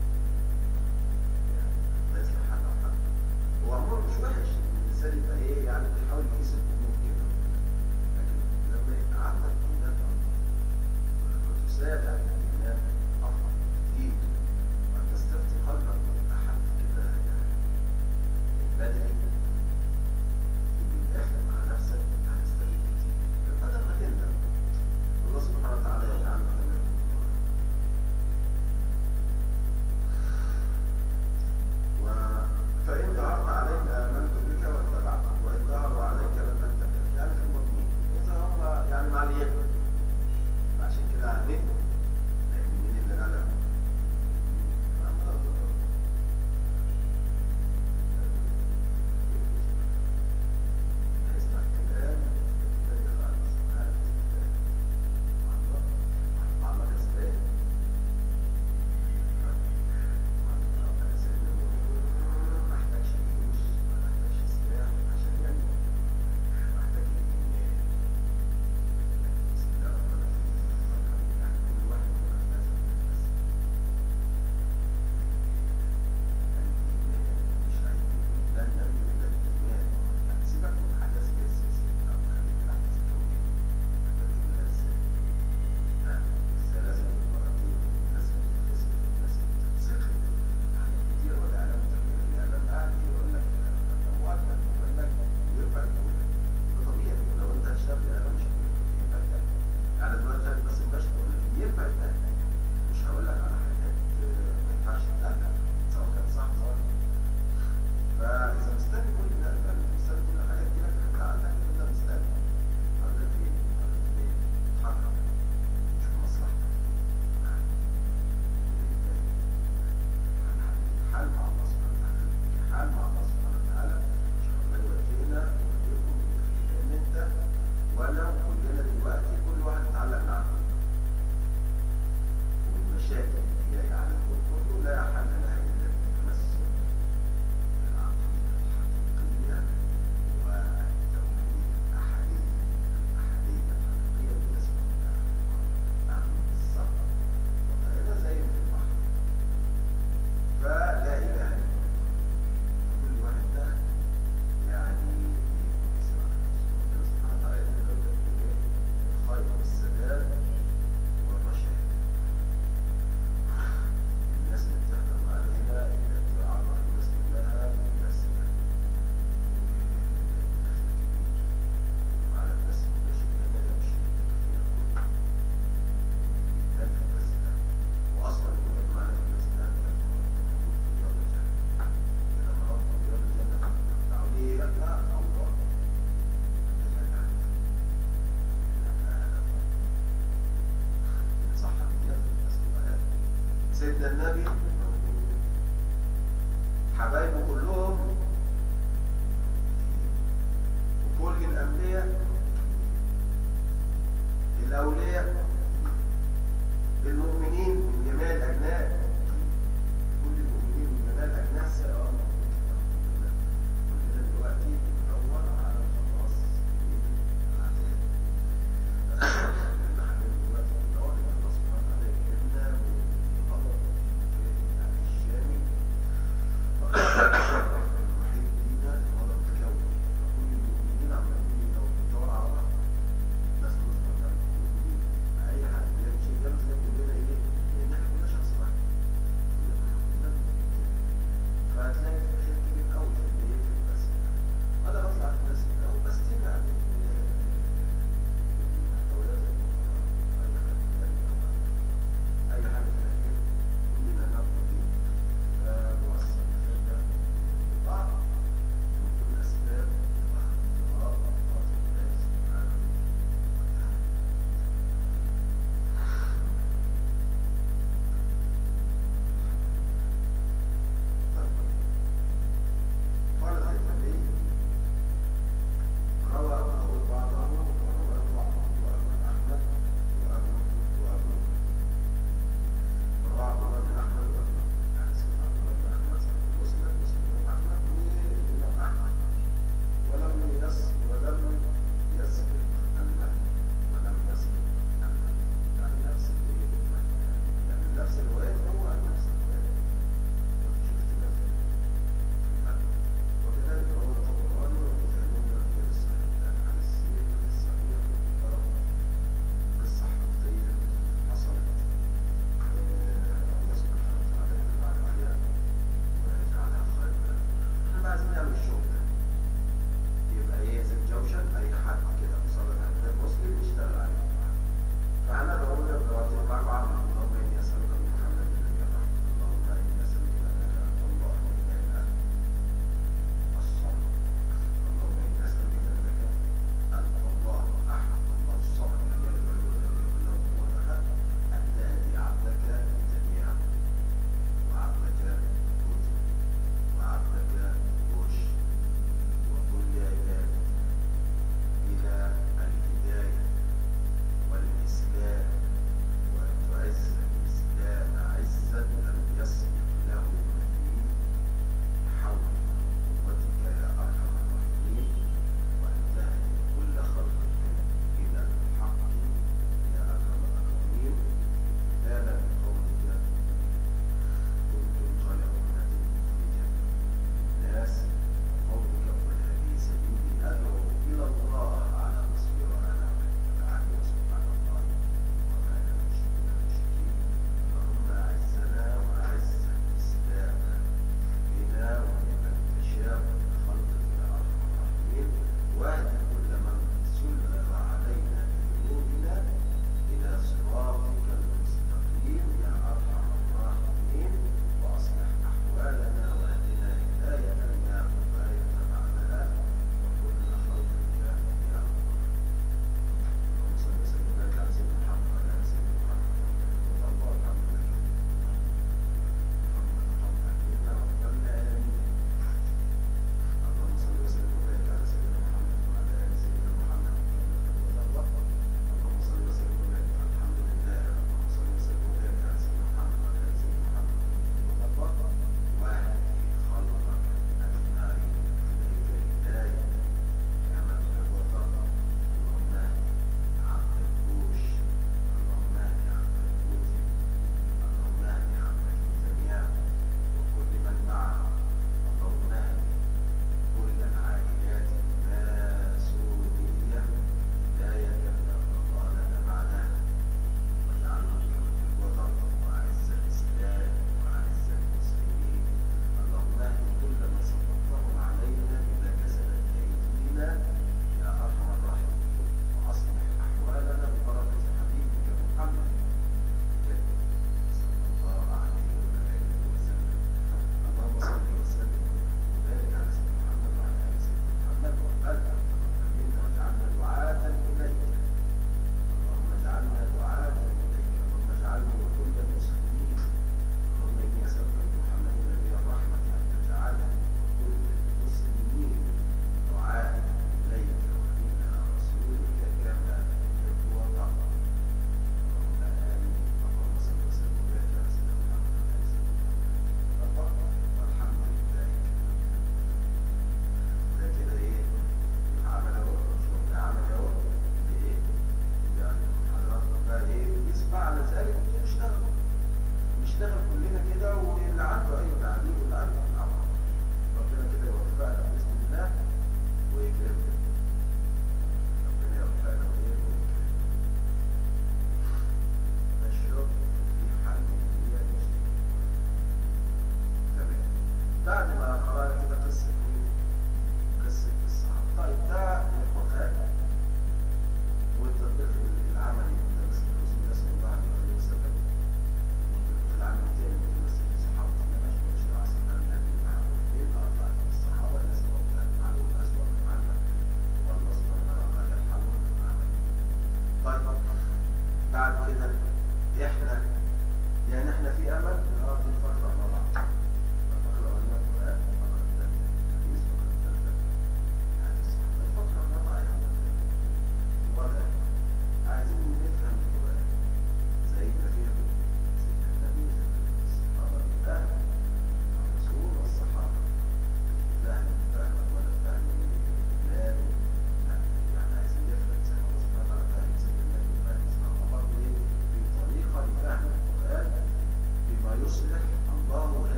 لا يصلح حاجة وحاجة هو عمره مش وحش إن الإنسان يبقى إيه يعني بيحاول يقيس الأمور كده لكن لما يبقى عندك إيمان وتسارع الإيمان أفضل كتير وأن تستفتي قلبك من أحد كده يعني بدري تيجي الآخر مع نفسك هتستفيد كتير بدل ما تندم الله سبحانه وتعالى يجعلنا من و- فإن ظهرت عليك آمنت بك واتبعتك وإن ظهروا عليك لم أتبعك يعني في المضمون إذا هو يعني مع اليمن عشان كده هنبقى لأن مين اللي غلب؟ هيسمع الكلام يتبين على سبحانه وتعالى الله كسبان ما محتاجش فلوس ما محتاجش سلاح عشان ينمو محتاج الإيمان بسم الله الرحمن الرحيم يعني كل واحد ملتزم بس الإيمان مش عايزين لا ننمو إلا الإيمان سيبك من الحاجات السياسية أو خليك في الحاجات الكونية هتبقى إزاي ها إزاي لازم يبقى الناس بتتخسر الناس بتتسخن حاجات كتير والإعلام تغيير الإعلام قاعد يقول لك أموال يقول لك ويرفع الدولة ده طبيعي لو أنت شاب الإعلام مش هينفع يتقال. يعني دلوقتي خالد بس الباشا بقول لك ينفع يتقال. مش هقول لك على حاجات آه، ما ينفعش تتقال سواء كان صح سواء فإذا مستني كل ده يعني مستني كل حاجة تجيلك حتى عندك أنت مستني عندك إيه؟ عندك إيه؟ اتحرك شوف مصلحتك حال مع الله سبحانه وتعالى حال مع الله سبحانه وتعالى مش ربنا يوفقنا ويوفقكم لأن أنت وأنا كلنا دلوقتي كل واحد اتعلق معاه والمشاكل اللي جاية على الكون كله لا حل لها إلا بالتمسك بالعقيدة الحقيقية والتوحيد الأحادية الأحادية الحقيقية بالنسبة لله الصبر وهذا زي في البحر فلا إله إلا الله كل واحد ده يعني يسمع ربنا سبحانه وتعالى يقول لك إيه؟ الخير والسداد والرشاد الناس اللي بتحضر معانا هنا اللي بتعرف الناس كلها بس وعلى الناس اللي ماشي هنا يمشي ألف بس ده وأصلا يقول لك معانا الناس ده موجود في رياض الجنة لما ربط رياض الجنة تعالي لا الله صح سيدنا النبي حبايبه كلهم وكل الأنبياء الأولياء المؤمنين من جميع الأجناس كل المؤمنين من جميع الأجناس يا رب كلنا دلوقتي بندور على خلاص العذاب احنا حاليا دلوقتي بندور ان الله سبحانه وتعالى يكرمنا ويغضب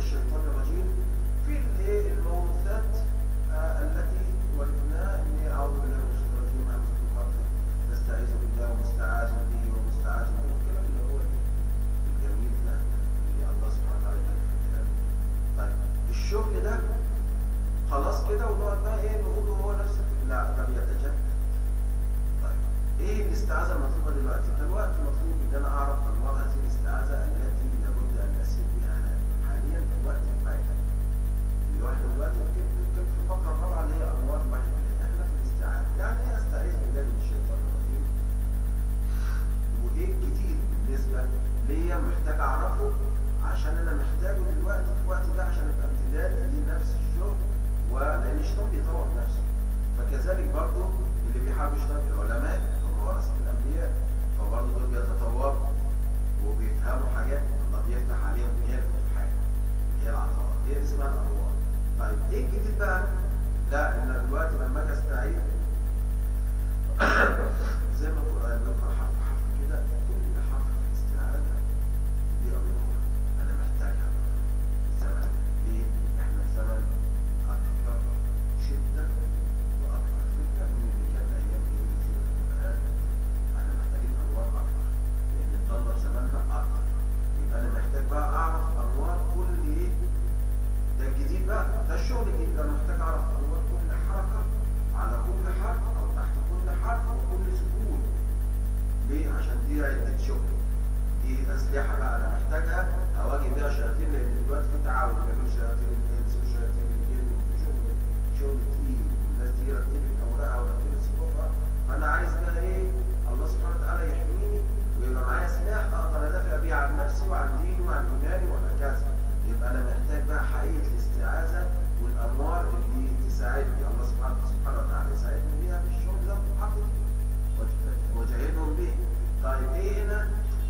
الشيطان الرجيم في الايه الموروثات آه، التي ورثناها اني اعوذ بالله من الشيطان الرجيم همزه الخاطر نستعيذ بالله ومستعاذ به ومستعاذ به الكلام اللي هو الجميل ده اللي الله سبحانه وتعالى يبارك في الكلام طيب الشغل ده خلاص كده ونقعد بقى ايه نقول هو نفس لا ده بيتجدد طيب ايه الاستعاذه المطلوبه دلوقتي؟ دلوقتي مطلوب ان انا اعرف انواع هذه الاستعاذه التي لابد ان اسير بها حاليا في الوقت الحالي. الواحد دلوقتي ممكن ممكن في الفقره الرابعه اللي هي انواع الواحد احنا في الاستعاذه، يعني ايه استعيذ بالله من الشيطان الرجيم؟ وايه الجديد بالنسبه ليا محتاج اعرفه عشان انا محتاجه دلوقتي في الوقت ده عشان ابقى امتداد لنفس الشغل ولان الشيطان بيطور نفسه. فكذلك برضه اللي بيحاربوا الشيطان العلماء هم ورثه الانبياء فبرضه دول بيتطوروا وبيفهموا حاجات الله بيفتح عليهم هي الفتوحات هي العطاء هي دي اسمها الانوار طيب ايه الجديد بقى؟ لا ان دلوقتي لما اجي استعيد زي ما القران بيقرا حرف حرف كده كل حرف في الاستعاذه ليه انوار انا محتاجها زمن ليه؟ احنا في زمن اكثر شده واكثر فتنه من اللي كان ايام ايه في القران احنا محتاجين انوار اكثر لان الضلمه في زماننا اكثر يبقى انا محتاج بقى اعرف انوار كل ايه ده الجديد بقى ده الشغل الجديد انا محتاج اعرف انوار كل حركه على كل حرف او تحت كل حرف وكل سكون ليه عشان دي عده شغل دي اسلحه بقى انا محتاجها اواجه بيها شياطين لان دلوقتي في تعاون ما بين شياطين الانس وشياطين الجن وشغل شغل تقيل الناس دي رتبت اوراقها ورتبت صفوفها فانا عايز بقى ايه الله سبحانه وتعالى يحميني ويبقى معايا سلاح اقدر ادافع بيه عن نفسي وعن ديني وعن ايماني وهكذا يبقى انا محتاج بقى حقيقه الاستعاذه والانوار اللي تساعدني الله سبحانه سبحانه وتعالى يساعدني بيها في الشغل ده وحقق وجاهدهم به طيب ايه هنا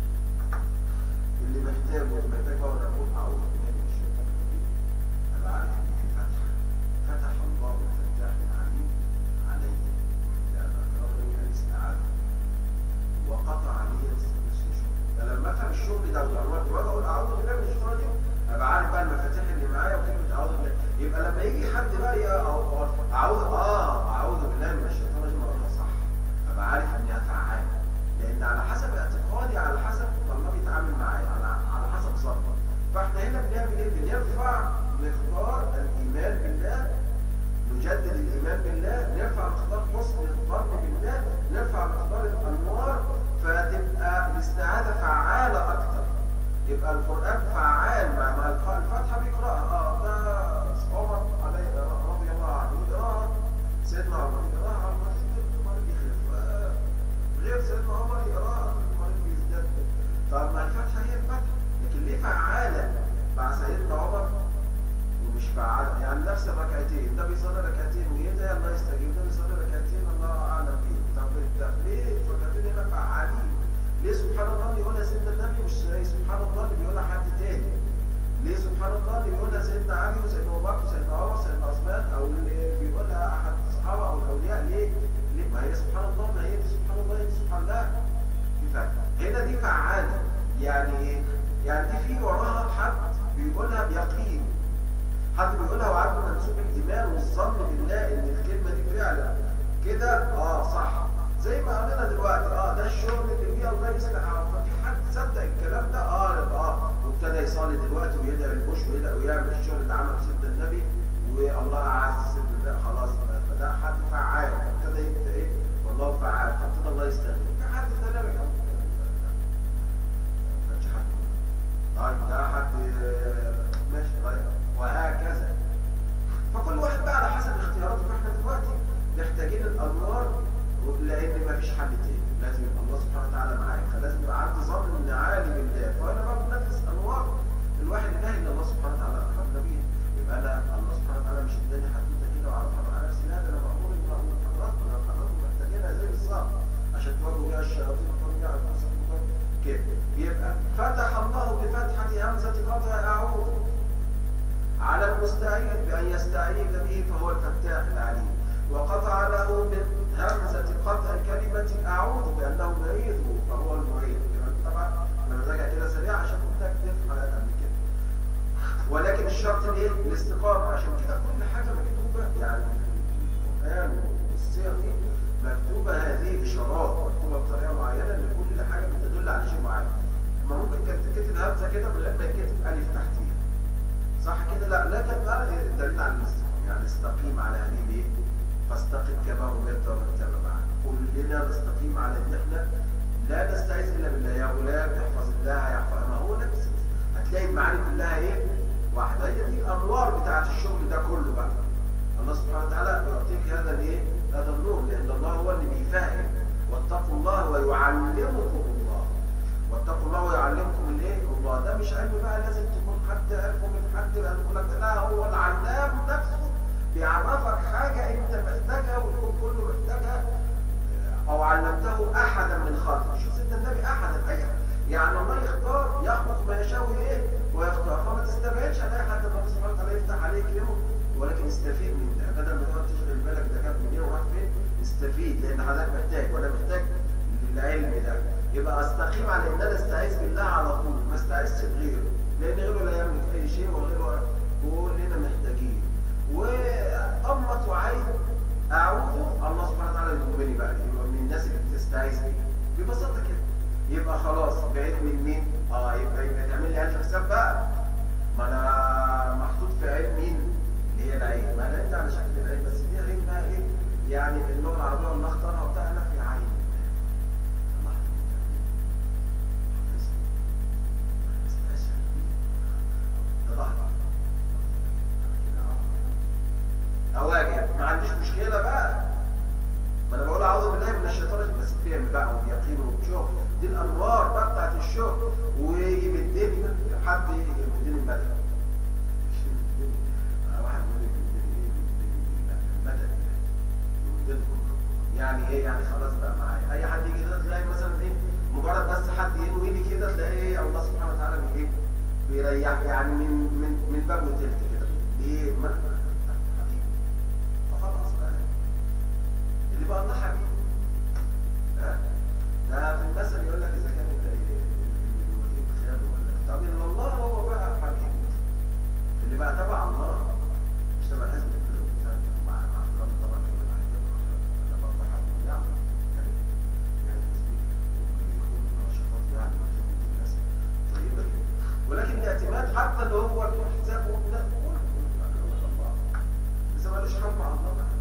اللي محتاجه محتاج بقى وانا اقول اعوذ بالله من الشيطان الرجيم انا عارف ان في فتح فتح الله الفتاح العليم علي لان اقربني الاستعاذه وقطع علي الشغل فلما افهم الشغل ده والانوار دي واجي اقول اعوذ بالله من الشيطان الرجيم ابقى عارف بقى المفاتيح اللي معايا وكلمه اعوذ بالله يبقى لما يجي حد بقى يا اعوذ اه اعوذ بالله من الشيطان الرجيم اقولها صح ابقى عارف اني هفعل لان على حسب اعتقادي على حسب الله بيتعامل معايا على على حسب ظني فاحنا هنا بنعمل ايه؟ بنرفع مقدار الايمان بالله نجدد الايمان بالله نرفع مقدار حسن الظن بالله نرفع مقدار الانوار فتبقى الاستعاذه فعاله اكتر يبقى القران فعال مع ما الفاتحه بيقراها اه ده عمر عليه رضي الله عنه يقراها سيدنا عمر يقراها عمر عمر يخلف آه، غير سيدنا عمر يقراها عمر بيزداد طب ما الفاتحه هي الفاتحه لكن ليه فعاله مع سيدنا عمر ومش فعال يعني نفس الركعتين ده بيصلي ركعتين ويدعي الله يستجيب ده بيصلي ركعتين الله اعلم بيه طب طب ليه الركعتين هنا فعالين ليه سبحان الله اللي يقولها سيدنا النبي مش زي سبحان الله اللي بيقولها حد تاني ليه سبحان الله اللي بيقولها سيدنا علي وسيدنا ابو بكر وسيدنا عمر وسيدنا عثمان او اللي بيقولها احد الصحابه او الاولياء ليه؟ ليه؟ ما هي سبحان الله ما هي دي سبحان الله هي دي سبحان الله في فرق هنا دي فعاله يعني ايه؟ يعني دي في وراها حد بيقولها بيقين حد بيقولها وعنده منسوب الايمان والظن بالله ان الكلمه دي فعلا كده اه صح زي ما قلنا دلوقتي اه ده الشغل اللي فيه الله يصلح ففي حد صدق الكلام ده اه يبقى اه وابتدى يصلي دلوقتي ويدعي البوش ويدعي ويعمل الشغل اللي عمله سيدنا النبي والله اعز سيدنا النبي خلاص فده حد فعال ابتدى يبدا ايه والله فعال فابتدى الله يستخدم في حد تاني رجع ما كانش حد طيب ده حد آه، ماشي طيب وهكذا فكل واحد بقى على حسب اختياراته فاحنا دلوقتي محتاجين الانوار لان مفيش حل تاني لازم يبقى الله سبحانه وتعالى معاك فلازم يبقى عندي ظن ان عالي بالله فانا بقى بنفذ انوار الواحد لا الا الله سبحانه وتعالى اكرمنا بيها يبقى انا الله سبحانه وتعالى مش اداني حدوته كده واعرفها مع نفسي لا ده انا مامور ان انا حضرتك انا حضرتك محتاجينها زي بالظبط عشان تواجهوا بيها الشياطين وتواجهوا بيها انفسكم كده يبقى فتح الله بفتحه همزه ولكن الشرط الايه الاستقامه عشان كده كل حاجه مكتوبه يعني القران والسير دي مكتوبه هذه اشارات مكتوبه بطريقه معينه ان كل حاجه بتدل على شيء معين ما ممكن كانت تتكتب همزه كده من غير ما يتكتب الف تحتيها صح كده لا لا كانت بقى دليل على الاستقامه يعني استقيم على هذه الايه فاستقم كما امرت ومن تاب معك كلنا نستقيم على ان احنا لا نستعيذ الا بالله يا غلام احفظ الله يحفظ ما هو نفس هتلاقي المعاني كلها ايه واحده هي دي الانوار بتاعت الشغل ده كله بقى الله سبحانه وتعالى يعطيك هذا الايه هذا النور لان الله هو اللي بيفهم واتقوا الله ويعلمكم الله واتقوا الله ويعلمكم الايه الله ده مش علم بقى لازم تكون حد عرفه من حد يقول لك لا هو العلام نفسه بيعرفك حاجه انت محتاجها والكون كله محتاجها او علمته احدا من خلقه شوف سيدنا النبي احدا اي يعني الله يختار يخلق ما يشاء ايه ويختار فما تستبعدش هتلاقي حد الله سبحانه وتعالى يفتح عليك يوم ولكن استفيد من ده بدل ما تقعد تشغل بالك ده جاب منين وراح فين استفيد لان حضرتك محتاج وانا محتاج للعلم ده يبقى استقيم على ان انا استعيذ بالله على طول ما استعيذش بغيره لان غيره لا يملك اي شيء وغيره كلنا محتاجين وامت وعين اعوذ الله سبحانه وتعالى يضمني بقى يبقى من الناس اللي بتستعيذ بيه ببساطه كده يبقى خلاص بعيد من مين؟ اه يبقى يبقى تعمل لي الف حساب بقى ما انا محطوط في عين مين؟ اللي هي العين ما انا انت على شكل العين بس دي عين بقى ايه؟ يعني اللغه العربيه والله اختارها وبتاع انا في عين الله ده ظهر اواجه ما عنديش مشكله بقى ما انا بقول اعوذ بالله من الشيطان بس فهم بقى واليقين والشوق دي الانوار بقى بتاعت الشوق ويمدني حد يمدني المدد واحد يقول يمدني ايه المدد يمدنكم يعني ايه يعني خلاص بقى معايا اي حد يجي كده تلاقي مثلا ايه مجرد بس حد ينوي لي كده تلاقي ايه الله سبحانه وتعالى ايه بيريح يعني من من من باب وتلت كده ليه فخلاص بقى اللي بقى الله حبيبي ها ده في المثل يقول لك اذا كان انت الوكيل خير ولا طب ان الله هو بقى حبيبي اللي بقى تبع الله مش تبع حزب مع مع احترام طبعا كل واحد انا برضه حابب يعني يعني يعني يكون نشاطات يعني الناس طيبه كده ولكن الاعتماد حتى اللي هو يكون حسابه ده إذا مالوش حل مع الله بقى.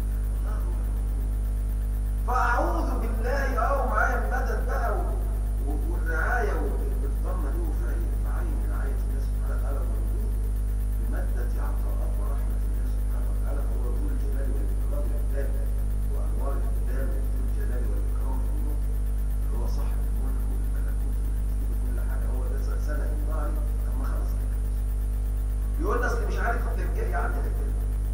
فأعوذ بالله أو معايا المدد بقى و- و- والرعاية والضمة له في عين في عين رعاية الله سبحانه وتعالى موجود بمادة عطاءات ورحمة الله سبحانه وتعالى فهو ذو الجلال والإكرام الإقدام وأنوار الإقدام وذو الجلال والإكرام في النطق اللي هو صاحب الملك والملكوت والتدبير وكل حاجة هو ده سنة النار لما خلص كده يقول لي أصل مش عارف الدجال يا عم الدجال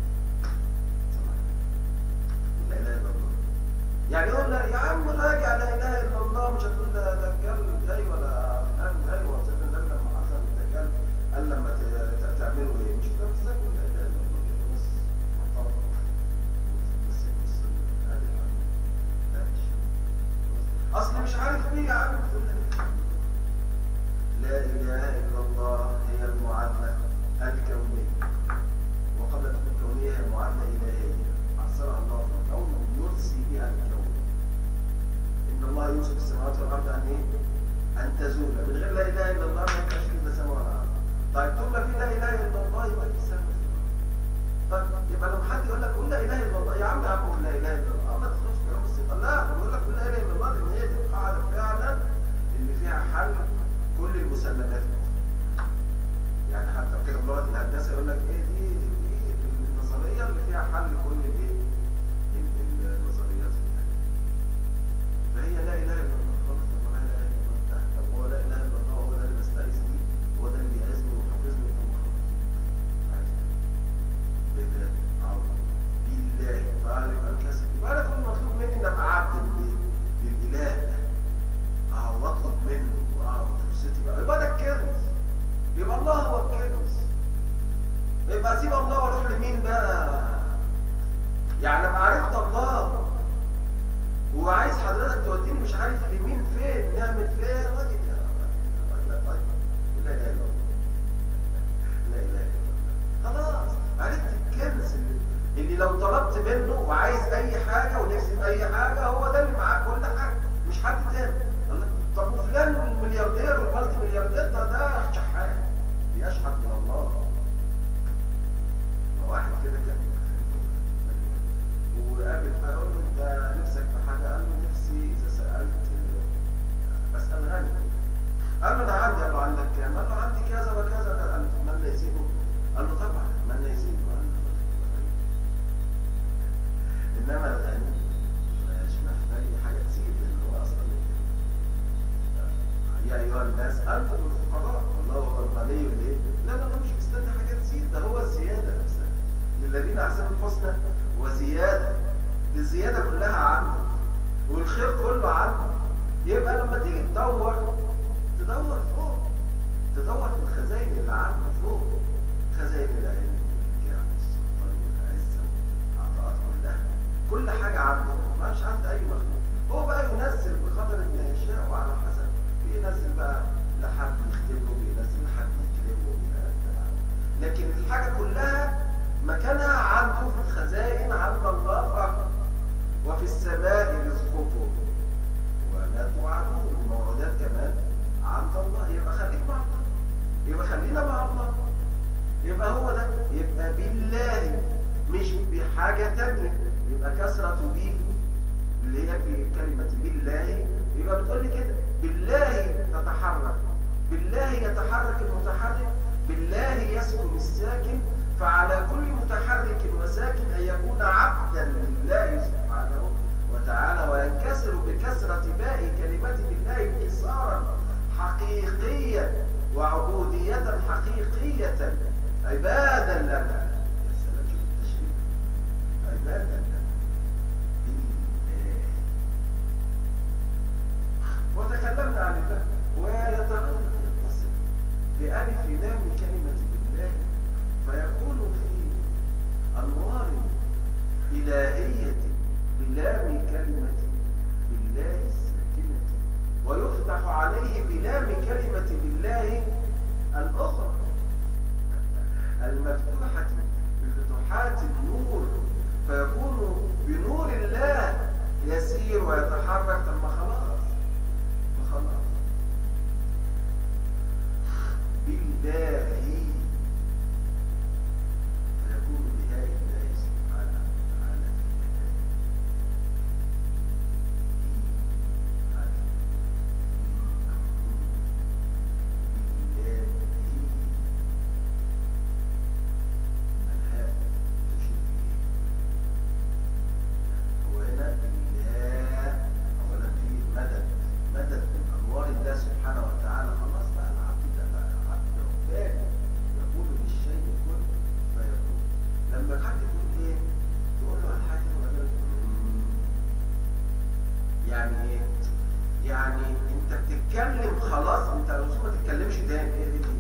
لا اله الا الله يعني يقول لك يا عم راجع لا اله الا الله مش هتقول ده دجال جاي ولا فلان جاي ولا سيدنا النبي لما حصل الدجال قال لما ت- ت- تعملوا ايه مش ده ازاي تقول لا اله الا الله كده بس محترم. بس بس هذه الحاجة. لا مش اصل مش عارف مين يا عم تقول لا لا اله الا الله هي المعادله الكونيه وقبل أن تكون كونية هي معادلة إلهية أرسلها الله في الكون يرسي بها الكون إن الله يوصف السماوات والأرض أن إيه؟ أن تزول من غير لا إله إلا الله ما يبقاش في سماء ولا أرض طيب طول ما في لا إله إلا الله يبقى في سماء طيب يبقى لو حد يقول لك قول لا إله إلا الله يا عم يا عم قول لا إله إلا الله ما تخافش كلام الثقة لا بيقول لك قول لا إله إلا الله لأن هي دي القاعدة فعلا اللي فيها حل كل المسلمات يعني حتى كده بلغه الهندسه يقول لك ايه دي دي النظريه اللي فيها حل كل الايه ال- ال- النظريات دي. فهي لا اله الا الله خالص طب لا اله الا الله طب هو لا اله الا الله هو ده اللي بستعيذ بيه هو ده اللي يعزني ويحفظني طب خلاص. بالله أعوذ بالله خالق الكسب يبقى انا كل مطلوب مني ان ابقى عبد لل- للاله اه واطلب منه اه فرصتي بقى يبقى ده الكنز يبقى الله هو الكنز ما منه وعايز اي حاجه ونفسي في اي حاجه هو ده اللي معاه كل حاجه مش حد تاني الله. طب وفلان الملياردير والمالتي ملياردير ده ده شحات بيشحت من الله واحد كده كان وقابل فقال له انت نفسك في حاجه قال له نفسي اذا سالت اسال غني قال له انا عندي قال له عندك كام؟ قال له عندي كذا وكذا قال له من يزيده؟ قال له طبعا من يزيده؟ قال له انما الغني مش محتاج حاجه تزيد لان هو اصلا يا ايها الناس انتم الفقراء والله هو الغني ليه؟ لا لا لا مش مستني حاجه تزيد ده هو الزياده نفسها للذين احسنوا الحسنى وزياده الزياده كلها عنه والخير كله عنه يبقى لما تيجي تدور تدور فوق تدور في الخزائن اللي عنده فوق خزائن العلم والجاه والسلطان والعزه والعطاءات كلها كل حاجه عنده مش عند اي مخلوق هو بقى ينزل بقدر ما يشاء وعلى حسب بينزل بقى لحد يختبره بينزل لحد يكرمه لكن الحاجه كلها مكانها عنده في الخزائن عند الله فقط وفي السماء رزقكم ولا توعدون الموعودات كمان عند الله يبقى خليك مع الله يبقى خلينا مع الله يبقى هو ده يبقى بالله مش بحاجة تانية يبقى كسرة به اللي هي في كلمة بالله يبقى بتقول لي كده بالله تتحرك بالله يتحرك المتحرك بالله يسكن الساكن فعلى كل متحرك وساكن أن يكون عبدا لله سبحانه وتعالى وينكسر بكسرة باء كلمة بالله انكسارا حقيقيا وعبودية حقيقية عبادا لنا يا سلام شوف التشريف عبادا لنا بالله وتكلمنا عن الله ويتغير يتصل بألف لام كلمة بالله فيكون في أنوار إلهية بلام كلمة بالله الساكنة ويفتح عليه بلام كلمة بالله الأخرى المفتوحة بفتوحات النور فيكون بنور الله يسير ويتحرك ثم خلاص فخلاص بالله فيكون بهاء الله سبحانه وتعالى هو هنا الله اولا في مدد مدد من انوار الله سبحانه وتعالى خلاص بقى العبد ده بقى عبد رباني يقول للشيء كن فيكون لما حد يقول ايه تقول له على حاجه ولا يعني ايه يعني انت بتتكلم خلاص انت لو ما تتكلمش تاني ايه دي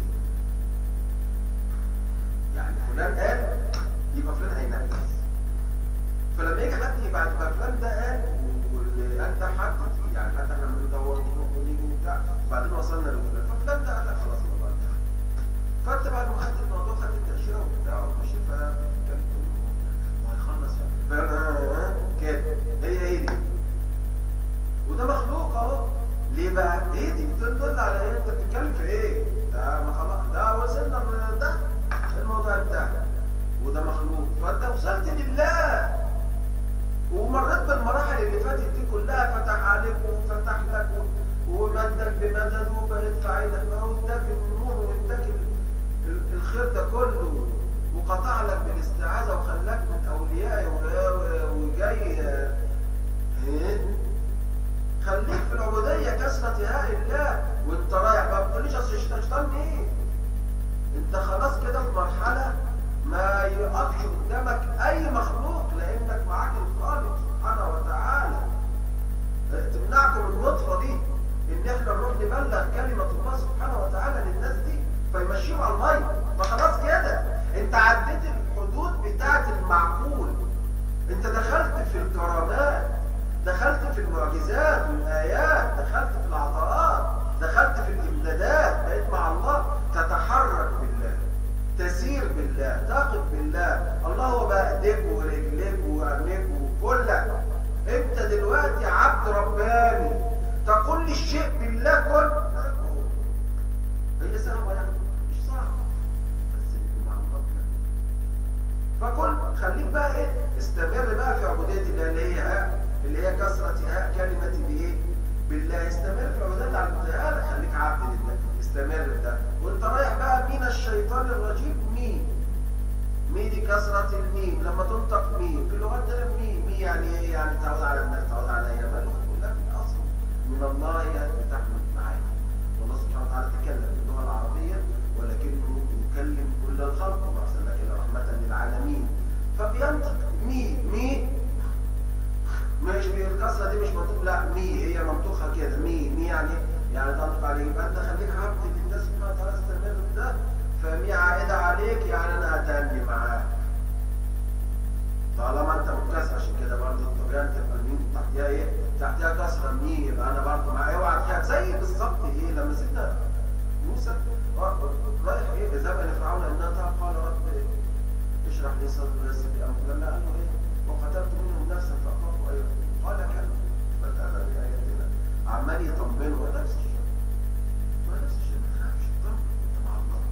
يعني فلان قال يبقى فلان هينفذ فلما يجي حد يبعت بقى فلان ده قال واللي قال ده حد يعني حتى احنا بندور ونروح ونيجي وبتاع وبعدين وصلنا لفلان ففلان ده قال لك خلاص الموضوع انتهى فانت بعد ما خدت الموضوع خدت التاشيره وبتاع ومشي فكان وهيخلص فانا كده هي هي دي وده مخلوق اهو ليه بقى؟ ايه دي بتدل على ايه؟ انت بتتكلم في ايه؟ ده ما خلاص ده وصلنا ده الموضوع انتهى وده مخلوق فانت وصلت لله ومريت بالمراحل اللي فاتت دي كلها فتح عليك وفتح لك ومدك بمدد وبقيت في عينك واداك النور واداك ال- ال- الخير ده كله وقطع لك بالاستعاذه وخلاك من اوليائي و- وجاي آه، ايه خليك في العبوديه كسرة هاء الله وانت رايح ما بتقوليش اصل الشيطان ايه انت خلاص كده في مرحله ما يقفش قدامك اي مخلوق لانك معاك الخالق سبحانه وتعالى تمنعكم النطفه دي ان احنا نروح نبلغ كلمه الله سبحانه وتعالى للناس دي فيمشيهم على الميه فخلاص كده انت عديت الحدود بتاعه المعقول انت دخلت في الكرامات دخلت في المعجزات والايات دخلت في العطاءات دخلت في الامدادات بقيت مع الله تتحرك بالله تسير خليك بقى ايه استمر بقى في عبوديه الله اللي هي ها اللي هي كثره ها كلمه بايه بالله استمر في عبوديه على المتهالة خليك عبد لله استمر في ده وانت رايح بقى مين الشيطان الرجيم مين مي دي كثرة الميم لما تنطق ميم في اللغات ده ميم مي يعني ايه يعني تعود على الناس تعود على ايام اللغة كلها في الاصل من الله يعني بتحمل معاك والله سبحانه وتعالى تكلم باللغة العربية ولكنه يكلم كل الخلق وارسلناك الى رحمة للعالمين فبينطق مي مي مش الكسرة دي مش منطوق لا مي هي منطوقة كده مي مي يعني يعني تنطق عليه يبقى انت خليك عبد لله سبحانه وتعالى استمر في ده فمي عائدة عليك يعني انا هتني معاك طالما انت مكسر عشان كده برضه الطغيان تبقى الميم تحتها ايه؟ تحتها كسرة مي يبقى انا برضه معايا اوعى تخاف زي بالظبط ايه لما سيدنا موسى رايح ايه ذهب لفرعون انها قال رب اشرح لي صدري ويسر لي امري لما قال له ايه؟ وقتلت منهم نفسا فاخاف ان قال كلا بل انا باياتنا عمال يطمنه ونفس الشيء ونفس الشيء ما تخافش اطمن انت مع الله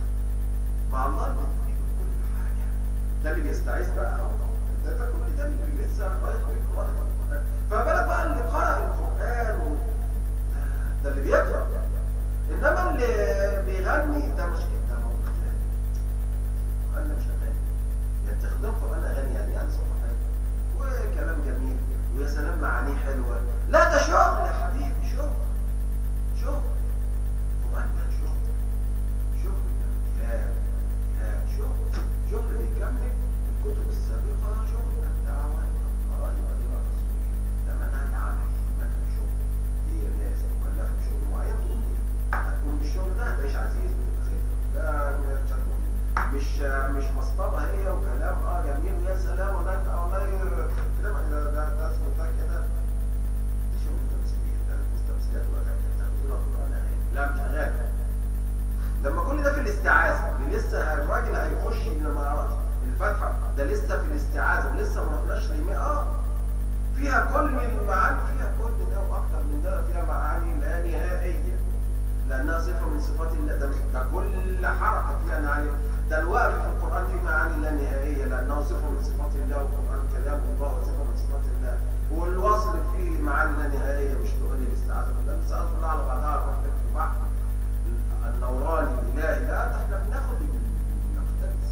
مع الله بتجيب كل حاجه ده اللي بيستعيذ بقى ده ده كل ده اللي لسه رايح بيقرا فما بالك بقى اللي قرأ القرآن و... ده اللي بيقرأ إنما اللي بيغني ده مش كده ده موضوع تاني أنا مش أغاني يعني تخدم قرآن أغاني يعني يعني صوت حلو وكلام جميل ويا سلام معانيه حلوة لا ده شغل يا حبيبي شغل شغل قرآن ده شغل شغل يا يا شغل شغل بيكمل الكتب السابقة شغل الدعوة القرآن والدعوة ده منهج عملي منهج شغل هي الناس مكلفة بشغل معين تقوم هتكون بالشغل ده هتعيش عزيز ده مش مش مسطبة هي وكلام اه جميل ويا سلام وده والله كلام ده ده ده اسمه ده كده دي شغل تمثيلية ده مستمثلات ولا تمثيل القرآن لا مش غالي لما كل ده في الاستعاذة اللي لسه الراجل هيخش لما يعرف الفتحة ده لسه في الاستعاذة ولسه ما رحناش لمئة اه فيها كل المعاني فيها كل ده واكثر من ده فيها معاني لا نهائية لأنها صفة من صفات الله ده, ده كل حركة فيها معاني ده الوقف في القرآن فيه معاني لا نهائية لأنه صفة من صفات الله والقرآن كلام الله وصفة من صفات الله والوصل فيه معاني لا نهائية مش تقول لي الاستعاذة بالله الاستعاذة بالله على بعضها رحمة في بحر النوراني الإلهي لا ده احنا بناخد نقتبس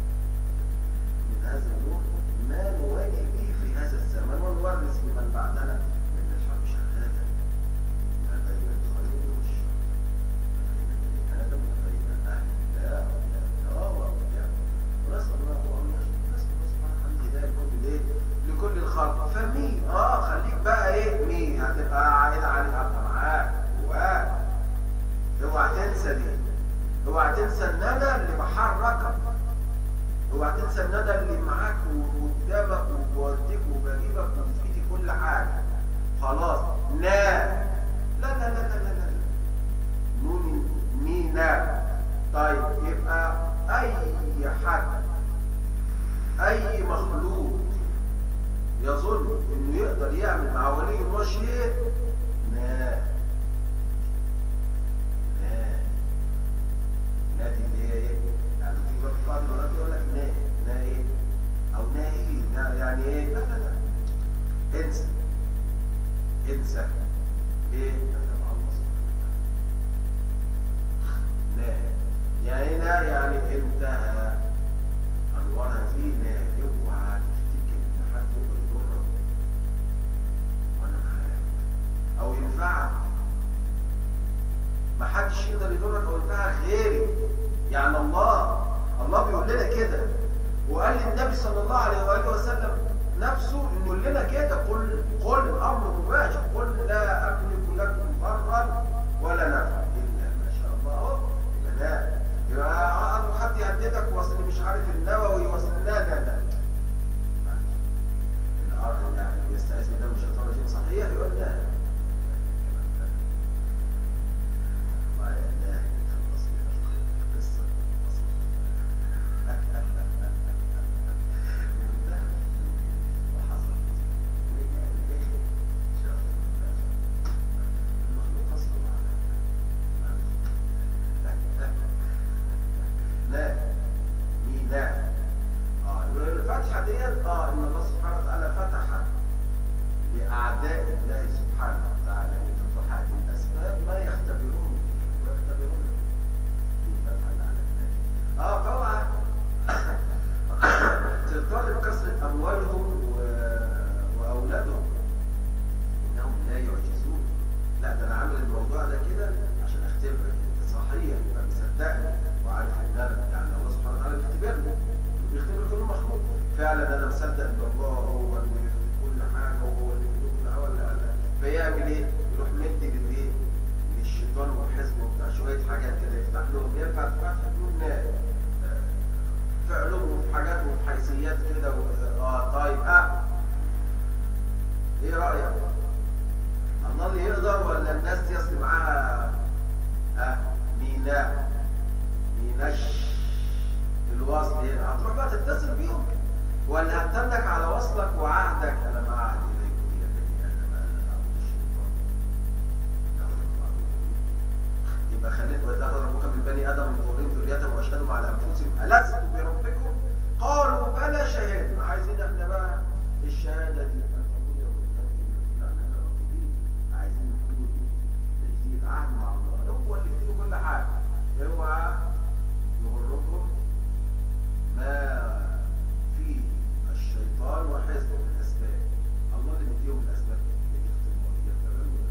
من هذا النور ما نواجه به في هذا الزمن ونورث لمن بعدنا من الحق شهادة ما بين الخير والشر ما بين بني آدم وبين أهل الله وأولياء الله وأولياء ونسأل الله أن نسأل الله سبحانه عن هداية كل ليه لكل الخلق فمين اه خليك بقى ايه مين هتبقى عائد عليك هبقى معاك جواك اوعى تنسى دي اوعى تنسى الندى اللي بحركك اوعى تنسى الندى اللي معاك وقدامك وبوديك وبجيبك وفي ايدي كل حاجه خلاص لا لا لا لا لا لا لا نون مينا طيب يبقى اي حد اي مخلوق يظن انه يقدر يعمل مع ولي الله شيء لا نادي اللي هي ايه؟ يعني في وقت بعض المرات يقول لك نا نا ايه؟ او نا ايه؟ نا يعني ايه؟ لا لا لا انسى انسى ايه؟ نا يعني نا يعني انتهى انورها فيه نا اوعى تفتكر ان حد يقدر يضرك وانا معاك او ينفعك ما حدش يقدر يضرك او ينفعك غيري يعني الله الله بيقول لنا كده وقال للنبي صلى الله عليه واله وسلم نفسه يقول لنا كده قل قل الامر مباشر قل لا املك لكم ضرا ولا نفعا الا ما شاء الله اهو يبقى لا يبقى أرجو حد يهددك واصل مش عارف النووي واصل لا لا لا الارض يعني يستعيذ بالله من الشيطان الرجيم صحيح يقول لا فعلا انا مصدق ان الله هو اللي في كل حاجه وهو اللي بيقولنا ولا لا فيعمل ايه؟ يروح مدي للايه؟ للشيطان وحزبه بتاع شويه حاجات كده يفتح لهم ينفع تفتح لهم في علوم وفي حاجات وفي حيثيات كده و- اه طيب اه ايه رايك؟ الله اللي يقدر ولا الناس دي اصل معاها اه ميناء ميناش الوصل هنا هتروح بقى تتصل بيهم ولا هتملك على وصلك وعهدك انا ما عهد اليكم يا بني ادم الا اعبد الشيطان يبقى خليت واذا اخذ ربك من بني ادم من ظهورهم ذريتهم واشهدهم على انفسهم الست بربكم قالوا بلى شهدنا عايزين احنا بقى الشهاده دي أن تقول يا رب أنت الذين أنعمت عليهم. عايزين نقول تجديد عهد مع الله هو اللي يديله كل حاجه اوعى يغركم ما فيه الشيطان وحزبه من الاسباب الله اللي مديهم الاسباب يختموا يختموا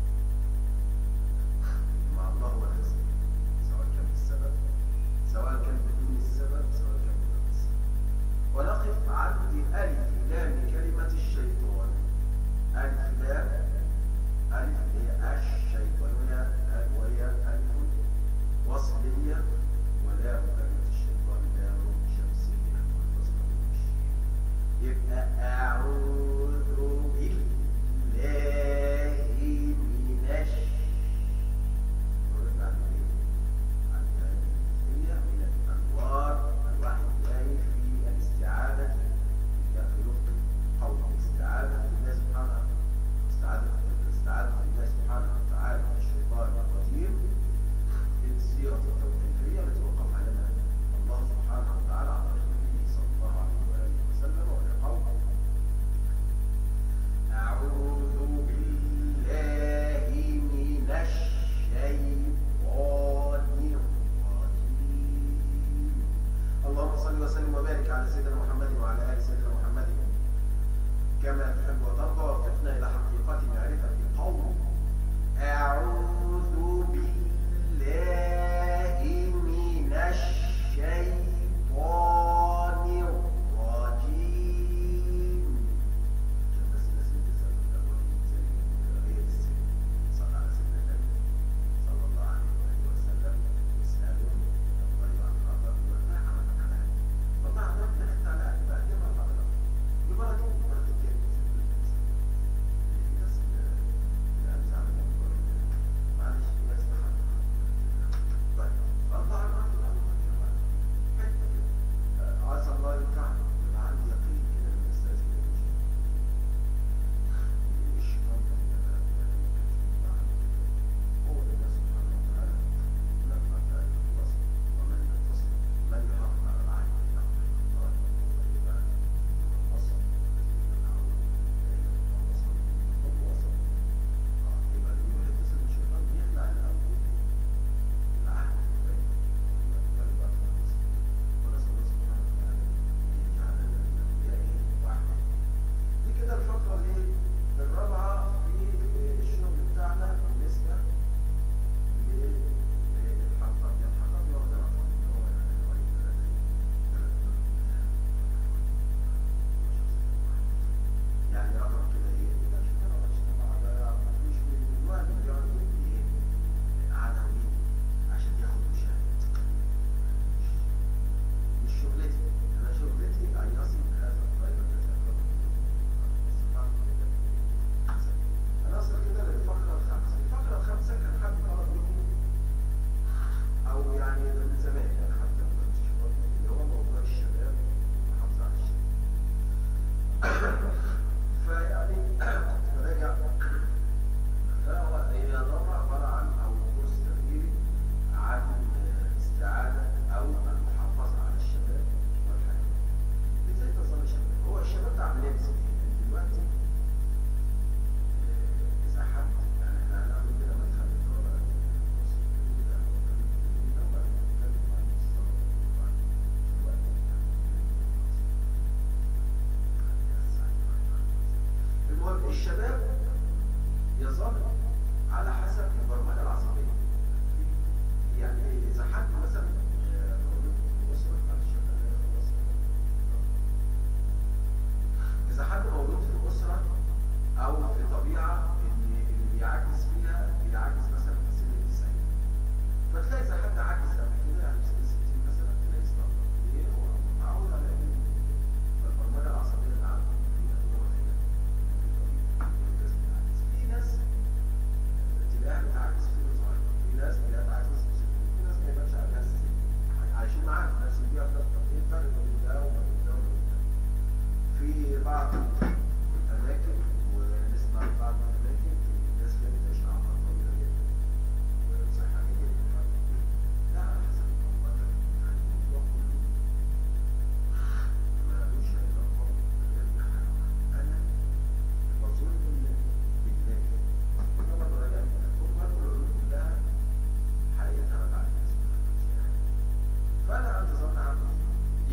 مع الله هو الحزب سواء كان بالسبب سواء كان بدون السبب سواء كان بدون السبب ونقف عند ألف لام كلمة الشيطان ألف لام ألف هي الشيطان وهي وهي ألف وصلية ولام كلمة الشيطان لام شمسية والوصل يبقى أعوذ بالله من الشيطان ورد عن ايه؟ عن هي من الانوار الواحد جاي في الاستعاذة في لغة قول الاستعاذة بالله سبحانه استعاذة الاستعاذة بالله سبحانه وتعالى من الشيطان الرجيم في السيرة التوقيفية التي وقف علينا الله سبحانه وتعالى على رسوله صلى الله عليه وآله وسلم وهي قول أعوذ بالله من الشيطان الرجيم اللهم صل وسلم وبارك على سيدنا محمد وعلى آل سيدنا محمد كما تحب وترضى وفقنا إلى حقيقة معرفة قول أعوذ بالله من الشيطان الرجيم بس الناس اللي بتسأل في الأول زي هي السن صلى على سيدنا النبي صلى الله عليه وآله وسلم يسألون الله عن خطر وما عمل على والله عرفنا حتى على قد بقى كده حضرتك يبقى دي يبقى دي الناس اللي أنت عامل معلش يا استحق طيب الله عرفنا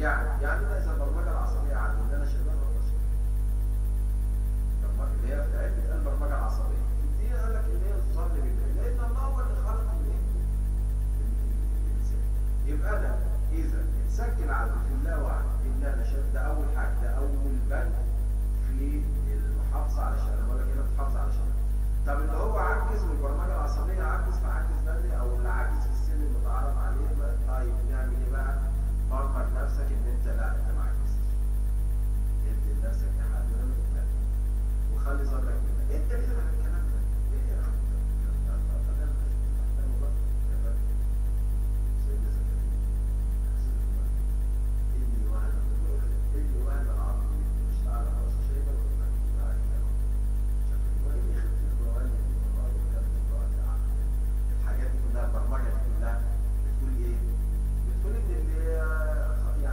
يعني يعني انا اذا البرمجه العصبيه عندي ان انا شغال ولا شغال البرمجه اللي هي في علم البرمجه العصبيه دي قال لك ان هي الظن بالله لان الله هو اللي خلق الايه؟ الانسان يبقى انا اذا اتسجل عندي في اللاوعي ان انا شايف ده اول حاجه ده اول بند في المحافظه على شغل بقول لك هنا بتحافظ على شغل طب اللي هو عجز من البرمجه العصبيه عجز فعجز بدري او اللي عجز في السن المتعارف عليه ما طيب نعمل ايه بقى؟ برمج نفسك ان انت لا انت ما عجزتش ادي لنفسك يا حد من الثاني وخلي صدرك منك انت ليه على الكلام ده؟ ليه يا عم؟ سيدنا زكريا إني وهن إني وهن العظم مني واشتعل رأس شيبة وكنت معك وإني خفت الموالي من الله وكانت امرأتي عاقلة الحاجات دي كلها البرمجة دي كلها بتقول إيه؟ بتقول إن اللي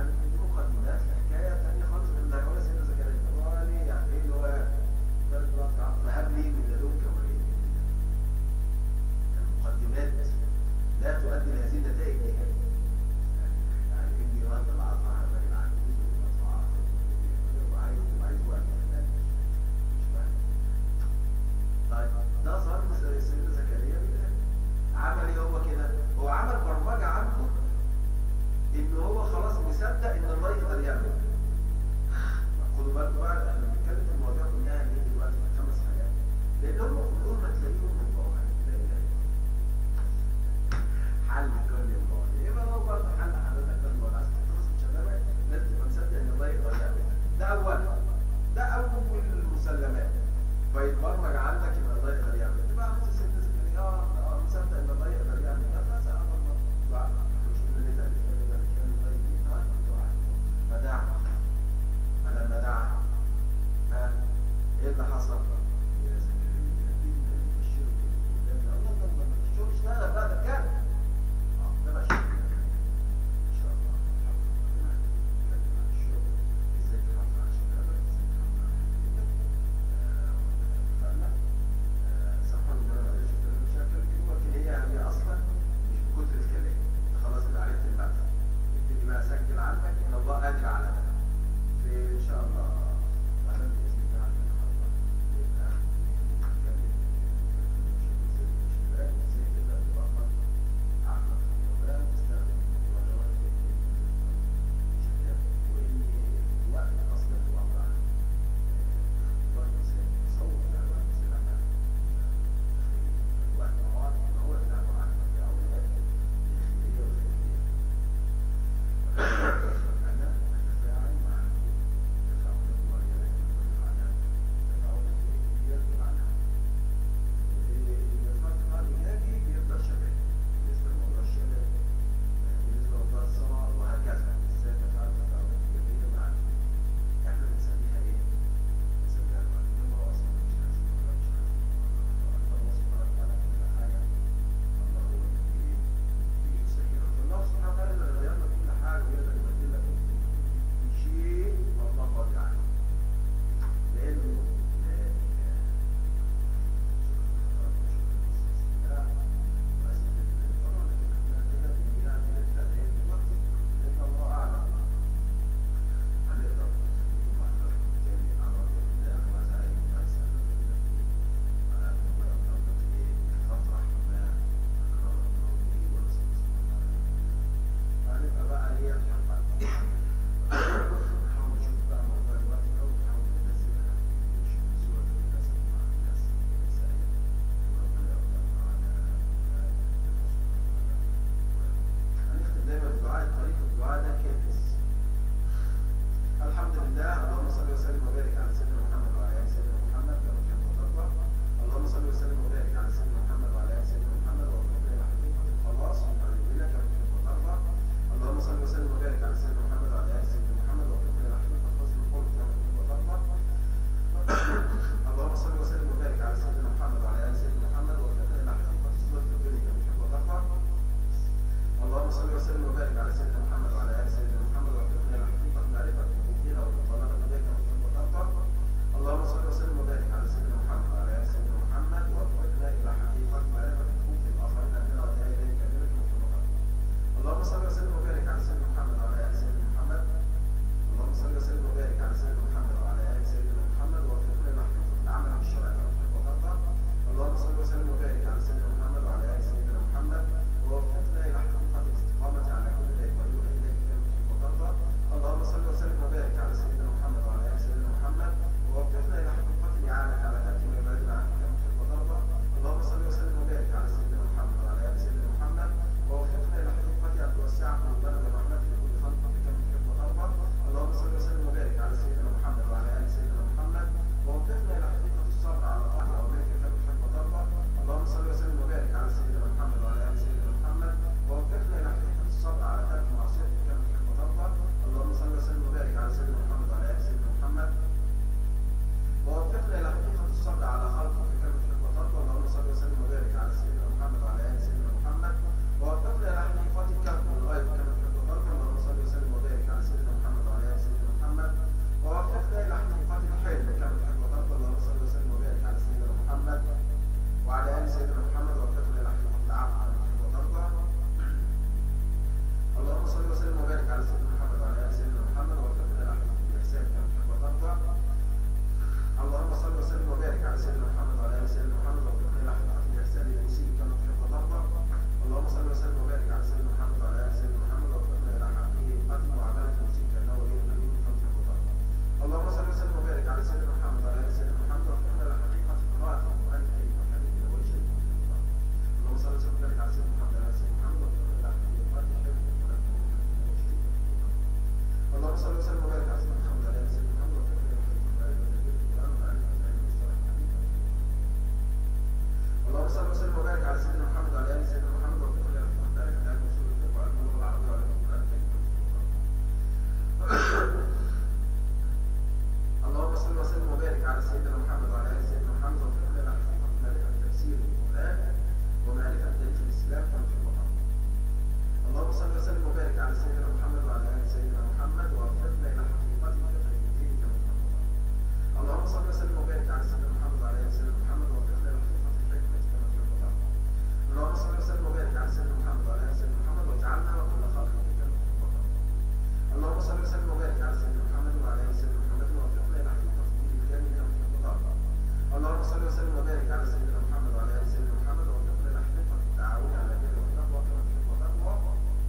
صل وسلم وبارك على سيدنا محمد وعلى ال سيدنا محمد ووفقنا الى حقيقه الدين الكامل كما تحب وترضى اللهم صل وسلم وبارك على سيدنا محمد وعلى ال سيدنا محمد ووفقنا الى حقيقه التعاون على البر والتقوى كما تحب وترضى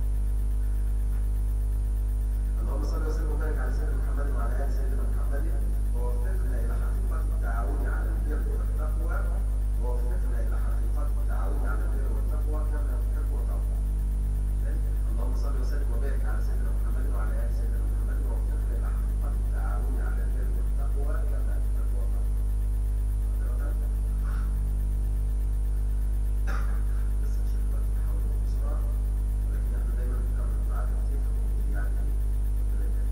اللهم صل وسلم وبارك على سيدنا محمد وعلى ال سيدنا محمد ووفقنا الى حقيقه التعاون على البر والتقوى ووفقنا الى حقيقه التعاون على البر والتقوى كما تحب وترضى اللهم صل وسلم وبارك على سيدنا محمد وعلى ال سيدنا محمد ووفقنا الى حقيقه التعاون على البر والتقوى كما تحب وترضى بس عشان الوقت نحاول نقول بسرعه ولكن احنا دايما بنكمل معاك كتير يعني ربنا يبارك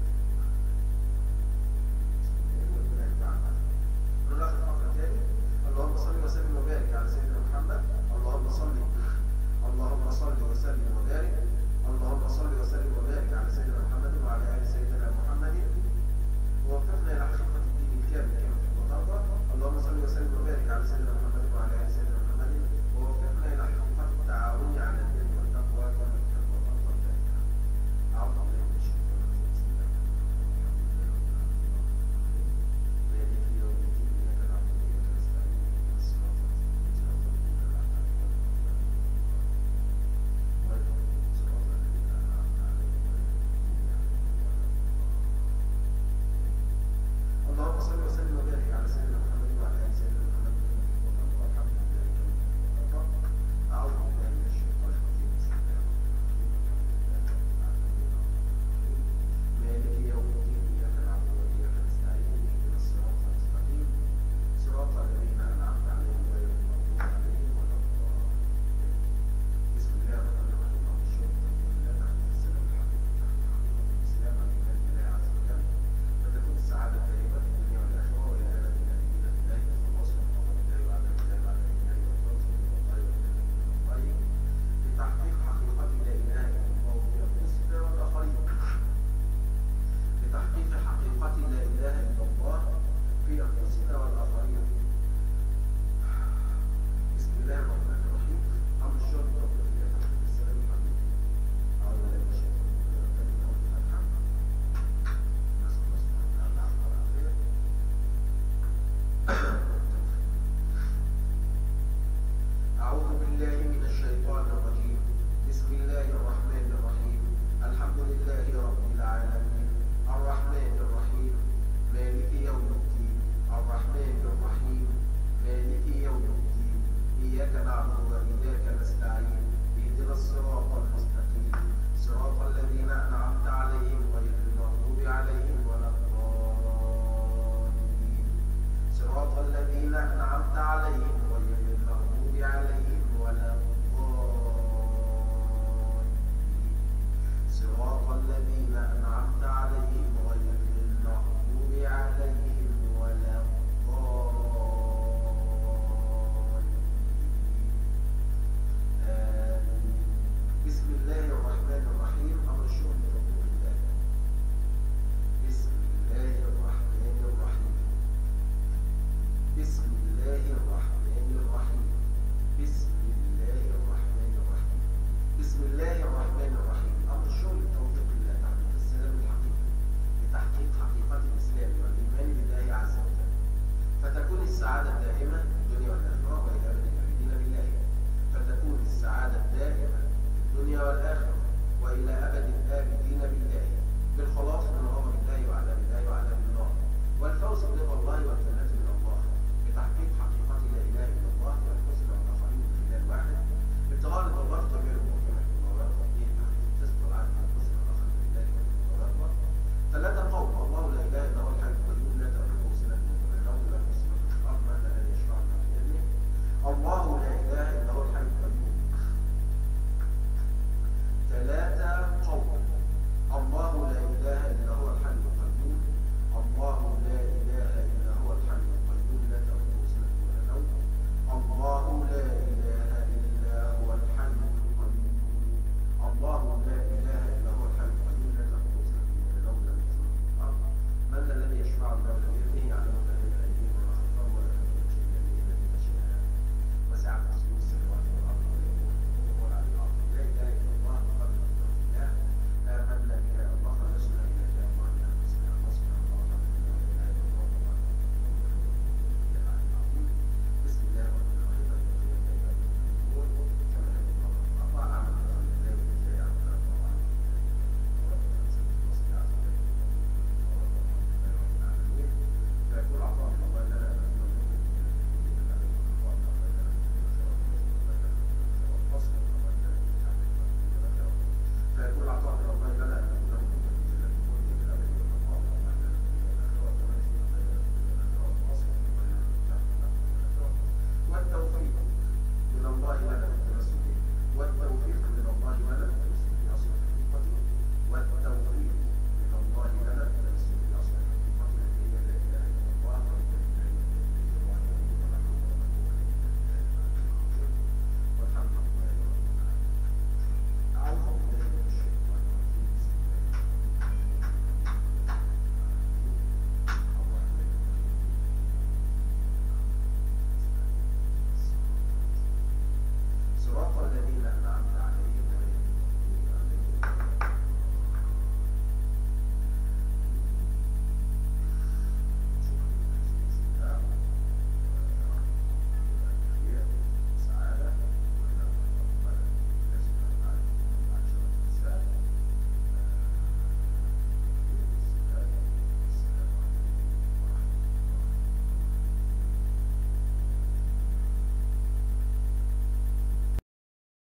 ربنا ينفعنا نلاحظ الفقره تاني اللهم صل وسلم وبارك على سيدنا محمد اللهم صل اللهم صل وسلم وبارك اللهم صل وسلم وبارك على سيدنا محمد وعلى ال سيدنا محمد ووفقنا الى حقيقه الدين الكامل كما تحب وترضى اللهم صل وسلم وبارك على سيدنا محمد وعلى ال سيدنا محمد ووفقنا الى حقيقه التعاون على البر والتقوى كما تحب وترضى اعوذ بالله من الشيطان الرجيم بسم الله مالك يوم الدين اياك نعبد واياك نستعين اهدنا الصراط المستقيم صراط الذين انعمت عليهم غير المغضوب صراط الذين انعمت عليهم غير المغضوب عليهم اللهم صل وسلم وبارك على سيدنا محمد وعلى ال سيدنا محمد والحمد لله كما تحب اعوذ بالله من الشيطان الرجيم بسم الله مالك يوم الدين اياك نعبد واياك نستعين اهدنا الصراط المستقيم صراط الذين انعمت عليهم غير المغضوب عليهم ولا الضالين بسم الله الرحمن الرحيم اللهم صل وسلم على السلام الحقيقي الاسلام عن الله الله عز وجل فتكون السعاده دائمه في الدنيا والاخره والى ابد الابدين بالله والوصل والقضاء بالله وعلى الله وعلى الله والفوز بالله والله لتحقيق حقيقه لا اله الا الله في انفسنا والاخرين لتحقيق حقيقة لا إله إلا الله في أنفسنا والآخرين بسم الله الرحمن الرحيم أمر الشهر توفيق الله تحت السلام الحقيقي أعوذ بالله من الشيطان الرجيم أول الفاتحة نسأل الله سبحانه وتعالى العفو والعافية أعوذ بالله من الشيطان الرجيم بسم الله الرحمن الرحيم الحمد لله رب العالمين الرحمن الرحيم مالك يوم الدين الرحمن الرحيم مالك يوم الدين إياك نعبد وإياك نستعين اهدنا الصراط المستقيم صراط الذين أنعمت عليهم غير المغضوب عليهم ولا الضالين صراط الذين أنعمت عليهم غير المغضوب عليهم ولا الضالين صراط الذين أنعمت عليهم غير المغضوب عليهم ولا الضالين آمين بسم الله الرحمن الرحيم أمر الشؤون بحكم الله بسم الله الرحمن الرحيم بسم الله الرحمن الرحيم بسم الله الرحمن الرحيم بسم الله الرحمن الرحيم أمر الشغل بتوفيق الله تحقيق السلام الحقيقي لتحقيق حقيقة الإسلام والإيمان بالله عز وجل فتكون السعادة الدائمة في الدنيا والآخرة وإلى أبد الآبدين بالله فتكون السعادة الدائمة في الدنيا والآخرة وإلى أبد الآبدين بالله بالخلاص من غضب الله وعذاب الله وعذاب النار والفوز برضا الله والجنة من الله بتحقيق حقيقة لا إله إلا الله والحسن والآخرين في خلال واحد ابتغاء الله تغير الأمور كما يكون الله تحقيق تحقيق الرزق والعدل والحسن